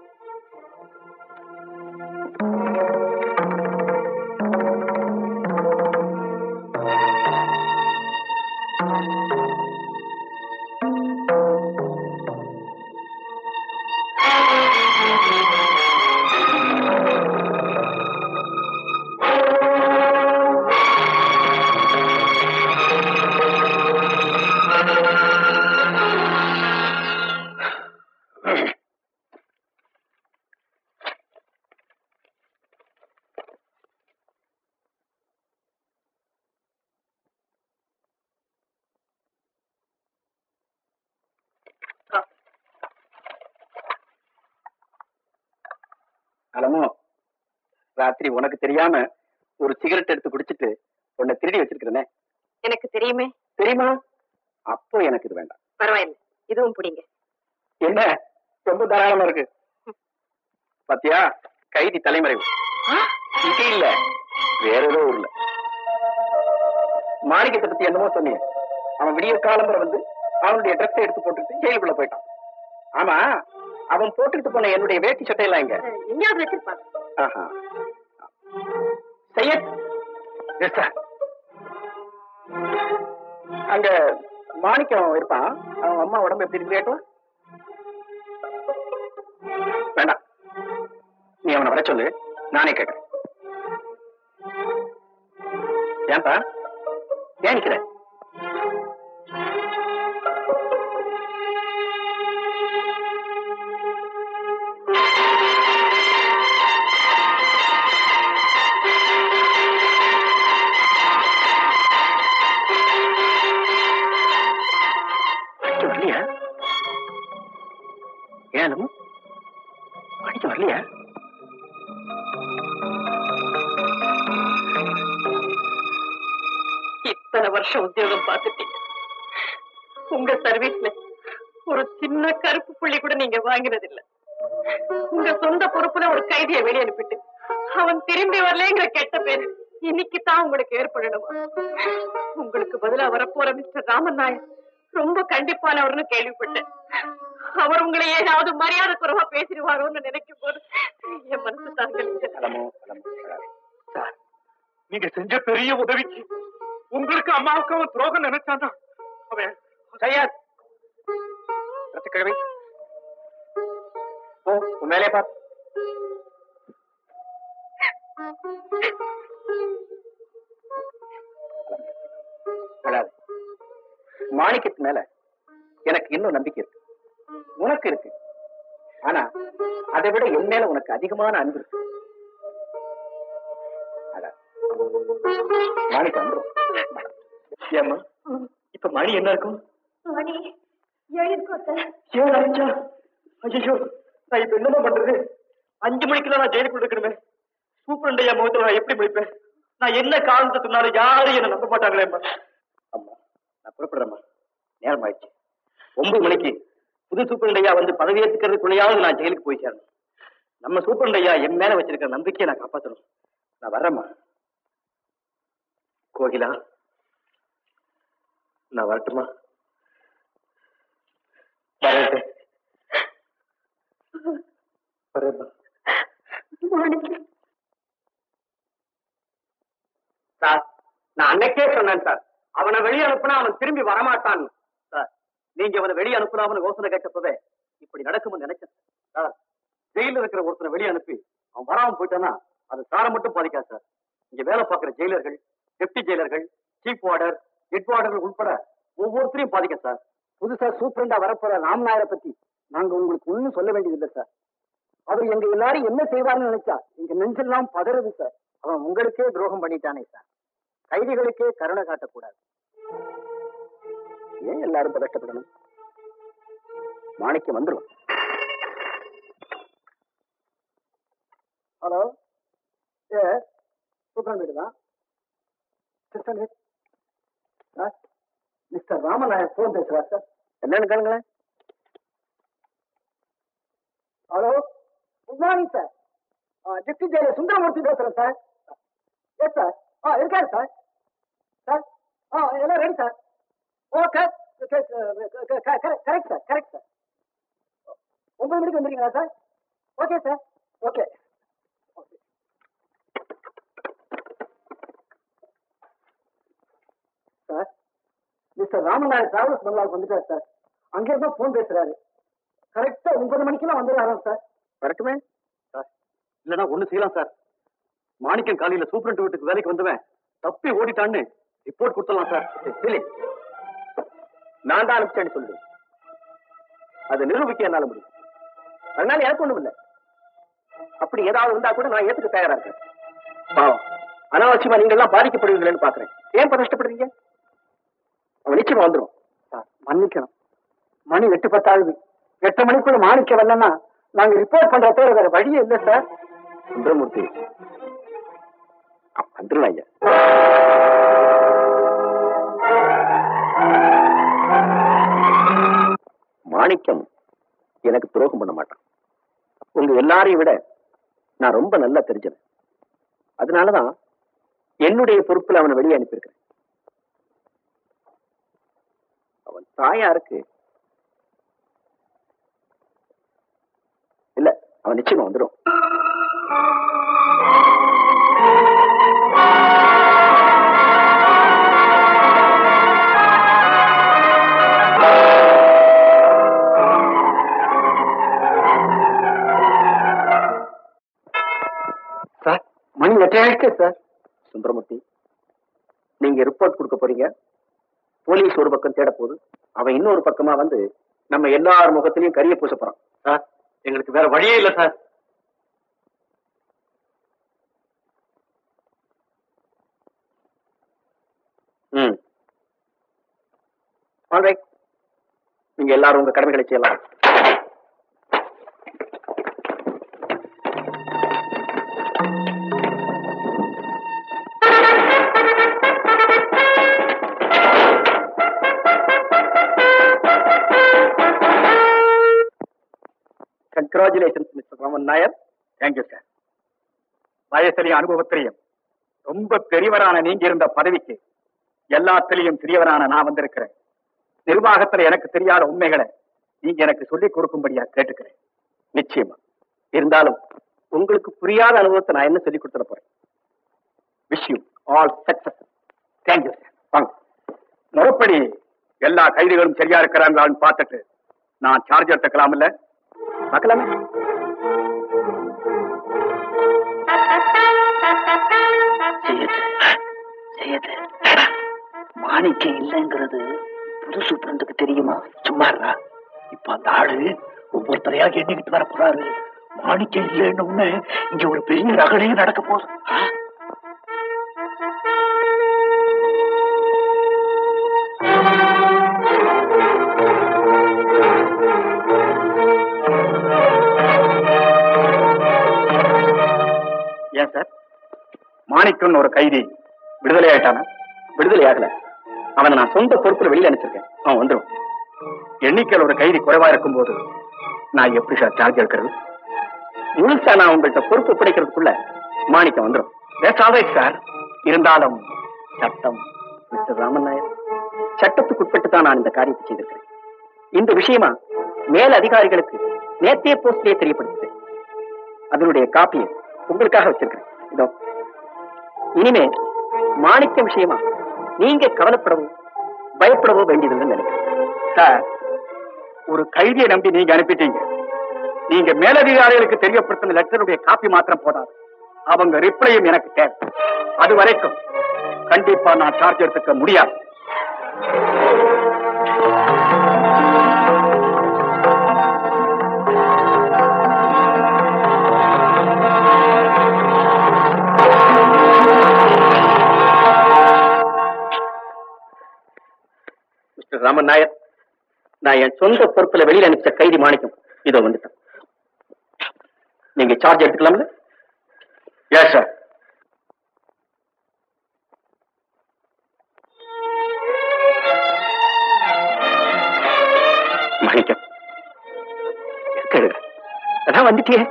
அலமோ ராத்திரி உனக்கு தெரியாம ஒரு சிகரெட் எடுத்து குடிச்சிட்டு உன்னை திருடி வச்சிருக்கிறேனே எனக்கு தெரியுமே தெரியுமா அப்போ எனக்கு இது வேண்டாம் பரவாயில்ல இதுவும் பிடிங்க என்ன ரொம்ப தாராளமா இருக்கு பாத்தியா கைதி தலைமறைவு இங்க இல்ல வேற ஏதோ ஊர்ல மாணிக்கத்தை பத்தி என்னமோ சொன்னீங்க அவன் விடிய காலம்பர வந்து அவனுடைய ட்ரெஸ் எடுத்து போட்டுட்டு ஜெயிலுக்குள்ள போயிட்டான் ஆமா அவன் போட்டுக்கிட்டு போன என்னுடைய வேட்டி சட்டையெல்லாம் எங்க எங்கேயாவது வச்சிருப்பாங்க ஆஹா சையத் எஸ் சார் அங்க மாணிக்கம் இருப்பான் அவன் அம்மா உடம்பு எப்படி இருக்கு கேட்கலாம் வேண்டாம் நீ அவனை வர சொல்லு நானே கேட்கிறேன் ஏன்பா ஏன் நிக்கிற படிக்க வரலையா ஏனும் படிக்க வரலையா இத்தனை வருஷம் உத்தியோகம் பார்த்துட்டீங்க உங்க சர்வீஸ்ல ஒரு சின்ன கருப்பு புள்ளி கூட நீங்க வாங்கினது இல்ல உங்க சொந்த பொறுப்புல ஒரு கைதியை வெளியே அனுப்பிட்டு அவன் திரும்பி வரலங்கிற கெட்ட பேரு இன்னைக்கு தான் உங்களுக்கு ஏற்படணுமா உங்களுக்கு பதிலா வரப்போற மிஸ்டர் ராமன் நாயர் ரொம்ப கண்டிப்பானவர்னு கேள்விப்பட்டேன் அவர் உங்களை ஏதாவது மரியாதை குறைவா பேசிடுவாரோன்னு நினைக்கும் போது என் மனசு தாங்கல கிளம்போ கிளம்போ சார் நீங்க செஞ்ச பெரிய உதவிக்கு உங்களுக்கு அம்மாவுக்கு அவன் துரோகம் நினைச்சானா அவன் சையத் ரசக்கிழமை போ உன் வேலையை பார் அழாது மாணிக்கத்து மேல எனக்கு இன்னும் நம்பிக்கை இருக்கு உனக்கு இருக்கு ஆனா அதை விட என் மேல உனக்கு அதிகமான அன்பு இருக்கு அழாது. மாணிக்கம் வந்துரும் ஏம்மா இப்ப மணி என்ன இருக்கும் மணி எழுதிக்கோத்த ஏழு அஞ்சா ஐயோ நான் இப்ப என்னமா பண்றது அஞ்சு மணிக்கெல்லாம் நான் ஜெயிலுக்குள்ள இருக்கணுமே சூப்பரண்டையா முகத்துல நான் எப்படி முடிப்பேன் நான் என்ன காரணத்தை சொன்னாலும் யாரும் என்ன நம்ப மாட்டாங்களே அம்மா அம்மா நான் புறப்படுறேம்மா நேரம் ஆயிடுச்சு ஒன்பது மணிக்கு புது சூப்பரண்டையா வந்து பதவியேற்றுக்கிறதுக்குள்ளையாவது நான் ஜெயிலுக்கு போய் சேரணும் நம்ம சூப்பரண்டையா என் மேல வச்சிருக்கிற நம்பிக்கையை நான் காப்பாத்தணும் நான் வர்றேம்மா கோகிலா நான் வரட்டுமா வரேன் வரேம்மா சார் நான் அன்னைக்கே சொன்னேன் சார் அவனை வெளியே அனுப்புனா அவன் திரும்பி வரமாட்டான் சார் நீங்க அவனை வெளியே அனுப்பலாம்னு யோசனை கேட்டப்பவே இப்படி நடக்கும்னு நினைச்சேன் சார் ஜெயில இருக்கிற ஒருத்தனை வெளியே அனுப்பி அவன் வராம போயிட்டானா அது சாரை மட்டும் பாதிக்காது சார் இங்க வேலை பார்க்கிற ஜெயிலர்கள் டெப்டி ஜெயிலர்கள் சீஃப் வார்டர் ஹெட் வார்டர்கள் உட்பட ஒவ்வொருத்தரையும் பாதிக்கும் சார் புதுசா சூப்பரண்டா வரப்போற ராம் நாயரை பத்தி நாங்க உங்களுக்கு ஒண்ணும் சொல்ல வேண்டியதில்லை சார் அவர் எங்க எல்லாரும் என்ன செய்வார்னு நினைச்சா எங்க நெஞ்செல்லாம் பதறது சார் அவன் உங்களுக்கே துரோகம் பண்ணிட்டானே சார் கைதிகளுக்கே கருணை காட்டக்கூடாது ஏன் எல்லாரும் பதட்டப்படணும் மாணிக்கம் வந்துடும் ஹலோ ஏ சூப்பரன் வீடு தான் sister sir mister Rama Nair phone பேசுறார் சார் என்னன்னு கேளுங்களேன் hello good morning sir deputy jailer Sundaramoorthy பேசுறேன் சார் எஸ் சார் ஆ இருக்காரு சார் சார் ஆ எல்லாம் ready sir okay correct sir correct sir ஒன்பது மணிக்கு வந்துருக்கீங்களா sir okay sir okay sir mister Rama Nair travels பங்களாவுக்கு வந்துட்டார் சார் அங்கே இருந்தா போன் பேசுறாரு கரெக்டா ஒன்பது மணிக்கெல்லாம் வந்துடுறாராம் சார் வரட்டுமே சார் இல்லைன்னா ஒண்ணு செய்யலாம் சார் மாணிக்கம் காலையில சூப்பரண்ட் வீட்டுக்கு வேலைக்கு வந்தவன் தப்பி ஓடிட்டான்னு ரிப்போர்ட் கொடுத்துடலாம் சார் இல்லை நான் தான் அனுப்பிச்சேன்னு சொல்லுவேன் அதை நிரூபிக்க என்னால முடியும் அதனால எனக்கு ஒண்ணும் இல்லை அப்படி ஏதாவது இருந்தா கூட நான் ஏத்துக்க தயாரா இருக்கேன் பாவம் அனாவசியமா நீங்க எல்லாம் பாதிக்கப்படுவீங்களேன்னு பாக்குறேன் ஏன் பதஷ்டப்படுறீங்க அவன் நிச்சயமா வந்துடும் மன்னிக்கணும் மணி எட்டு பத்தாவது எட்டு மணிக்குள்ள மாணிக்க வரலன்னா நாங்க ரிப்போர்ட் பண்ற தவிர வேற வழியே இல்லை சார் சுந்தரமூர்த்தி வந்துருவேன் ஐயா மாணிக்கம் எனக்கு துரோகம் பண்ண மாட்டான் உங்க எல்லாரையும் விட நான் ரொம்ப நல்லா தெரிஞ்சவன் அதனாலதான் என்னுடைய பொறுப்புல அவனை வெளியே அனுப்பியிருக்கிறேன் அவன் தாயாருக்கு இல்ல அவன் நிச்சயமா வந்துடும் சார் சுந்தரமூர்த்தி நீங்க ரிப்போர்ட் கொடுக்க போறீங்க போலீஸ் ஒரு பக்கம் தேட போகுது அவன் இன்னொரு பக்கமா வந்து நம்ம எல்லார் முகத்திலையும் கரிய பூச போறான் சார் எங்களுக்கு வேற வழியே இல்ல சார் ம் ஆல்ரைட் நீங்க எல்லாரும் உங்க கடமைகளை செய்யலாம் congratulations mister Raman Nair thank you sir வயசுலையும் அனுபவத்திலையும் ரொம்ப பெரியவரான நீங்க இருந்த பதவிக்கு எல்லாத்திலையும் சிறியவரான நான் வந்திருக்கிறேன் நிர்வாகத்துல எனக்கு தெரியாத உண்மைகளை நீங்க எனக்கு சொல்லிக் கொடுக்கும்படியா கேட்டுக்கிறேன் நிச்சயமா இருந்தாலும் உங்களுக்கு புரியாத அனுபவத்தை நான் என்ன சொல்லி கொடுத்துட போறேன் wish you all success thank you sir வாங்க முறைப்படி எல்லா கைதிகளும் சரியா இருக்கிறாங்களான்னு பார்த்துட்டு நான் சார்ஜ் எடுத்துக்கலாம் இல்ல பார்க்கலாமே மாணிக்கம் இல்லைங்கிறது புது சூப்பரண்டுக்கு தெரியுமா சும்மாறா இப்ப அந்த ஆளு ஒவ்வொருத்தரையாக எண்ணிக்கிட்டு வர போறாரு மாணிக்கம் இல்லைன்னு உடனே இங்க ஒரு பெரிய ரகளையே நடக்க போகுது ஆ? ஏன் சார் மாணிக்கம்னு ஒரு கைதி விடுதலை ஆயிட்டானா விடுதலை ஆகல அவனை நான் சொந்த பொறுப்புல வெளியில அனுப்பிச்சிருக்கேன் அவன் வந்துடும் எண்ணிக்கையில் ஒரு கைதி குறைவா இருக்கும்போது நான் எப்படி சார் சார்ஜ் எடுக்கிறது முழுசா நான் உங்கள்கிட்ட பொறுப்பு பிடிக்கிறதுக்குள்ள மாணிக்கம் வந்துடும் பேசாவே சார் இருந்தாலும் சட்டம் மிஸ்டர் ராமன் நாயர் சட்டத்துக்குட்பட்டு தான் நான் இந்த காரியத்தை செய்திருக்கிறேன் இந்த விஷயமா மேல் அதிகாரிகளுக்கு நேத்திய போஸ்ட்லயே தெரியப்படுத்திட்டேன் அதனுடைய காப்பியை உங்களுக்காக வச்சிருக்கிறேன் இதோ இனிமே மாணிக்க விஷயமா நீங்க கவலைப்படவோ பயப்படவோ வேண்டியதில்லைன்னு நினைக்கிறேன் சார் ஒரு கைதியை நம்பி நீங்க அனுப்பிட்டீங்க நீங்க மேலதிகாரிகளுக்கு தெரியப்படுத்தின லெட்டருடைய காப்பி மாத்திரம் போதாது அவங்க ரிப்ளையும் எனக்கு தேவை அது வரைக்கும் கண்டிப்பா நான் சார்ஜ் எடுத்துக்க முடியாது மிஸ்டர் ராமன் நாயர் நான் என் சொந்த பொறுப்புல வெளியில அனுப்பிச்ச கைதி மாணிக்கம் இதோ வந்துட்டேன் நீங்க சார்ஜ் எடுத்துக்கலாம்ல எஸ் சார் மாணிக்கம் கேளுங்க அதான் வந்துட்டியே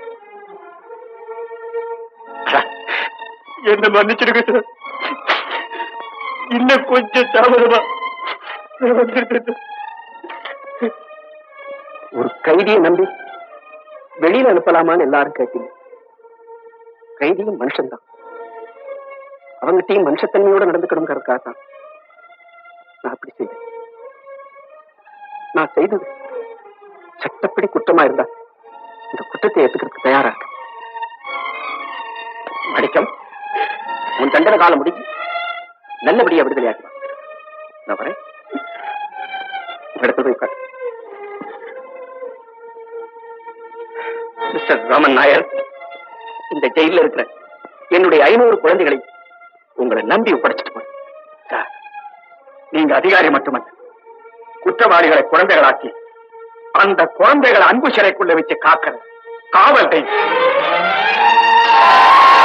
அதான், என்ன மன்னிச்சிடுங்க சார் இன்னும் கொஞ்சம் தாமதமா நான் வந்திருக்கேன் சார். ஒரு கைதியை நம்பி வெளியில அனுப்பலாமான்னு எல்லாரும் கேட்டீங்க கைதியும் மனுஷன்தான் அவங்ககிட்டயும் மனுஷத்தன்மையோட நடந்துக்கணுங்கிறதுக்காக தான் நான் அப்படி செய்தேன் நான் செய்தது சட்டப்படி குற்றமா இருந்தா இந்த குற்றத்தை ஏத்துக்கிறதுக்கு தயாரா இருக்கு மடிக்கம் உன் தண்டனை காலம் முடிஞ்சு நல்லபடியா விடுதலையாக்கலாம் நான் வரேன் இடத்துல போய் உட்காரு மிஸ்டர் ராமன் நாயர் இந்த ஜெயில இருக்கிற என்னுடைய ஐநூறு குழந்தைகளை உங்களை நம்பி ஒப்படைச்சிட்டு போறேன் சார் நீங்க அதிகாரி மட்டுமல்ல குற்றவாளிகளை குழந்தைகளாக்கி அந்த குழந்தைகளை அன்பு சிறைக்குள்ள வச்சு காக்கிற காவல் தெய்வம்